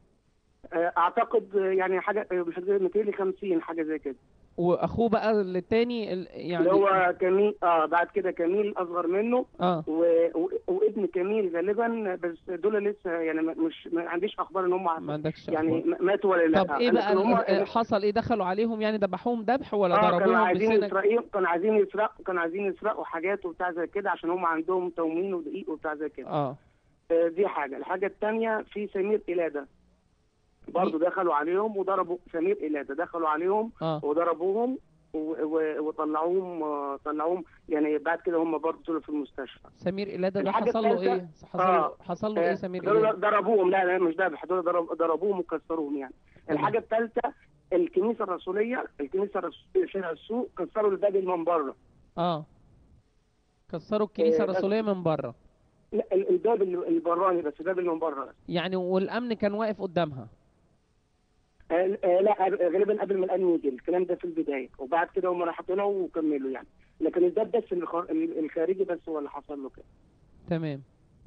آه اعتقد آه، يعني حاجه آه، مش فاكر 250 حاجه زي كده واخوه بقى التاني ال- يعني اللي هو كميل اه بعد كده كميل اصغر منه اه و... و... وابن كميل غالبا بس دول لسه يعني ما- مش ما عنديش اخبار ان هم ما عندكش يعني أخبار. م- ماتوا ولا لا طب ايه بقى لكن هم ال- حصل ايه دخلوا عليهم يعني ذبحوهم ذبح ولا اه كانوا ضربوهم عايزين بسنك يسرقوا كانوا عايزين يسرقوا كانوا عايزين يسرقوا حاجات وبتاع زي كده عشان هم عندهم تموين ودقيق وبتاع زي كده اه آه، دي حاجه الحاجه الثانيه في سمير إلادة برضه دخلوا عليهم وضربوا سمير إلادة دخلوا عليهم اه وضربوهم و- و- وطلعوهم آه، طلعوهم يعني بعد كده هم برضه طلعوا في المستشفى سمير إلادة ده الحاجة حصل له الثالثة- ايه حصل له آه، حصل له آه، ايه سمير دول إلادة ضربوهم لا لا مش ذبح دول ضرب ضربوهم وكسروهم يعني الحاجه الثالثه الكنيسه الرسوليه الكنيسه الرسوليه شارع السوق كسروا الباب من بره اه كسروا الكنيسه آه، بس- الرسوليه من بره لا ال- الباب ال- البراني بس الباب اللي من بره بس يعني والامن كان واقف قدامها آه، آه، لا غالبا قبل ما الان يجي الكلام ده في البدايه وبعد كده هم راحوا طلعوا وكملوا يعني لكن الباب بس اللي خار- الخارجي بس هو اللي حصل له كده تمام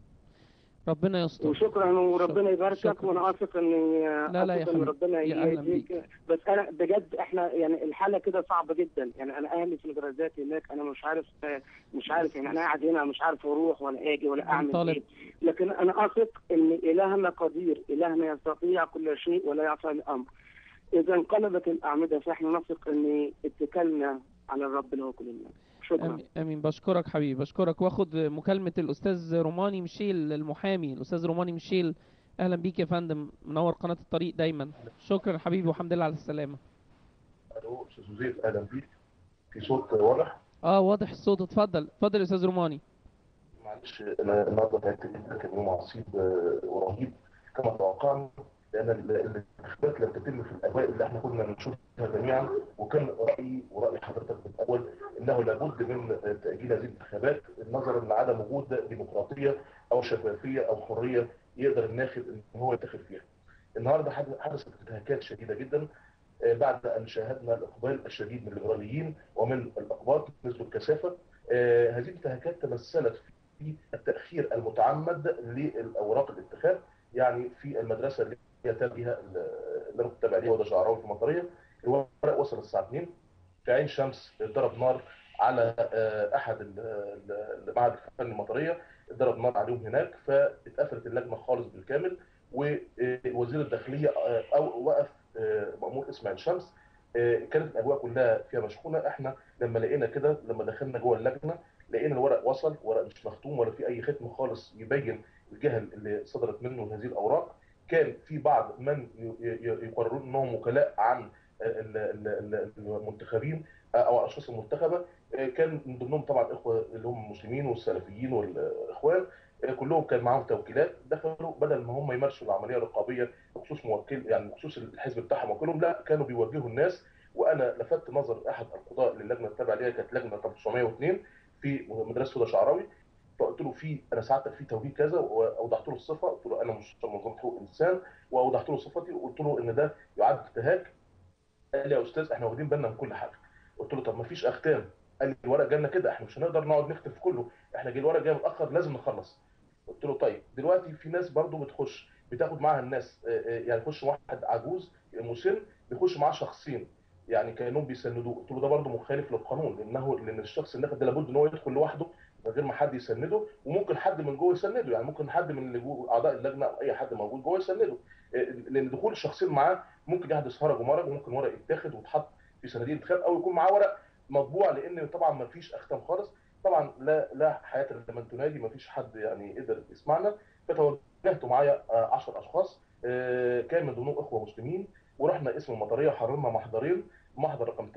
ربنا يستر وشكرا وربنا يباركك شكراً. وانا واثق ان لا لا يا واثق إن حبيبي. ربنا يا أهلاً يهديك بس انا بجد احنا يعني الحاله كده صعبه جدا يعني انا اهلي في الجرازات هناك انا مش عارف مش عارف يعني انا قاعد هنا مش عارف اروح ولا اجي ولا اعمل طالب. ايه لكن انا اثق ان الهنا قدير الهنا يستطيع كل شيء ولا يعصى الامر اذا انقلبت الاعمده فاحنا نثق ان اتكلنا على الرب له كل الناس شكرا امين امين بشكرك حبيبي بشكرك واخد مكالمه الاستاذ روماني ميشيل المحامي الاستاذ روماني ميشيل اهلا بيك يا فندم منور قناه الطريق دايما شكرا حبيبي والحمد لله على السلامه الو استاذ زيد اهلا بيك في صوت واضح اه واضح الصوت اتفضل اتفضل يا استاذ روماني معلش انا النهارده تعبت جدا كان يوم عصيب آه، ورهيب كما توقعنا لان ال- الانتخابات لم تتم في الاجواء اللي احنا كنا بنشوفها جميعا وكان رايي وراي حضرتك في الاول انه لابد من آه، تاجيل هذه الانتخابات نظرا لعدم وجود ديمقراطيه او او شفافيه او حريه يقدر الناخب ان هو يتخذ فيها. النهارده حدث- حدثت انتهاكات شديده جدا آه، بعد ان شاهدنا الاقبال الشديد من الليبراليين ومن الاقباط نسبه الكثافه آه، هذه الانتهاكات تمثلت في التاخير المتعمد للاوراق الانتخاب يعني في المدرسه اللي هي تابع بها اللي انا كنت تابع ليها وده شعراوي في المطريه الورق وصل الساعه 2 في عين شمس ضرب نار على آه، احد ال- ال- المعهد الفني المطريه ضرب نار عليهم هناك فاتقفلت اللجنه خالص بالكامل ووزير الداخليه آه، او وقف آه، مأمور اسم عين شمس آه، كانت الاجواء كلها فيها مشحونه احنا لما لقينا كده لما دخلنا جوه اللجنه لقينا الورق وصل ورق مش مختوم ولا في اي ختم خالص يبين الجهه اللي صدرت منه هذه الاوراق كان في بعض من ي- ي- يقررون انهم وكلاء عن ال- ال- ال- المنتخبين او الاشخاص المنتخبه كان من ضمنهم طبعا اخوه اللي هم المسلمين والسلفيين والاخوان كلهم كان معاهم توكيلات دخلوا بدل ما هم يمارسوا العمليه الرقابيه بخصوص موكل يعني بخصوص الحزب بتاعهم وكلهم لا كانوا بيوجهوا الناس وانا لفت نظر احد القضاء للجنه التابعه ليها كانت لجنه 902 في مدرسه هدى شعراوي فقلت له في انا ساعتك في توجيه كذا واوضحت له الصفه قلت له انا مستشار منظمه حقوق الانسان واوضحت له صفتي وقلت له ان ده يعد انتهاك قال لي يا استاذ احنا واخدين بالنا من كل حاجه قلت له طب ما فيش اختام قال لي الورق جالنا كده احنا مش هنقدر نقعد نكتب في كله احنا جه الورق جاي متاخر لازم نخلص قلت له طيب دلوقتي في ناس برضو بتخش بتاخد معاها الناس آه، آه، يعني يخش واحد عجوز مسن بيخش معاه شخصين يعني كانهم بيسندوه قلت له ده برضه مخالف للقانون لانه لان الشخص الناخب ده لابد ان هو يدخل لوحده من غير ما حد يسنده وممكن حد من جوه يسنده يعني ممكن حد من اللي جوه اعضاء اللجنه او اي حد موجود جوه يسنده آه، لان دخول الشخصين معاه ممكن يحدث هرج ومرج وممكن ورق يتاخد ويتحط في صناديق الانتخاب او يكون معاه ورق مطبوع لان طبعا ما فيش اختام خالص طبعا لا لا حياه لمن تنادي ما فيش حد يعني قدر يسمعنا فتوجهت معايا 10 اشخاص آه، كان من ضمنهم اخوه مسلمين ورحنا اسم المطريه حررنا محضرين محضر رقم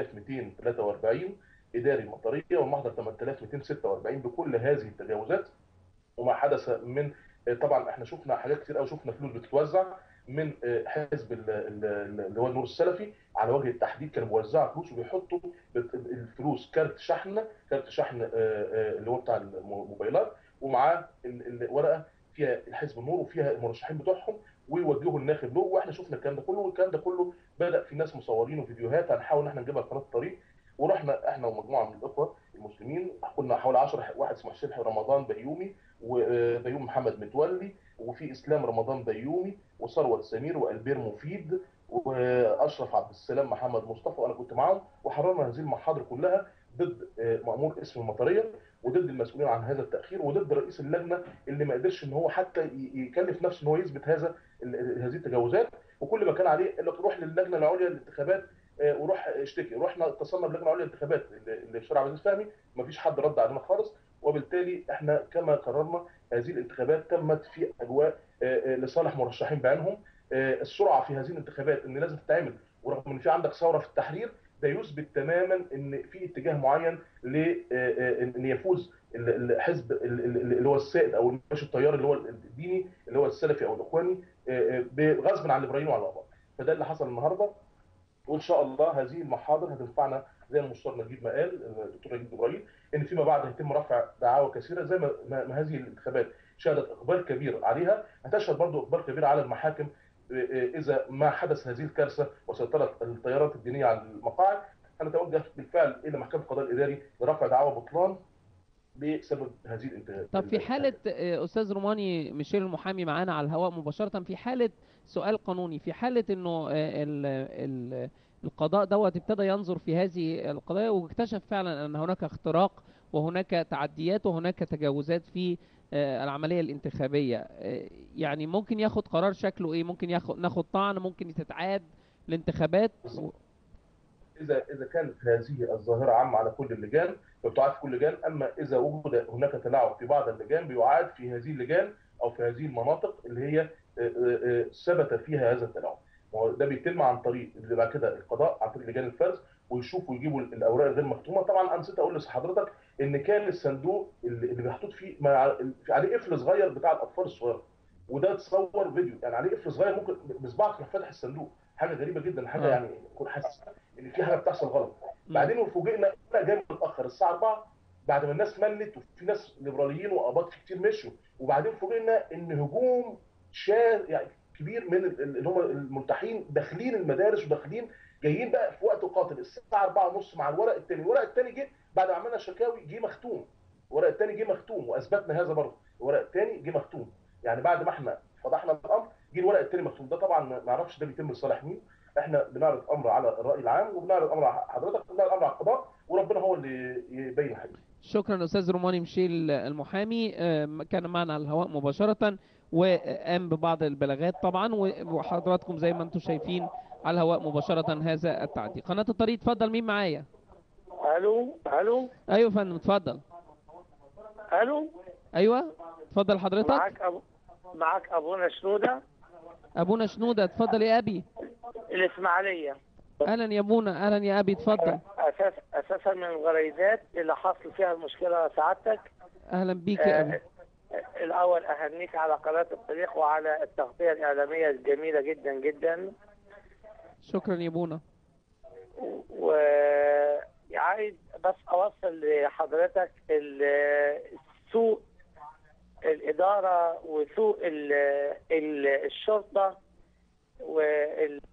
8243 اداري المطريه والمحضر 8246 بكل هذه التجاوزات وما حدث من آه، طبعا احنا شفنا حاجات كتير قوي شفنا فلوس بتتوزع من آه، حزب ال- ال- اللي هو النور السلفي على وجه التحديد كانوا بيوزعوا فلوس وبيحطوا بت- الفلوس كارت شحن كارت شحن آه، آه، اللي هو بتاع الموبايلات ومعاه ال- الورقه فيها الحزب النور وفيها المرشحين بتوعهم ويوجهوا الناخب له واحنا شفنا الكلام ده كله والكلام ده كله بدا في ناس مصورين وفيديوهات هنحاول ان احنا نجيبها لقناه الطريق ورحنا احنا ومجموعه من الاخوه المسلمين كنا حوالي 10 واحد اسمه حسين رمضان بيومي وبيومي محمد متولي وفي اسلام رمضان بيومي وثروت سمير والبير مفيد واشرف عبد السلام محمد مصطفى وانا كنت معاهم وحررنا هذه المحاضر كلها ضد آه، مامور اسم المطريه وضد المسؤولين عن هذا التاخير وضد رئيس اللجنه اللي ما قدرش ان هو حتى ي- يكلف نفسه ان هو يثبت هذا ال- هذه التجاوزات وكل ما كان عليه انك تروح للجنه العليا للانتخابات آه، وروح اشتكي رحنا اتصلنا باللجنه العليا للانتخابات اللي اللي في شارع عبد العزيز فهمي ما فيش حد رد علينا خالص وبالتالي احنا كما قررنا هذه الانتخابات تمت في اجواء آه، آه، لصالح مرشحين بعينهم آه، السرعه في هذه الانتخابات ان لازم تتعمل ورغم ان في عندك ثوره في التحرير ده يثبت تماما ان في اتجاه معين ل آه، آه، ان يفوز ال- الحزب ال- ال- اللي هو السائد او ماشي التيار اللي هو الديني اللي هو السلفي او الاخواني آه، آه، بغصب عن الليبراليين وعلى الاباء فده اللي حصل النهارده وان شاء الله هذه المحاضر هتنفعنا زي المستشار نجيب ما قال الدكتور نجيب ابراهيم ان فيما بعد هيتم رفع دعاوى كثيره زي ما, ما ما هذه الانتخابات شهدت اقبال كبير عليها هتشهد برضو اقبال كبير على المحاكم اذا ما حدث هذه الكارثه وسيطرت التيارات الدينيه على المقاعد هنتوجه بالفعل الى محكمه القضاء الاداري لرفع دعوى بطلان بسبب هذه الانتهاء طب في حالة آه، أستاذ روماني ميشيل المحامي معانا على الهواء مباشرة في حالة سؤال قانوني في حالة إنه آه، ال ال القضاء دوت ابتدى ينظر في هذه القضايا واكتشف فعلا أن هناك اختراق وهناك تعديات وهناك تجاوزات في آه، العملية الانتخابية آه، يعني ممكن ياخد قرار شكله إيه ممكن ياخد ناخد طعن ممكن تتعاد الانتخابات اذا اذا كانت هذه الظاهره عامه على كل اللجان فبتعاد في كل لجان اما اذا وجد هناك تلاعب في بعض اللجان بيعاد في هذه اللجان او في هذه المناطق اللي هي آه، آه، آه، ثبت فيها هذا التلاعب وهو ده بيتم عن طريق اللي بعد كده القضاء عن طريق لجان الفرز ويشوفوا يجيبوا الاوراق الغير مختومه طبعا انا نسيت اقول لحضرتك ان كان الصندوق اللي اللي محطوط فيه ما- في عليه قفل صغير بتاع الاطفال الصغيره وده تصور فيديو يعني عليه قفل صغير ممكن بصبعك تروح فاتح الصندوق حاجه غريبه جدا حاجه آه. يعني تكون حاسس ان في حاجه بتحصل غلط بعدين فوجئنا انا جاي متاخر الساعه 4 بعد ما الناس ملت وفي ناس ليبراليين واباط كتير مشوا وبعدين فوجئنا ان هجوم شا يعني كبير من ال- ال- اللي هم الملتحين داخلين المدارس وداخلين جايين بقى في وقت قاتل الساعه 4 ونص مع الورق الثاني الورق الثاني جه بعد ما عملنا شكاوي جه مختوم الورق الثاني جه مختوم واثبتنا هذا برضه الورق الثاني جه مختوم يعني بعد ما احنا فضحنا الامر جه الورق الثاني مختوم ده طبعا ما ما اعرفش ده بيتم لصالح مين احنا بنعرض امر على الراي العام وبنعرض امر على حضرتك وبنعرض امر على القضاء وربنا هو اللي يبين الحقيقه شكرا استاذ روماني مشيل المحامي آه، كان معنا على الهواء مباشرة وقام ببعض البلاغات طبعا و- وحضراتكم زي ما انتم شايفين على الهواء مباشرة هذا التعدي قناة الطريق اتفضل مين معايا الو الو ايوه يا فندم اتفضل الو ايوه اتفضل حضرتك معاك أبو... معاك ابونا شنوده ابونا شنودة اتفضل يا ابي الاسماعيليه اهلا يا ابونا اهلا يا ابي اتفضل اساس اساسا من الغريزات اللي حصل فيها المشكله سعادتك اهلا بيك يا ابي آه، الاول اهنيك على قناه الطريق وعلى التغطيه الاعلاميه الجميله جدا جدا شكرا يا ابونا وعايز بس اوصل لحضرتك ال- سوء الاداره وسوء ال- ال- الشرطه وال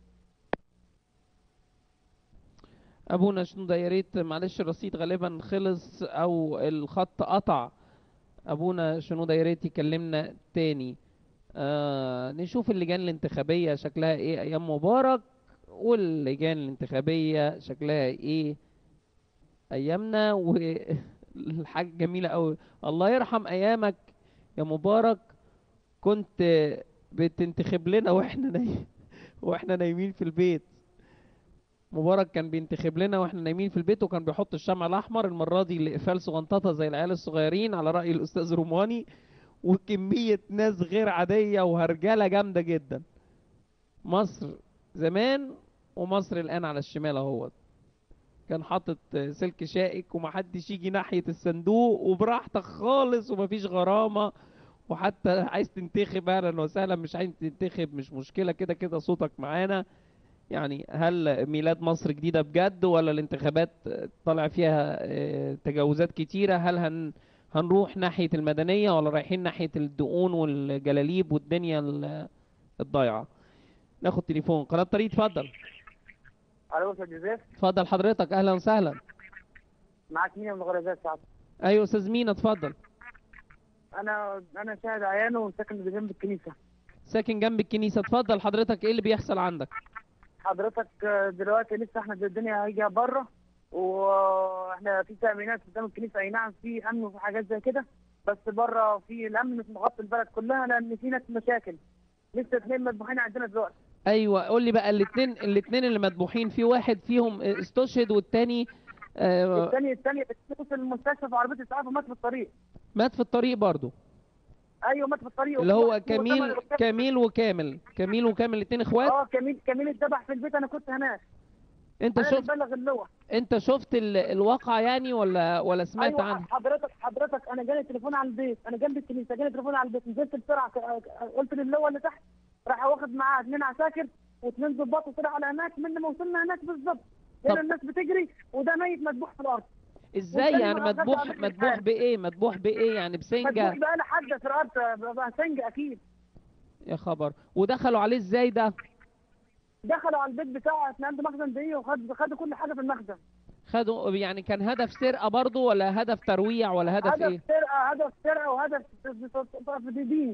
ابونا شنودة يا ريت معلش الرصيد غالبا خلص او الخط قطع ابونا شنودة يا ريت يكلمنا تاني آه نشوف اللجان الانتخابية شكلها ايه ايام مبارك واللجان الانتخابية شكلها ايه ايامنا والحاجة جميلة قوي الله يرحم ايامك يا مبارك كنت بتنتخب لنا واحنا نايمين واحنا نايمين في البيت مبارك كان بينتخب لنا واحنا نايمين في البيت وكان بيحط الشمع الاحمر المره دي لاقفال صغنططه زي العيال الصغيرين على راي الاستاذ روماني وكميه ناس غير عاديه وهرجله جامده جدا مصر زمان ومصر الان على الشمال اهوت كان حاطط سلك شائك ومحدش يجي ناحيه الصندوق وبراحتك خالص ومفيش غرامه وحتى عايز تنتخب اهلا وسهلا مش عايز تنتخب مش مشكله كده كده صوتك معانا يعني هل ميلاد مصر جديدة بجد ولا الانتخابات طالع فيها آه، تجاوزات كتيرة هل هن هنروح ناحية المدنية ولا رايحين ناحية الدقون والجلاليب والدنيا ال- الضايعة ناخد تليفون قناة طريق اتفضل الو استاذ جوزيف اتفضل حضرتك اهلا وسهلا معاك مين من الغريزات سعادتك ايوه استاذ مين اتفضل انا انا شاهد عيان وساكن جنب الكنيسه ساكن جنب الكنيسة اتفضل حضرتك ايه اللي بيحصل عندك حضرتك آه، دلوقتي لسه احنا الدنيا هيجي بره واحنا في تامينات قدام الكنيسه اي نعم في امن وفي حاجات زي كده بس بره في الامن مش مغطي البلد كلها لان في ناس مشاكل لسه اثنين مذبوحين عندنا دلوقتي ايوه قول لي بقى الاثنين الاثنين اللي مذبوحين في واحد فيهم استشهد والتاني آه، الثاني الثاني في المستشفى في عربيه اسعاف ومات في الطريق مات في الطريق برضه ايوه مات في الطريق اللي هو وفي- كميل وثمن- كميل وكامل كميل وكامل الاثنين اخوات اه كميل كميل اتذبح في البيت انا كنت هناك انت انا شفت ببلغ اللواء انت شفت ال- الواقع يعني ولا ولا سمعت ايوه عنه حضرتك حضرتك انا جالي تليفون على البيت انا جنب الكنيسه جالي تليفون على البيت نزلت بسرعه ك- قلت للواء اللي تحت راح واخد معاه اثنين عساكر واثنين ضباط وطلع على هناك من ما وصلنا هناك بالظبط هنا الناس بتجري وده ميت مذبوح في الارض ازاي والتاني يعني ما غيرش مذبوح عامل مذبوح حاجة. بايه مذبوح بايه يعني بسنجه مذبوح بقى لحد في الارض بقى سنج اكيد يا خبر ودخلوا عليه ازاي ده دخلوا على البيت بتاعه احنا عنده مخزن دقيق وخدوا خدوا كل حاجه في المخزن خدوا يعني كان هدف سرقه برضه ولا هدف ترويع ولا هدف ايه هدف سرقه هدف سرقه وهدف تدين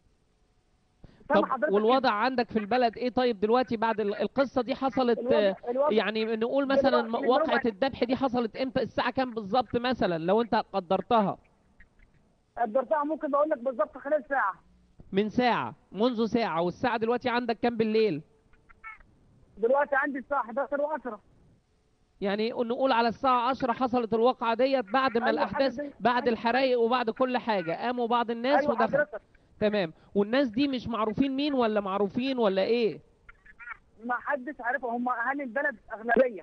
طب حضرتك والوضع عندك في البلد ايه طيب دلوقتي بعد ال- القصه دي حصلت الوضع- آه، الوضع- يعني نقول مثلا دلوقتي- م- واقعه دلوقتي- الذبح دي حصلت امتى الساعه كام بالظبط مثلا لو انت قدرتها قدرتها ممكن بقول لك بالظبط خلال ساعه من ساعه منذ ساعه والساعه دلوقتي عندك كام بالليل دلوقتي عندي الساعه 11 و10 يعني نقول على الساعة 10 حصلت الواقعة ديت بعد ما أيوة الأحداث حاجة زي- بعد الحرايق وبعد كل حاجة قاموا بعض الناس أيوة ودخلوا حضرتك. تمام والناس دي مش معروفين مين ولا معروفين ولا إيه؟ ما حدش عارفه هم اهالي البلد اغلبيه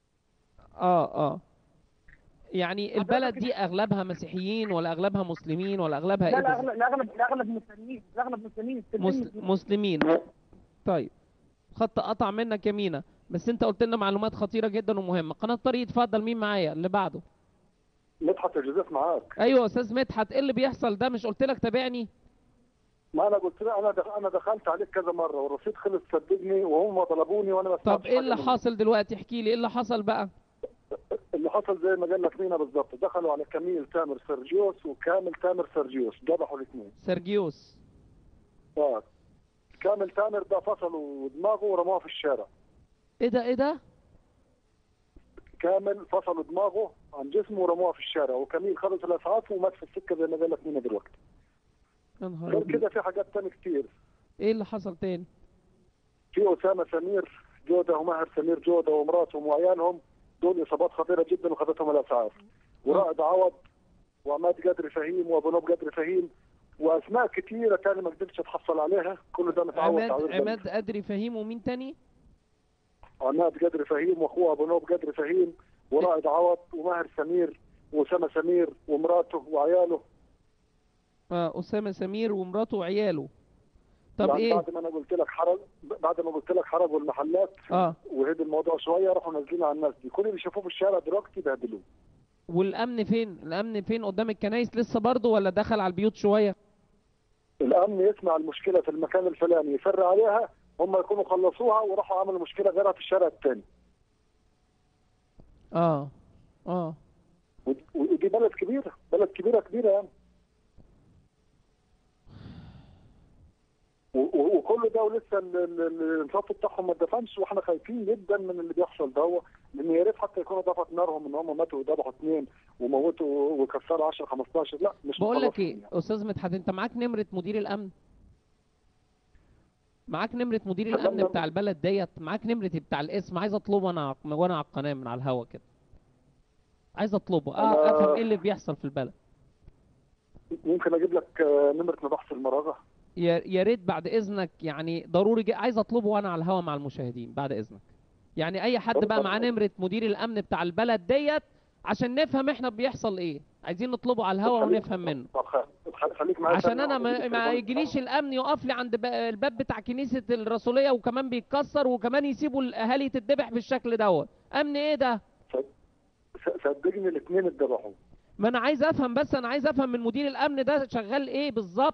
آه آه يعني حضرتك البلد دي أغلبها مسيحيين ولا أغلبها مسلمين ولا أغلبها لا إيه لا بالظبط؟ اغلب الاغلب الاغلب مسلمين الاغلب مسلمين السلمين مس... مسلمين. مسلمين طيب خط قطع منك يمينة بس انت قلت لنا معلومات خطيرة جدا ومهمة قناة طريق اتفضل مين معايا اللي بعده مدحت الجوزيف معاك ايوه يا استاذ مدحت ايه اللي بيحصل ده مش قلت لك تابعني ما انا قلت له انا دخ... انا دخلت عليك كذا مره والرصيد خلص صدقني وهم طلبوني وانا ما طب سمعتش ايه حاجة اللي منهم. حاصل دلوقتي احكي لي ايه اللي حصل بقى اللي حصل زي ما قال لك مينا بالظبط دخلوا على كميل تامر سيرجيوس وكامل تامر سيرجيوس ذبحوا الاثنين سيرجيوس اه كامل تامر ده فصلوا دماغه ورموه في الشارع ايه ده ايه ده كامل فصلوا دماغه عن جسمه ورموه في الشارع وكميل خلص الاسعاف ومات في السكه زي ما قال لك مينا دلوقتي يا نهار غير أبيض. كده في حاجات تانية كتير ايه اللي حصل تاني في اسامه سمير جوده وماهر سمير جوده ومراتهم وعيالهم دول اصابات خطيره جدا وخذتهم الاسعاف ورائد عوض وعماد قدر فهيم وابو نوب قدر فهيم واسماء كثيره تاني ما قدرتش اتحصل عليها كل ده متعود عماد تعويض عماد ادري فهيم ومين تاني عماد قدر فهيم واخوه ابو نوب قدر فهيم ورائد عوض وماهر سمير واسامه سمير ومراته وعياله آه اسامه سمير ومراته وعياله طب يعني ايه بعد ما انا قلت لك حرق بعد ما قلت لك حرقوا المحلات اه وهدي الموضوع شويه راحوا نازلين على الناس دي كل اللي شافوه في الشارع دلوقتي بهدلوه والامن فين الامن فين قدام الكنايس لسه برضه ولا دخل على البيوت شويه الامن يسمع المشكله في المكان الفلاني يفر عليها هم يكونوا خلصوها وراحوا عملوا مشكله غيرها في الشارع الثاني اه اه ودي بلد كبيره بلد كبيره كبيره يعني و- و- وكل ده ولسه ال- ال- ال- الانصاف بتاعهم ما اتدفنش واحنا خايفين جدا من اللي بيحصل ده هو لان يا ريت حتى يكونوا ضفت نارهم ان هم ماتوا وذبحوا اثنين وموتوا وكسروا 10 15 لا مش بقول لك مخلصين ايه استاذ مدحت انت معاك نمره مدير الامن معاك نمره مدير الامن بتاع البلد ديت معاك نمره بتاع الاسم عايز اطلبه انا ع- وانا على القناه من على الهوا كده عايز اطلبه اه أنا- افهم ايه اللي بيحصل في البلد ممكن اجيب لك آه، نمره مباحث المراغه يا يا ريت بعد اذنك يعني ضروري جي... عايز اطلبه وانا على الهوا مع المشاهدين بعد اذنك يعني اي حد بقى معاه نمره مدير الامن بتاع البلد ديت عشان نفهم احنا بيحصل ايه عايزين نطلبه على الهوا خليك- ونفهم منه طب خ- خ- خليك معايا عشان ثانية انا واحدة، ما, أجيب ما التليفون. يجيليش الامن يقف لي عند ب- الباب بتاع كنيسه الرسوليه وكمان بيتكسر وكمان يسيبوا الاهالي تتذبح بالشكل دوت امن ايه ده س- صدقني الاثنين اتذبحوا ما انا عايز افهم بس انا عايز افهم من مدير الامن ده شغال ايه بالظبط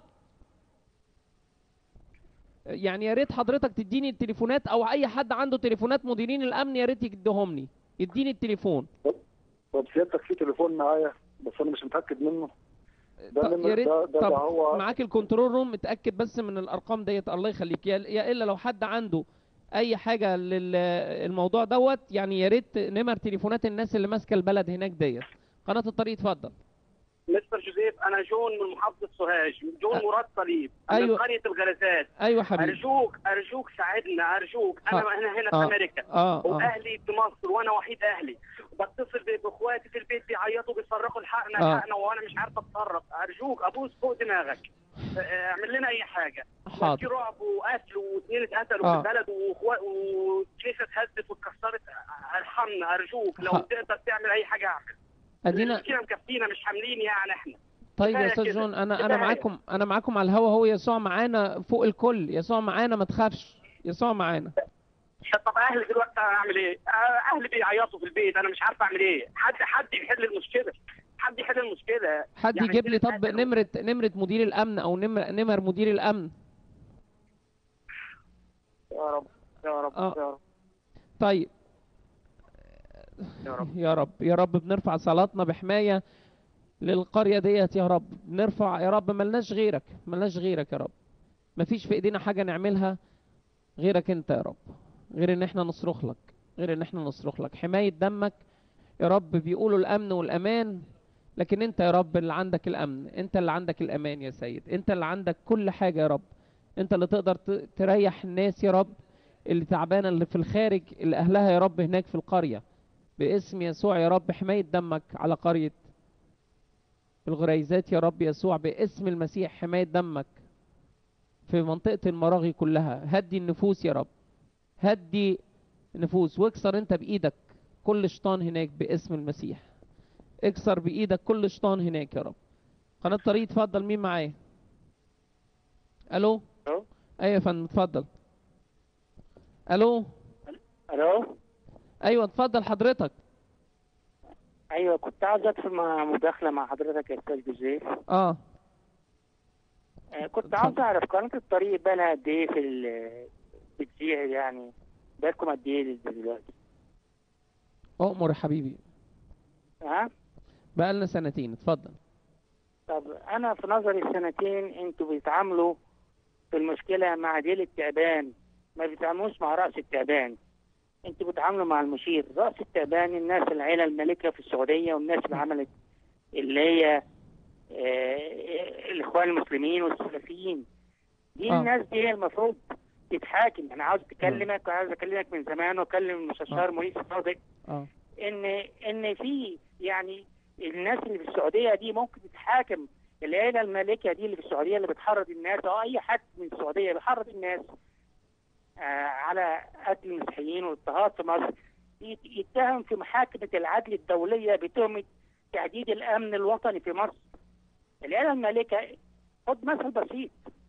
يعني يا ريت حضرتك تديني التليفونات او اي حد عنده تليفونات مديرين الامن يا ريت يديهم لي يديني التليفون طب سيادتك في تليفون معايا بس انا مش متاكد منه ده طب نمر يا ريت ده, ده, طب ده هو معاك الكنترول روم اتاكد بس من الارقام ديت الله يخليك يا يا الا لو حد عنده اي حاجه للموضوع دوت يعني يا ريت نمر تليفونات الناس اللي ماسكه البلد هناك ديت قناه الطريق اتفضل مستر جوزيف انا جون من محافظه سوهاج جون مراد صليب أيوة. من قريه الغرزات ايوه حبيبي ارجوك ارجوك ساعدنا ارجوك انا ها. انا هنا في آه. امريكا آه، آه. واهلي في مصر وانا وحيد اهلي بتصل ب- باخواتي في البيت بيعيطوا بيصرخوا الحقنا آه. الحقنا وانا مش عارف اتصرف ارجوك ابوس فوق دماغك آه، اعمل لنا اي حاجه حاضر. في رعب وقتل واثنين اتقتلوا آه. في البلد واخوات وكنيسه اتهدت واتكسرت ارحمنا ارجوك لو ح- تقدر تعمل اي حاجه اعمل ادينا المشكله مكفينا مش حاملين يعني احنا طيب يا كفاية استاذ كده. جون انا انا كفاية. معاكم انا معاكم على الهوا هو يسوع معانا فوق الكل يسوع معانا ما تخافش يسوع معانا طب اهلي دلوقتي انا اعمل ايه؟ آه، اهلي بيعيطوا في البيت انا مش عارف اعمل ايه؟ حد حد يحل المشكله حد يحل المشكله حد يعني يجيب لي كده طب نمرة نمرة مدير الأمن أو نمر نمر مدير الأمن يا رب يا رب آه. يا رب طيب يا رب يا رب يا رب بنرفع صلاتنا بحماية للقرية ديت يا رب بنرفع يا رب ملناش غيرك ملناش غيرك يا رب مفيش في ايدينا حاجة نعملها غيرك انت يا رب غير ان احنا نصرخ لك غير ان احنا نصرخ لك حماية دمك يا رب بيقولوا الامن والامان لكن انت يا رب اللي عندك الامن انت اللي عندك الامان يا سيد انت اللي عندك كل حاجة يا رب انت اللي تقدر ت- تريح الناس يا رب اللي تعبانة اللي في الخارج اللي اهلها يا رب هناك في القرية باسم يسوع يا رب حماية دمك على قرية الغريزات يا رب يسوع باسم المسيح حماية دمك في منطقة المراغي كلها هدي النفوس يا رب هدي النفوس واكسر انت بايدك كل شيطان هناك باسم المسيح اكسر بايدك كل شيطان هناك يا رب قناة طريق اتفضل مين معايا الو الو ايوه يا فندم اتفضل الو الو ايوه اتفضل حضرتك ايوه كنت عاوز ادخل مع مداخله مع حضرتك يا استاذ جوزيف اه آه، كنت عاوز اعرف قناه الطريق بقى لها قد ايه في ال- بتذيع يعني بقالكم قد ايه دلوقتي اؤمر يا حبيبي ها بقالنا سنتين اتفضل طب انا في نظري السنتين انتوا بتتعاملوا في المشكله مع ديل التعبان ما بتتعاملوش مع راس التعبان انتوا بتتعاملوا مع المشير راس التعبان الناس العيله المالكه في السعوديه والناس اللي عملت اللي هي آه، الاخوان المسلمين والسلفيين دي آه. الناس دي هي المفروض تتحاكم انا عاوز اكلمك وعاوز اكلمك من زمان واكلم المستشار آه. موريس صادق اه ان ان في يعني الناس اللي في السعوديه دي ممكن تتحاكم العيله المالكه دي اللي في السعوديه اللي بتحرض الناس او اي حد من السعوديه بيحرض الناس آه على قتل المسيحيين واضطهاد في مصر يت- يتهم في محاكمه العدل الدوليه بتهمه تهديد الامن الوطني في مصر العيله المالكه خد مثل بسيط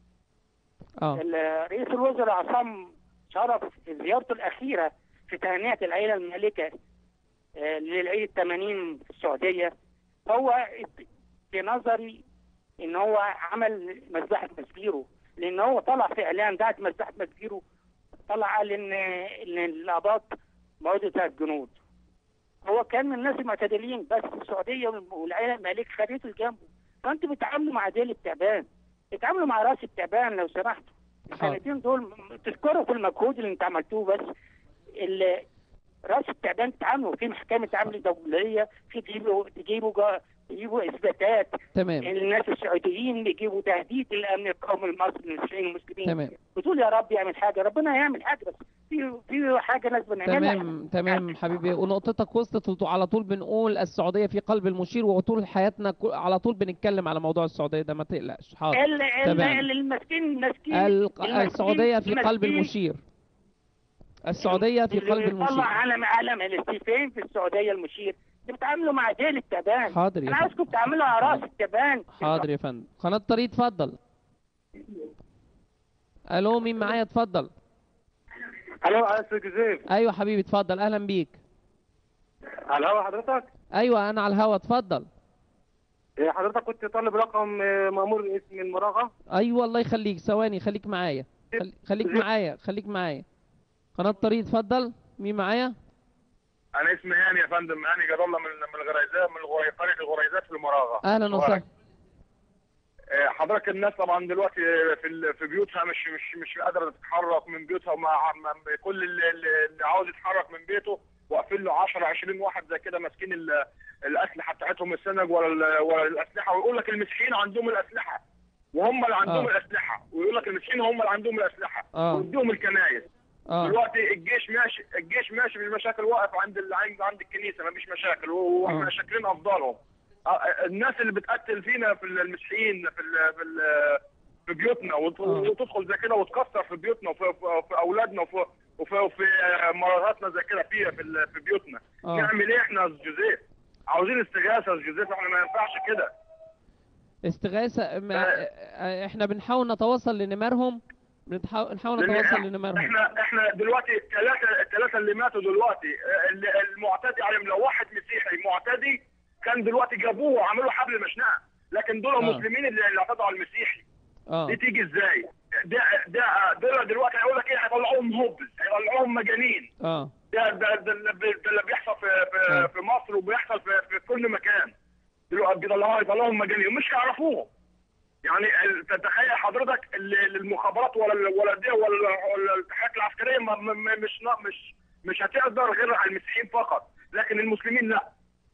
اه ال- رئيس الوزراء عصام شرف في زيارته الأخيرة في تهنئة العيلة المالكة آه، للعيد 80 في السعودية هو ات- في نظري إن هو عمل مذبحة مسبيرو لأن هو طلع في إعلان بعد مذبحة مسبيرو طلع قال إن إن الآباط موتة الجنود هو كان من الناس المعتدلين بس السعودية والعيلة المالكة خدته لجنبه فأنتوا بتتعاملوا مع ديل التعبان اتعاملوا مع راس التعبان لو سمحتوا السنتين دول م- تذكروا في المجهود اللي انتوا عملتوه بس ال- راس التعبان تعاملوا في محكمة عمل دولية في تجيبوا تجيبوا جا- تجيبوا اثباتات تمام الناس السعوديين بيجيبوا تهديد للامن القومي المصري للمسيحيين المسلمين تمام بتقول يا رب يعمل حاجه ربنا هيعمل حاجه بس في في حاجه لازم نعملها تمام تمام حبيبي ونقطتك وصلت وعلى طول بنقول السعوديه في قلب المشير وطول حياتنا كل- على طول بنتكلم على موضوع السعوديه ده ما تقلقش حاضر ال- ال- تمام ال- المسكين المسكين الق- المسكين- السعوديه في قلب المسكين المشير السعوديه في اللي قلب بيطلع المشير علم علم الاستيفين في السعوديه المشير انتوا بتعاملوا مع ديل التبان حاضر يا انا فندم. عاوزكم تعملوا على راس التبان حاضر يا فندم قناه طريق اتفضل الو مين معايا اتفضل الو يا استاذ جوزيف ايوه حبيبي اتفضل اهلا بيك على الهوا حضرتك ايوه انا على الهوا اتفضل إيه، حضرتك كنت طالب رقم آه، مأمور اسم المراغة ايوه الله يخليك ثواني خليك معايا خل- خليك معايا خليك معايا قناه طريق اتفضل مين معايا انا اسمي هاني يا فندم هاني جاب الله من من الغريزات من الغري- قريه الغريزات في المراغه اهلا وسهلا آه، حضرتك الناس طبعا دلوقتي في ال- في بيوتها مش مش مش قادره تتحرك من بيوتها ومع مع- كل اللي, اللي عاوز يتحرك من بيته واقفين له 10 20 واحد زي كده ماسكين ال- الاسلحه بتاعتهم السنج ولا ال- ولا الاسلحه ويقول لك المسيحيين عندهم الاسلحه وهم اللي عندهم آه. الاسلحه ويقول لك المسيحيين هم اللي عندهم الاسلحه آه. ويديهم الكنايس اه دلوقتي الجيش ماشي الجيش ماشي في المشاكل واقف عند ال- عند عند الكنيسه ما فيش مشاكل واحنا آه. شاكلين افضلهم آه، الناس اللي بتقتل فينا في المسيحيين في ال في ال في بيوتنا وت- آه. وتدخل زي كده وتكسر في بيوتنا وفي, في, في اولادنا وفي وفي, وفي مراتنا زي كده فيها في, ال- في بيوتنا آه. نعمل ايه احنا يا أستاذ جوزيف عاوزين استغاثه يا أستاذ جوزيف احنا ما ينفعش كده استغاثه ما احنا بنحاول نتواصل لنمرهم بنحاول نحاول لأن نتواصل إحنا- لنمرهم احنا احنا دلوقتي الثلاثه الثلاثه اللي ماتوا دلوقتي آه، اللي- المعتدي عليهم لو واحد مسيحي معتدي كان دلوقتي جابوه وعملوا حبل مشنقه لكن دول آه. مسلمين اللي اللي اعتدوا على المسيحي اه دي تيجي ازاي؟ ده ده دول دلوقتي هيقول لك ايه هيطلعوهم هبل هيطلعوهم مجانين اه ده ده ده اللي بي- ده اللي بيحصل في آه. في, في مصر وبيحصل في, في كل مكان دلوقتي بيطلعوها يطلعوهم مجانين ومش هيعرفوهم يعني ال- تتخيل حضرتك ال- المخابرات ولا ال- ولا دي ولا ولا الاتحادات العسكريه ما- ما- ما- مش نا- مش مش هتقدر غير على المسيحيين فقط لكن المسلمين لا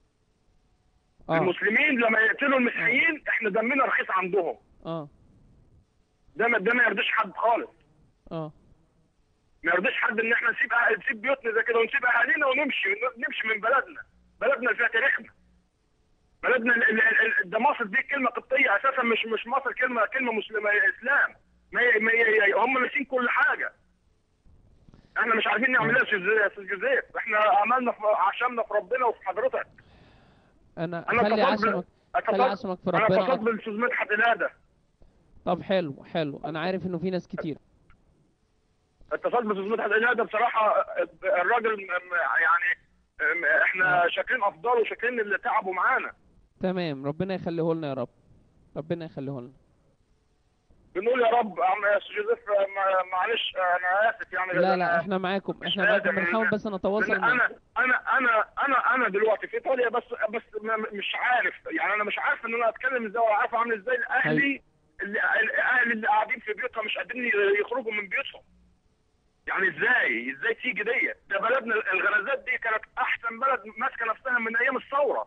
اه المسلمين لما يقتلوا المسيحيين احنا دمنا رخيص عندهم اه ده ما ده ما يرضيش حد خالص اه ما يرضيش حد ان احنا نسيب أهل نسيب بيوتنا زي كده ونسيب اهالينا ونمشي نمشي من بلدنا بلدنا اللي فيها تاريخنا بلدنا ال- ال- ال- ده مصر دي كلمه قبطيه اساسا مش مش مصر كلمه كلمه مسلمه اسلام ما ي- ما ي- هم ماسكين كل حاجه احنا مش عارفين نعمل ايه يا أستاذ- يا استاذ جوزيف احنا عملنا في عشمنا في ربنا وفي حضرتك انا انا خلي اتصلت عشمك بال- خلي اتصلت- عشمك في انا ربنا اتصلت أكتر. بالاستاذ مدحت الاده طب حلو حلو انا عارف انه في ناس كتير اتصلت بالاستاذ مدحت الاده بصراحه الراجل م- م- يعني أم، احنا شاكرين افضل وشاكرين اللي تعبوا معانا تمام ربنا يخليه لنا يا رب ربنا يخليه لنا بنقول يا رب عم يا استاذ جوزيف ما- معلش انا اسف يعني لا أنا- لا احنا معاكم احنا قادر معاكم بنحاول إن- بس نتواصل لأن معاكم انا انا انا انا انا دلوقتي في ايطاليا بس بس م- مش عارف يعني انا مش عارف ان انا اتكلم ازاي ولا عارف اعمل ازاي اهلي اللي اهلي اللي قاعدين في بيوتهم مش قادرين ي- يخرجوا من بيوتهم يعني ازاي ازاي تيجي ديت ده بلدنا الغرزات دي كانت احسن بلد ماسكه نفسها من ايام الثوره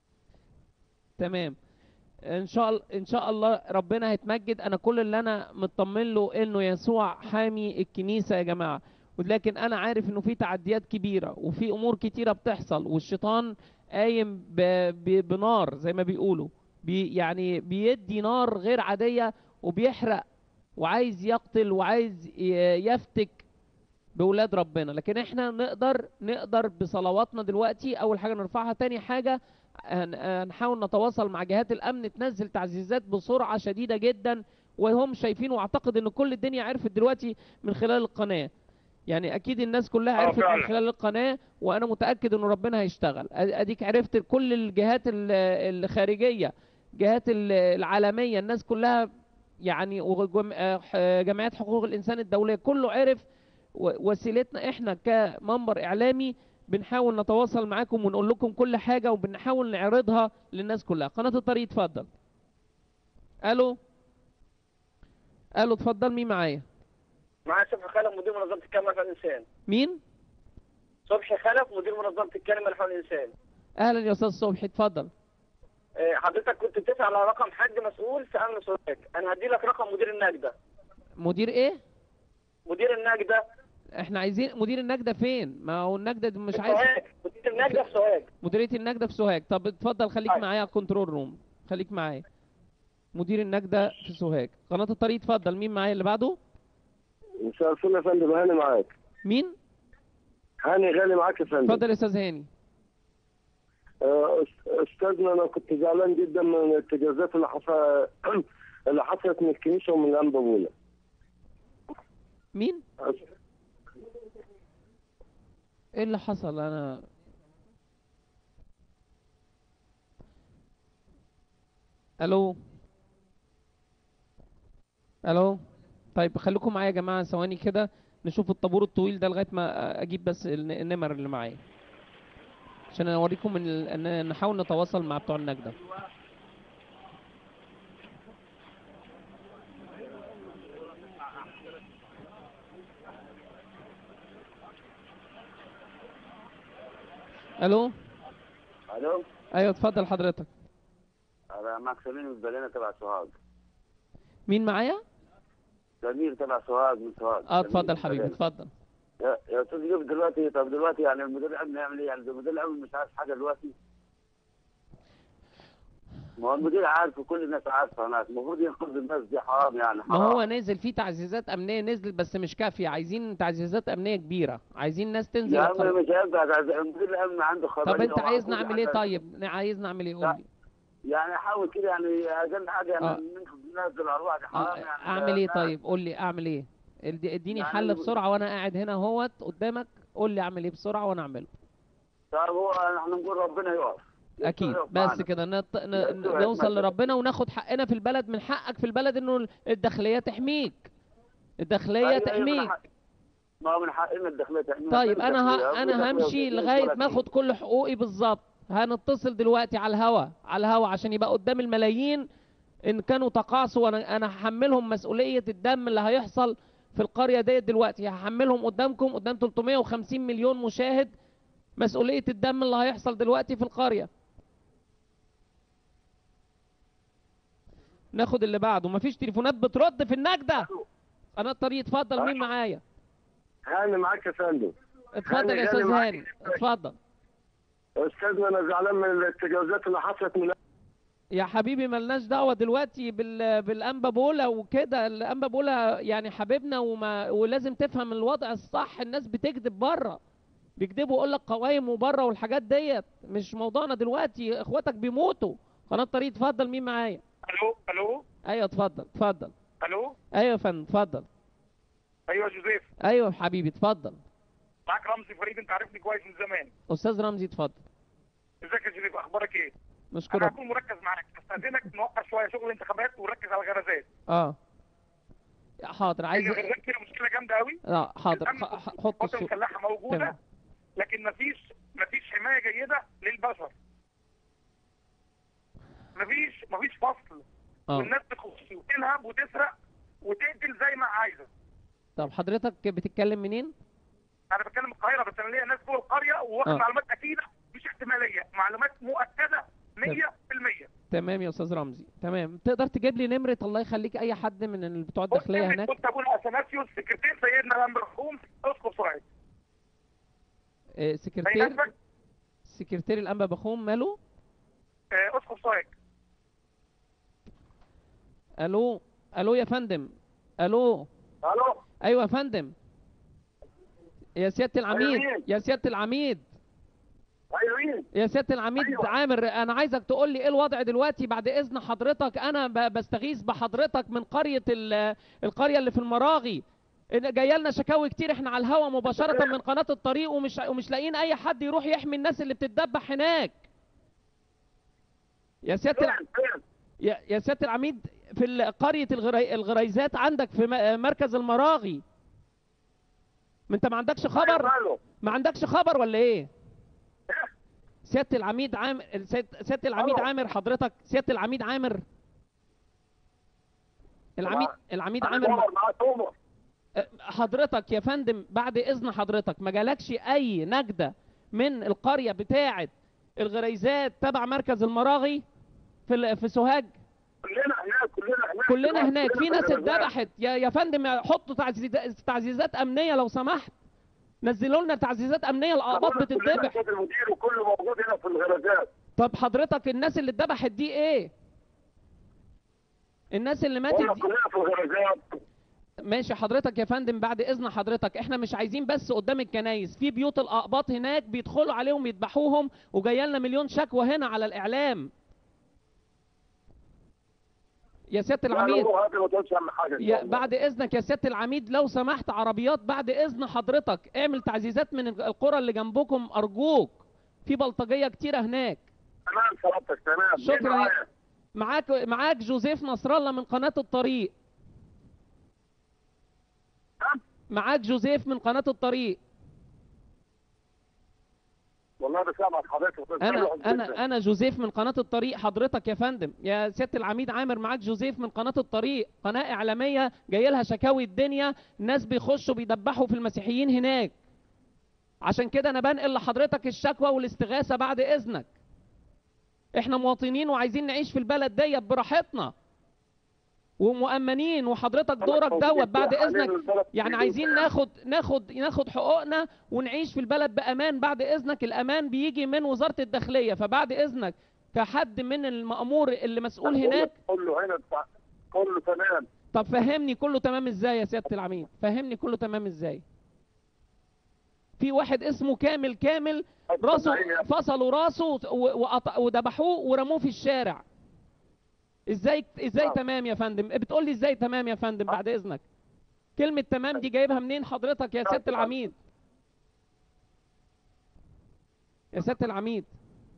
تمام ان شاء الله ان شاء الله ربنا هيتمجد انا كل اللي انا مطمن له انه يسوع حامي الكنيسه يا جماعه ولكن انا عارف انه في تعديات كبيره وفي امور كتيره بتحصل والشيطان قايم ب... ب... بنار زي ما بيقولوا بي يعني بيدي نار غير عاديه وبيحرق وعايز يقتل وعايز ي- يفتك بولاد ربنا لكن احنا نقدر نقدر بصلواتنا دلوقتي اول حاجه نرفعها تاني حاجه هن- هنحاول نتواصل مع جهات الامن تنزل تعزيزات بسرعه شديده جدا وهم شايفين واعتقد ان كل الدنيا عرفت دلوقتي من خلال القناه يعني اكيد الناس كلها آه عرفت من فعلا. خلال القناه وانا متاكد ان ربنا هيشتغل أ- اديك عرفت كل الجهات ال- الخارجيه جهات ال- العالميه الناس كلها يعني وجم- آه، ح- جمعيات حقوق الانسان الدوليه كله عرف و- وسيلتنا احنا كمنبر اعلامي بنحاول نتواصل معاكم ونقول لكم كل حاجه وبنحاول نعرضها للناس كلها قناه الطريق اتفضل الو الو اتفضل مين معايا معايا صبحي خلف مدير منظمة الكلمة لحقوق الإنسان مين صبحي خلف مدير منظمة الكلمة لحقوق الإنسان اهلا يا استاذ صبحي اتفضل آه، حضرتك كنت بتسأل على رقم حد مسؤول في أمن سوهاج أنا هدي لك رقم مدير النجدة مدير ايه مدير النجدة احنا عايزين مدير النجده فين ما هو النجده دي مش في عايز سوهاج مدير النجدة في سوهاج مديريه النجده في سوهاج طب اتفضل خليك طيب. معايا على الكنترول روم خليك معايا مدير النجده في سوهاج قناه الطريق اتفضل مين معايا اللي بعده مساء الفل يا فندم هاني معاك مين هاني غالي معاك يا فندم اتفضل يا استاذ هاني آه، أس- استاذنا انا كنت زعلان جدا من الاتجازات اللي حصل اللي حصلت من الكنيسه ومن الانبا بولا مين ايه اللي حصل انا الو الو طيب خليكم معايا يا جماعه ثواني كده نشوف الطابور الطويل ده لغايه ما اجيب بس الن- النمر اللي معايا عشان اوريكم ان ال- ان نحاول نتواصل مع بتوع النجده الو الو ايوه اتفضل حضرتك انا معك سمير من البلانه تبع سوهاج مين معايا سمير تبع سوهاج من سوهاج اه سمير اتفضل من حبيبي البلانة. اتفضل يا يا استاذ جيب دلوقتي طب دلوقتي يعني المدير الامن يعمل ايه يعني المدير الامن مش عارف حاجه دلوقتي ما هو المدير عارف وكل الناس عارفه هناك المفروض ينقذ الناس دي حرام يعني ما حرام هو نازل فيه تعزيزات امنيه نزلت بس مش كافيه عايزين تعزيزات امنيه كبيره عايزين ناس تنزل يا عم القرية. مش هينفع ده المدير الامن عنده خبر طب انت عايز نعمل ايه طيب عايز نعمل ايه قول لي يعني حاول كده يعني اقل حاجه يعني آه. ننزل الارواح دي حرام آه، يعني اعمل ايه ده- طيب قول لي اعمل ايه ادي- اديني يعني حل ب- بسرعه وانا قاعد هنا اهوت قدامك قول لي اعمل ايه بسرعه وانا اعمله طب هو احنا نقول ربنا يقف اكيد يقف بس معانا. كده نط... ن... يقف ن- نوصل معانا. لربنا وناخد حقنا في البلد من حقك في البلد انه الداخليه تحميك الداخليه أيوة، أيوة، من تحميك حق- ما هو من حقنا الداخليه تحمينا. طيب فين انا الداخلية؟ ه... انا الداخلية همشي ولا لغايه ولا ما اخد كل حقوقي بالظبط هنتصل دلوقتي على الهوا على الهوا عشان يبقى قدام الملايين ان كانوا تقاعسوا وانا انا هحملهم مسؤوليه الدم اللي هيحصل في القريه ديت دلوقتي هحملهم قدامكم قدام 350 مليون مشاهد مسؤوليه الدم اللي هيحصل دلوقتي في القريه ناخد اللي بعده مفيش تليفونات بترد في النجده انا الطريق اتفضل مين معايا هاني معاك يا فندم اتفضل هاني يا غالي استاذ معاك. هاني اتفضل استاذنا انا زعلان من التجاوزات اللي حصلت من يا حبيبي ملناش دعوة دلوقتي بال... بالأنبا بولا وكده الأنبا بولا يعني حبيبنا وما... ولازم تفهم الوضع الصح الناس بتكذب بره بيكذبوا يقول لك قوايم وبره والحاجات ديت مش موضوعنا دلوقتي اخواتك بيموتوا قناة طريق اتفضل مين معايا الو الو ايوه اتفضل اتفضل الو ايوه يا فندم اتفضل ايوه جوزيف ايوه يا حبيبي اتفضل معاك رمزي فريد انت عارفني كويس من زمان استاذ رمزي اتفضل ازيك يا شريف اخبارك ايه؟ انا نشكرك هكون مركز معاك استاذنك نوقف شويه شغل الانتخابات ونركز على الغرزات اه حاضر عايز الغرزات فيها مشكله جامده قوي اه حاضر الأمن ح- ح- حط القوات الصوت المسلحه موجوده تمام. لكن مفيش مفيش حمايه جيده للبشر مفيش مفيش فصل اه والناس تخش وتنهب وتسرق وتقتل زي ما عايزه طب حضرتك بتتكلم منين انا بتكلم القاهره بس انا ليا ناس جوه القريه وواخد آه. معلومات اكيده مش احتماليه معلومات مؤكده 100% تمام يا استاذ رمزي تمام تقدر تجيب لي نمره الله يخليك اي حد من ال- بتوع الداخليه هناك كنت ابونا اثناسيوس سكرتير سيدنا المرحوم اسقف سعيد آه، سكرتير سكرتير الانبا بخوم ماله آه، اسقف سعيد الو الو يا فندم الو الو ايوه يا فندم يا سياده العميد أيوة مين؟ يا سياده العميد ايوه مين؟ يا سياده العميد أيوة. عامر انا عايزك تقول لي ايه الوضع دلوقتي بعد اذن حضرتك انا ب- بستغيث بحضرتك من قريه ال- القريه اللي في المراغي إن جايه لنا شكاوي كتير احنا على الهوا مباشره من قناه الطريق ومش ومش لاقيين اي حد يروح يحمي الناس اللي بتتدبح هناك يا سياده الع... يا يا سياده العميد في ال- قريه الغري... الغريزات عندك في م- مركز المراغي ما انت ما عندكش خبر ما عندكش خبر ولا ايه سياده العميد عامر سياده سيادة العميد عامر حضرتك سياده العميد عامر العميد العميد عامر أه، حضرتك يا فندم بعد اذن حضرتك ما جالكش اي نجده من القريه بتاعه الغريزات تبع مركز المراغي في ال- في سوهاج كلنا هناك كلنا هناك كلنا هناك في ناس كلنا هناك. اتذبحت يا يا فندم حطوا تعزيزات تعزيزات امنيه لو سمحت نزلوا لنا تعزيزات امنيه الاقباط بتتذبح كل المدير وكله موجود هنا في الغرزات طب حضرتك الناس اللي اتذبحت دي ايه الناس اللي ماتت والله دي كلنا في الغرزات ماشي حضرتك يا فندم بعد اذن حضرتك احنا مش عايزين بس قدام الكنايس في بيوت الاقباط هناك بيدخلوا عليهم يذبحوهم وجايه لنا مليون شكوى هنا على الاعلام يا سياده العميد يعني هو هذا ما تقولش اهم حاجه إن شاء يا الله. بعد اذنك يا سياده العميد لو سمحت عربيات بعد اذن حضرتك اعمل تعزيزات من القرى اللي جنبكم ارجوك في بلطجيه كتيره هناك تمام سلامتك تمام مين شكرا معايا؟ يا- معاك معاك جوزيف نصر الله من قناه الطريق معاك جوزيف من قناه الطريق والله بسامعك حضرتك بس انا حلو جداً. انا انا جوزيف من قناه الطريق حضرتك يا فندم يا سياده العميد عامر معاك جوزيف من قناه الطريق قناه اعلاميه جاي لها شكاوي الدنيا ناس بيخشوا بيدبحوا في المسيحيين هناك عشان كده انا بنقل لحضرتك الشكوى والاستغاثه بعد اذنك احنا مواطنين وعايزين نعيش في البلد ديت براحتنا ومؤمنين وحضرتك دورك دوت بعد اذنك يعني عايزين ناخد ناخد ناخد حقوقنا ونعيش في البلد بامان بعد اذنك الامان بيجي من وزاره الداخليه فبعد اذنك كحد من المامور اللي مسؤول هناك كله هنا بتاع كله تمام طب فهمني كله تمام ازاي يا سياده العميد فهمني كله تمام ازاي في واحد اسمه كامل كامل راسه فصلوا راسه و- وقط- وذبحوه ورموه في الشارع ازاي ازاي تمام يا فندم بتقول لي ازاي تمام يا فندم بعد اذنك كلمه تمام دي جايبها منين حضرتك يا سياده العميد يا سياده العميد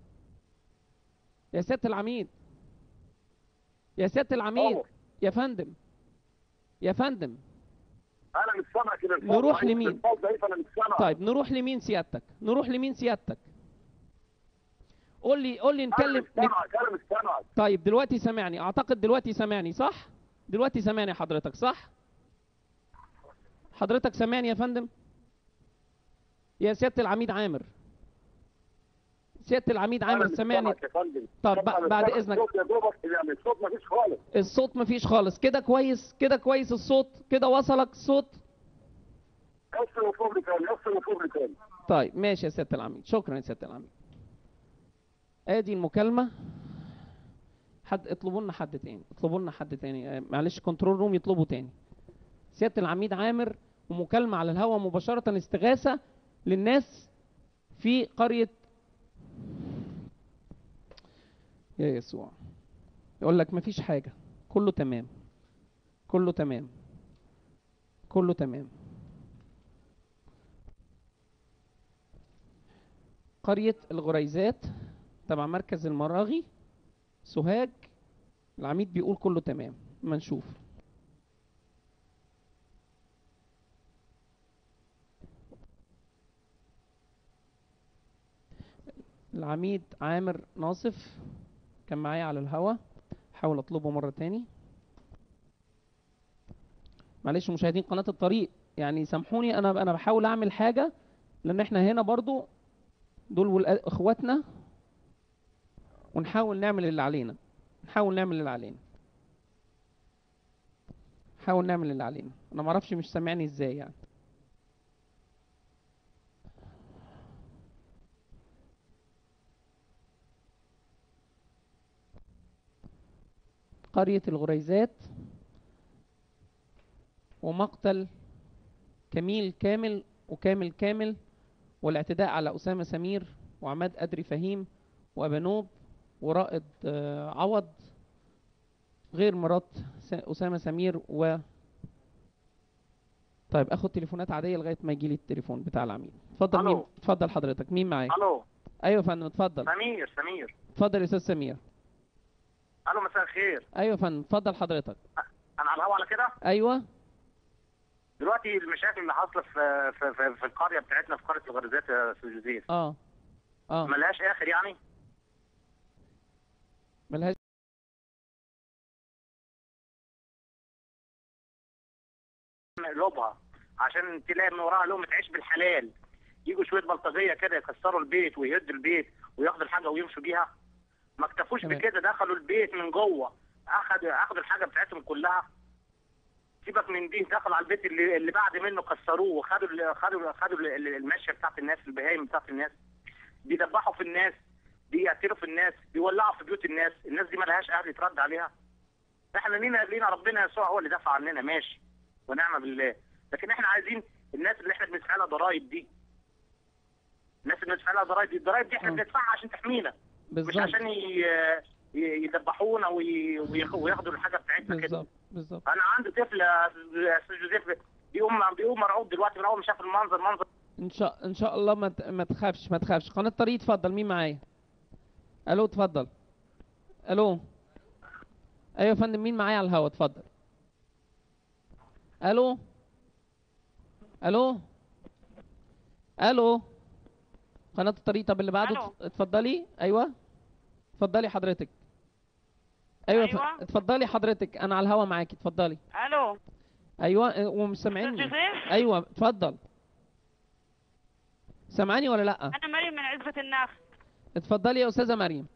يا سياده العميد يا سياده العميد يا فندم يا فندم انا مش سامعك الصوت نروح ضعيف، لمين؟ الصوت ضعيف انا مش سامعك طيب نروح لمين سيادتك نروح لمين سيادتك قول لي قول لي انا نكلم مش سامعك انا مش سامعك طيب دلوقتي سامعني اعتقد دلوقتي سامعني صح دلوقتي سامعني حضرتك صح حضرتك سامعني يا فندم يا سيادة العميد عامر سيادة العميد أنا عامر مش سامعني سامعك يا فندم طب أنا ب- مش بعد سامع اذنك الصوت يا دوبك يعني الصوت مفيش خالص الصوت مفيش خالص كده كويس كده كويس الصوت كده وصلك الصوت افصل وفوق لي تاني افصل وفوق لي تاني طيب ماشي يا سيادة العميد شكرا يا سيادة العميد ادي المكالمة حد اطلبوا لنا حد تاني اطلبوا لنا حد تاني آه، معلش كنترول روم يطلبوا تاني سيادة العميد عامر ومكالمة على الهواء مباشرة استغاثة للناس في قرية يا يسوع يقول لك مفيش حاجة كله تمام كله تمام كله تمام قرية الغريزات تبع مركز المراغي سوهاج العميد بيقول كله تمام ما نشوف العميد عامر ناصف كان معايا على الهوا حاول اطلبه مرة تاني معلش مشاهدين قناة الطريق يعني سامحوني انا انا بحاول اعمل حاجة لان احنا هنا برضو دول ولاد- اخواتنا ونحاول نعمل اللي علينا نحاول نعمل اللي علينا نحاول نعمل اللي علينا انا معرفش مش سامعني ازاي يعني قرية الغريزات ومقتل كميل كامل وكامل كامل والاعتداء على أسامة سمير وعماد أدري فهيم وأبانوب ورائد آه، عوض غير مرات س- أسامة سمير و طيب اخد تليفونات عادية لغاية ما يجي لي التليفون بتاع العميد اتفضل مين ألو. اتفضل حضرتك مين معايا الو ايوه يا فندم اتفضل سمير سمير اتفضل يا استاذ سمير الو مساء الخير ايوه يا فندم اتفضل حضرتك انا على الهوا على كده ايوه دلوقتي المشاكل اللي حاصله في في, في, في القريه بتاعتنا في قريه الغريزات يا استاذ جوزيف اه اه ملهاش اخر يعني ملهاش قلوبها عشان تلاقي من وراها لقمه عيش بالحلال يجوا شويه بلطجيه كده يكسروا البيت ويهدوا البيت وياخدوا الحاجه ويمشوا بيها ما اكتفوش تمام. بكده دخلوا البيت من جوه اخدوا اخدوا الحاجه بتاعتهم كلها سيبك من دي دخلوا على البيت اللي اللي بعد منه كسروه وخدوا ال- خدوا خدوا ال- ال- الماشيه بتاعت الناس البهايم بتاعت الناس بيدبحوا في الناس بيقتلوا في الناس بيولعوا في بيوت الناس الناس دي ملهاش اهل يترد عليها احنا لينا لينا ربنا يسوع هو اللي دفع عننا ماشي ونعم بالله لكن احنا عايزين الناس اللي احنا بندفع لها ضرايب دي الناس اللي بندفع لها ضرايب دي الضرايب دي احنا آه. بندفعها عشان تحمينا مش بالظبط عشان ي- ي- يدبحونا وي- ويخ- وياخدوا الحاجه بتاعتنا كده بالظبط بالظبط انا عندي طفل يا يا استاذ جوزيف بيقوم بيقوم مرعوب دلوقتي من اول ما شاف المنظر منظر ان شاء ان شاء الله ما ت- ما تخافش ما تخافش قناة الطريق اتفضل مين معايا الو اتفضل الو ايوه يا فندم مين معايا على الهوا اتفضل الو الو الو قناة الطريق طب اللي بعده ألو. اتفضلي ايوه اتفضلي حضرتك ايوه, ف- أيوة. اتفضلي حضرتك انا على الهوا معاكي اتفضلي الو ايوه اه، ومش سامعيني أستاذ جوزيف؟ ايوه اتفضل سامعاني ولا لا انا مريم من عزبة النخل اتفضلي يا استاذه مريم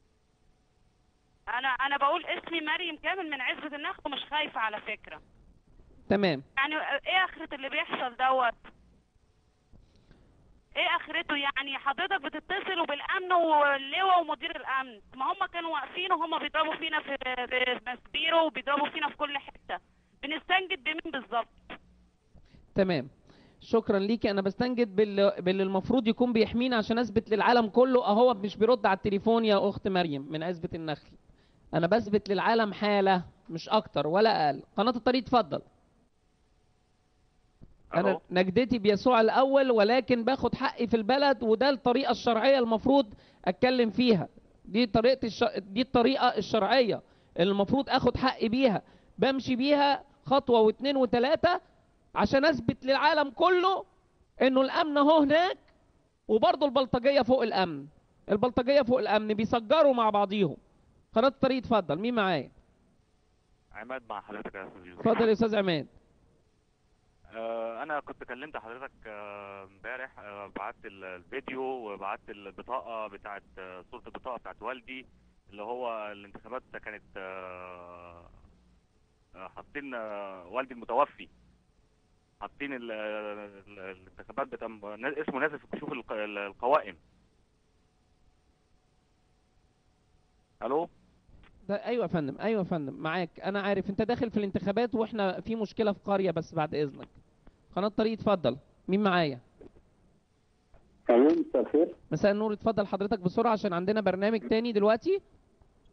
انا انا بقول اسمي مريم كامل من عزبة النخل ومش خايفة على فكرة تمام يعني ايه اخرة اللي بيحصل دوت ايه اخرته يعني حضرتك بتتصلوا بالامن واللواء ومدير الامن ما هم كانوا واقفين وهم بيضربوا فينا في في مسبيرو وبيضربوا فينا في كل حتة بنستنجد بمين بالظبط تمام شكرا ليكي انا بستنجد بال... باللي المفروض يكون بيحمينا عشان اثبت للعالم كله اهو مش بيرد على التليفون يا اخت مريم من عزبة النخل انا بثبت للعالم حالة مش اكتر ولا اقل قناة الطريق اتفضل انا ألو. نجدتي بيسوع الاول ولكن باخد حقي في البلد وده الطريقة الشرعية المفروض اتكلم فيها دي طريقة الش... دي الطريقة الشرعية اللي المفروض اخد حقي بيها بمشي بيها خطوة واثنين وثلاثة عشان اثبت للعالم كله انه الامن اهو هناك وبرضه البلطجية فوق الامن البلطجية فوق الامن بيسجروا مع بعضيهم قناة الطريق اتفضل مين معايا عماد مع حضرتك يا استاذ يوسف اتفضل يا استاذ عماد آه، انا كنت كلمت حضرتك آه، امبارح آه، بعت ال- الفيديو وبعت البطاقه بتاعت آه، صوره البطاقه بتاعت والدي اللي هو الانتخابات كانت آه، آه، حاطين آه، والدي المتوفي حاطين ال- ال- الانتخابات بتاع اسمه نازل في كشوف الق- القوائم الو ده ايوه يا فندم ايوه يا فندم معاك انا عارف انت داخل في الانتخابات واحنا في مشكله في قريه بس بعد اذنك قناه الطريق اتفضل مين معايا الو مساء الخير مساء النور اتفضل حضرتك بسرعه عشان عندنا برنامج تاني دلوقتي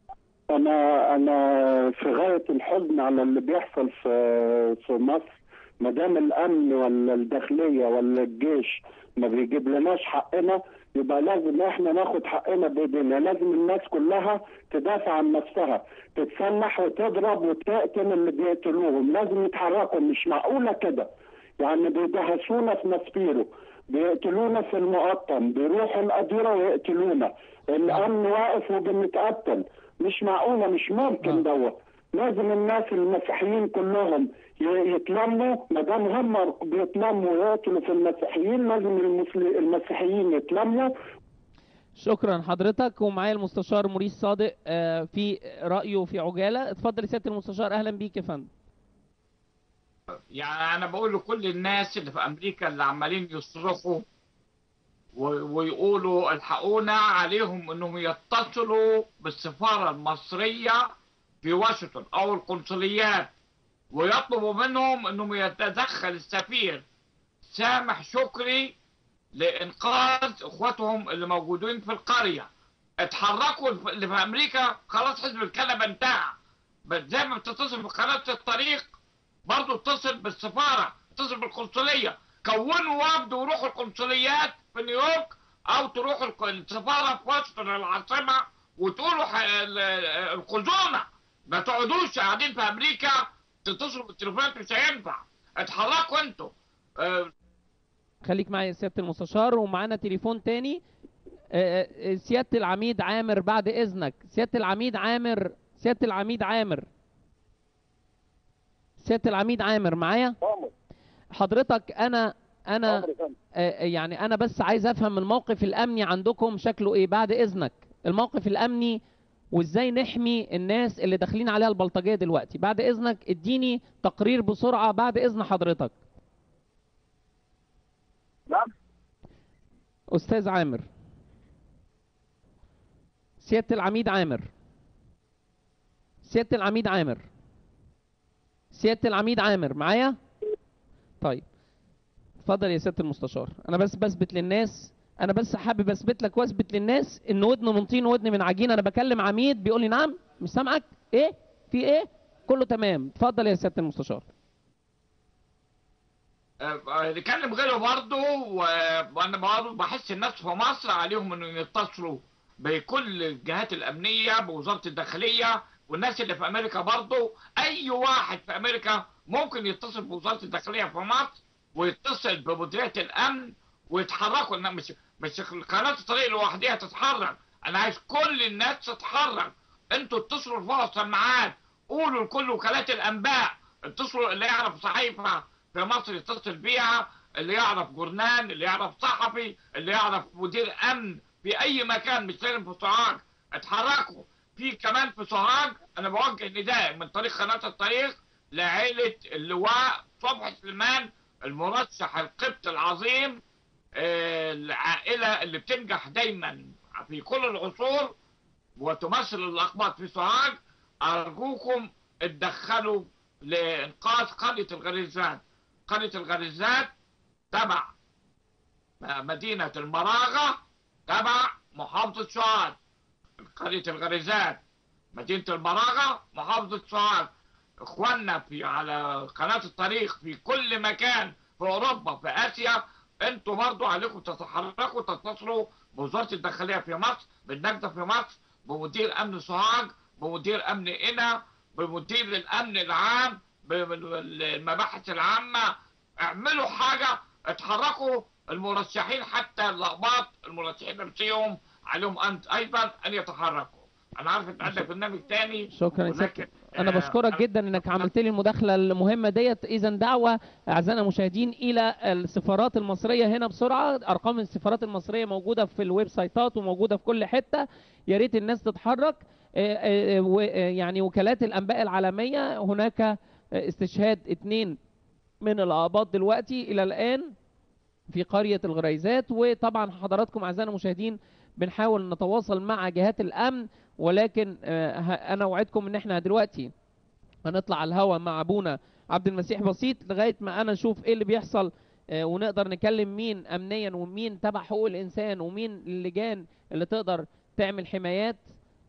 انا انا في غايه الحزن على اللي بيحصل في في مصر ما دام الامن ولا الداخليه ولا الجيش ما بيجيب لناش حقنا يبقى لازم احنا ناخد حقنا بايدينا لازم الناس كلها تدافع عن نفسها تتسلح وتضرب وتقتل اللي بيقتلوهم لازم يتحركوا مش معقوله كده يعني بيدهسونا في مسبيرو بيقتلونا في المقطم بيروحوا الأديرة ويقتلونا الأمن واقف وبنتقتل مش معقولة مش ممكن دوت لازم الناس المسيحيين كلهم ي- يتلموا ما دام هم بيتلموا ويقتلوا في المسيحيين لازم المسل- المسيحيين يتلموا شكرا حضرتك ومعايا المستشار موريس صادق آه، في رأيه في عجالة اتفضل يا سيادة المستشار أهلا بيك يا فندم يعني انا بقول لكل الناس اللي في امريكا اللي عمالين يصرخوا و- ويقولوا الحقونا عليهم انهم يتصلوا بالسفاره المصريه في واشنطن او القنصليات ويطلبوا منهم انهم يتدخل السفير سامح شكري لانقاذ اخواتهم اللي موجودين في القريه اتحركوا الف- اللي في امريكا خلاص حزب الكنبه انتهى بس زي ما بتتصل بقناه الطريق برضه اتصل بالسفاره اتصل بالقنصليه كونوا وفد وروحوا القنصليات في نيويورك او تروحوا الق- السفاره في واشنطن العاصمه وتقولوا ح- ال- انقذونا ما تقعدوش قاعدين في امريكا تتصلوا بالتليفونات مش هينفع اتحركوا انتوا اه، خليك معايا يا سيادة المستشار ومعانا تليفون تاني آه، آه، سيادة العميد عامر بعد إذنك سيادة العميد عامر سيادة العميد عامر سيادة العميد عامر معايا حضرتك أنا أنا آه، يعني أنا بس عايز أفهم الموقف الأمني عندكم شكله إيه بعد إذنك الموقف الأمني وإزاي نحمي الناس اللي داخلين عليها البلطجية دلوقتي بعد إذنك اديني تقرير بسرعة بعد إذن حضرتك نعم أستاذ عامر سيادة العميد عامر سيادة العميد عامر سيادة العميد عامر معايا طيب اتفضل يا سيادة المستشار أنا بس بثبت للناس أنا بس حابب أثبت لك وأثبت للناس إن ودن من طين ودن من عجين أنا بكلم عميد بيقول لي نعم مش سامعك إيه في إيه كله تمام اتفضل يا سيادة المستشار اه، نكلم غيره برضه و- وانا برضه بحس الناس في مصر عليهم انهم يتصلوا بكل الجهات الامنيه بوزاره الداخليه والناس اللي في امريكا برضه اي واحد في امريكا ممكن يتصل بوزاره الداخليه في مصر ويتصل بمديريه الامن ويتحركوا إنها مش مش قناه الطريق لوحدها تتحرك انا عايز كل الناس تتحرك انتوا اتصلوا رفعوا السماعات قولوا لكل وكالات الانباء اتصلوا اللي يعرف صحيفه في مصر يتصل بيها اللي يعرف جورنان اللي يعرف صحفي اللي يعرف مدير امن في اي مكان مش لازم في سوهاج اتحركوا في كمان في سوهاج انا بوجه نداء من طريق قناه الطريق لعائله اللواء صبحي سليمان المرشح القبط العظيم آه، العائله اللي بتنجح دايما في كل العصور وتمثل الاقباط في سوهاج ارجوكم اتدخلوا لانقاذ قريه الغريزات قريه الغريزات تبع مدينه المراغه تبع محافظه سوهاج قريه الغريزات مدينه المراغه محافظه سوهاج اخواننا في على قناه الطريق في كل مكان في اوروبا في اسيا انتوا برضو عليكم تتحركوا تتصلوا بوزاره الداخليه في مصر بالنجده في مصر بمدير امن سوهاج بمدير امن قنا بمدير الامن العام بالمباحث العامه اعملوا حاجه اتحركوا المرشحين حتى الاقباط المرشحين نفسهم عليهم انت ايضا ان يتحركوا انا عارف انت عندك برنامج تاني شكرا يا ولكن سيادة انا بشكرك جدا انك عملت لي المداخله المهمه ديت اذا دعوه اعزائنا المشاهدين الى السفارات المصريه هنا بسرعه ارقام السفارات المصريه موجوده في الويب سايتات وموجوده في كل حته يا ريت الناس تتحرك آه، آه، و- آه، يعني وكالات الانباء العالميه هناك آه، استشهاد اثنين من الآباط دلوقتي إلى الآن في قرية الغريزات وطبعا حضراتكم أعزائنا المشاهدين بنحاول نتواصل مع جهات الأمن ولكن آه، ه- أنا أوعدكم إن إحنا دلوقتي هنطلع على الهوا مع أبونا عبد المسيح بسيط لغاية ما أنا أشوف إيه اللي بيحصل آه، ونقدر نكلم مين أمنيا ومين تبع حقوق الإنسان ومين اللجان اللي تقدر تعمل حمايات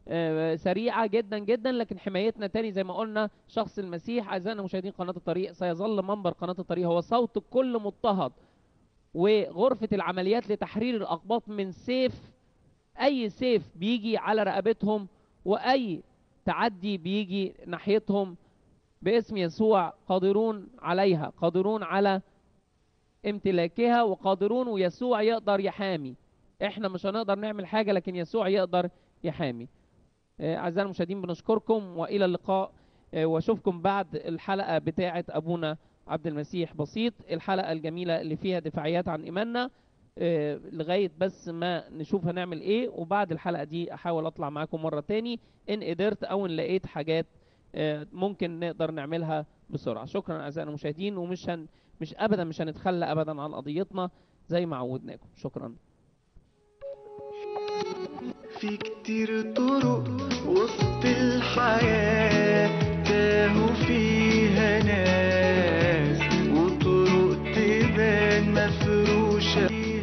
آه، سريعة جدا جدا لكن حمايتنا تاني زي ما قلنا شخص المسيح أعزائنا مشاهدين قناة الطريق سيظل منبر قناة الطريق هو صوت كل مضطهد وغرفة العمليات لتحرير الأقباط من سيف أي سيف بيجي على رقبتهم وأي تعدي بيجي ناحيتهم باسم يسوع قادرون عليها قادرون على امتلاكها وقادرون ويسوع يقدر يحامي احنا مش هنقدر نعمل حاجة لكن يسوع يقدر يحامي آه، أعزائي المشاهدين بنشكركم وإلى اللقاء آه، واشوفكم بعد الحلقة بتاعة أبونا عبد المسيح بسيط الحلقة الجميلة اللي فيها دفاعيات عن إيماننا آه، لغاية بس ما نشوف هنعمل ايه وبعد الحلقة دي احاول اطلع معاكم مرة تاني ان قدرت او ان لقيت حاجات آه، ممكن نقدر نعملها بسرعة شكرا اعزائنا المشاهدين ومش هن مش ابدا مش هنتخلى ابدا عن قضيتنا زي ما عودناكم شكرا في كتير طرق وسط الحياة تاهوا فيها ناس وطرق تبان مفروشة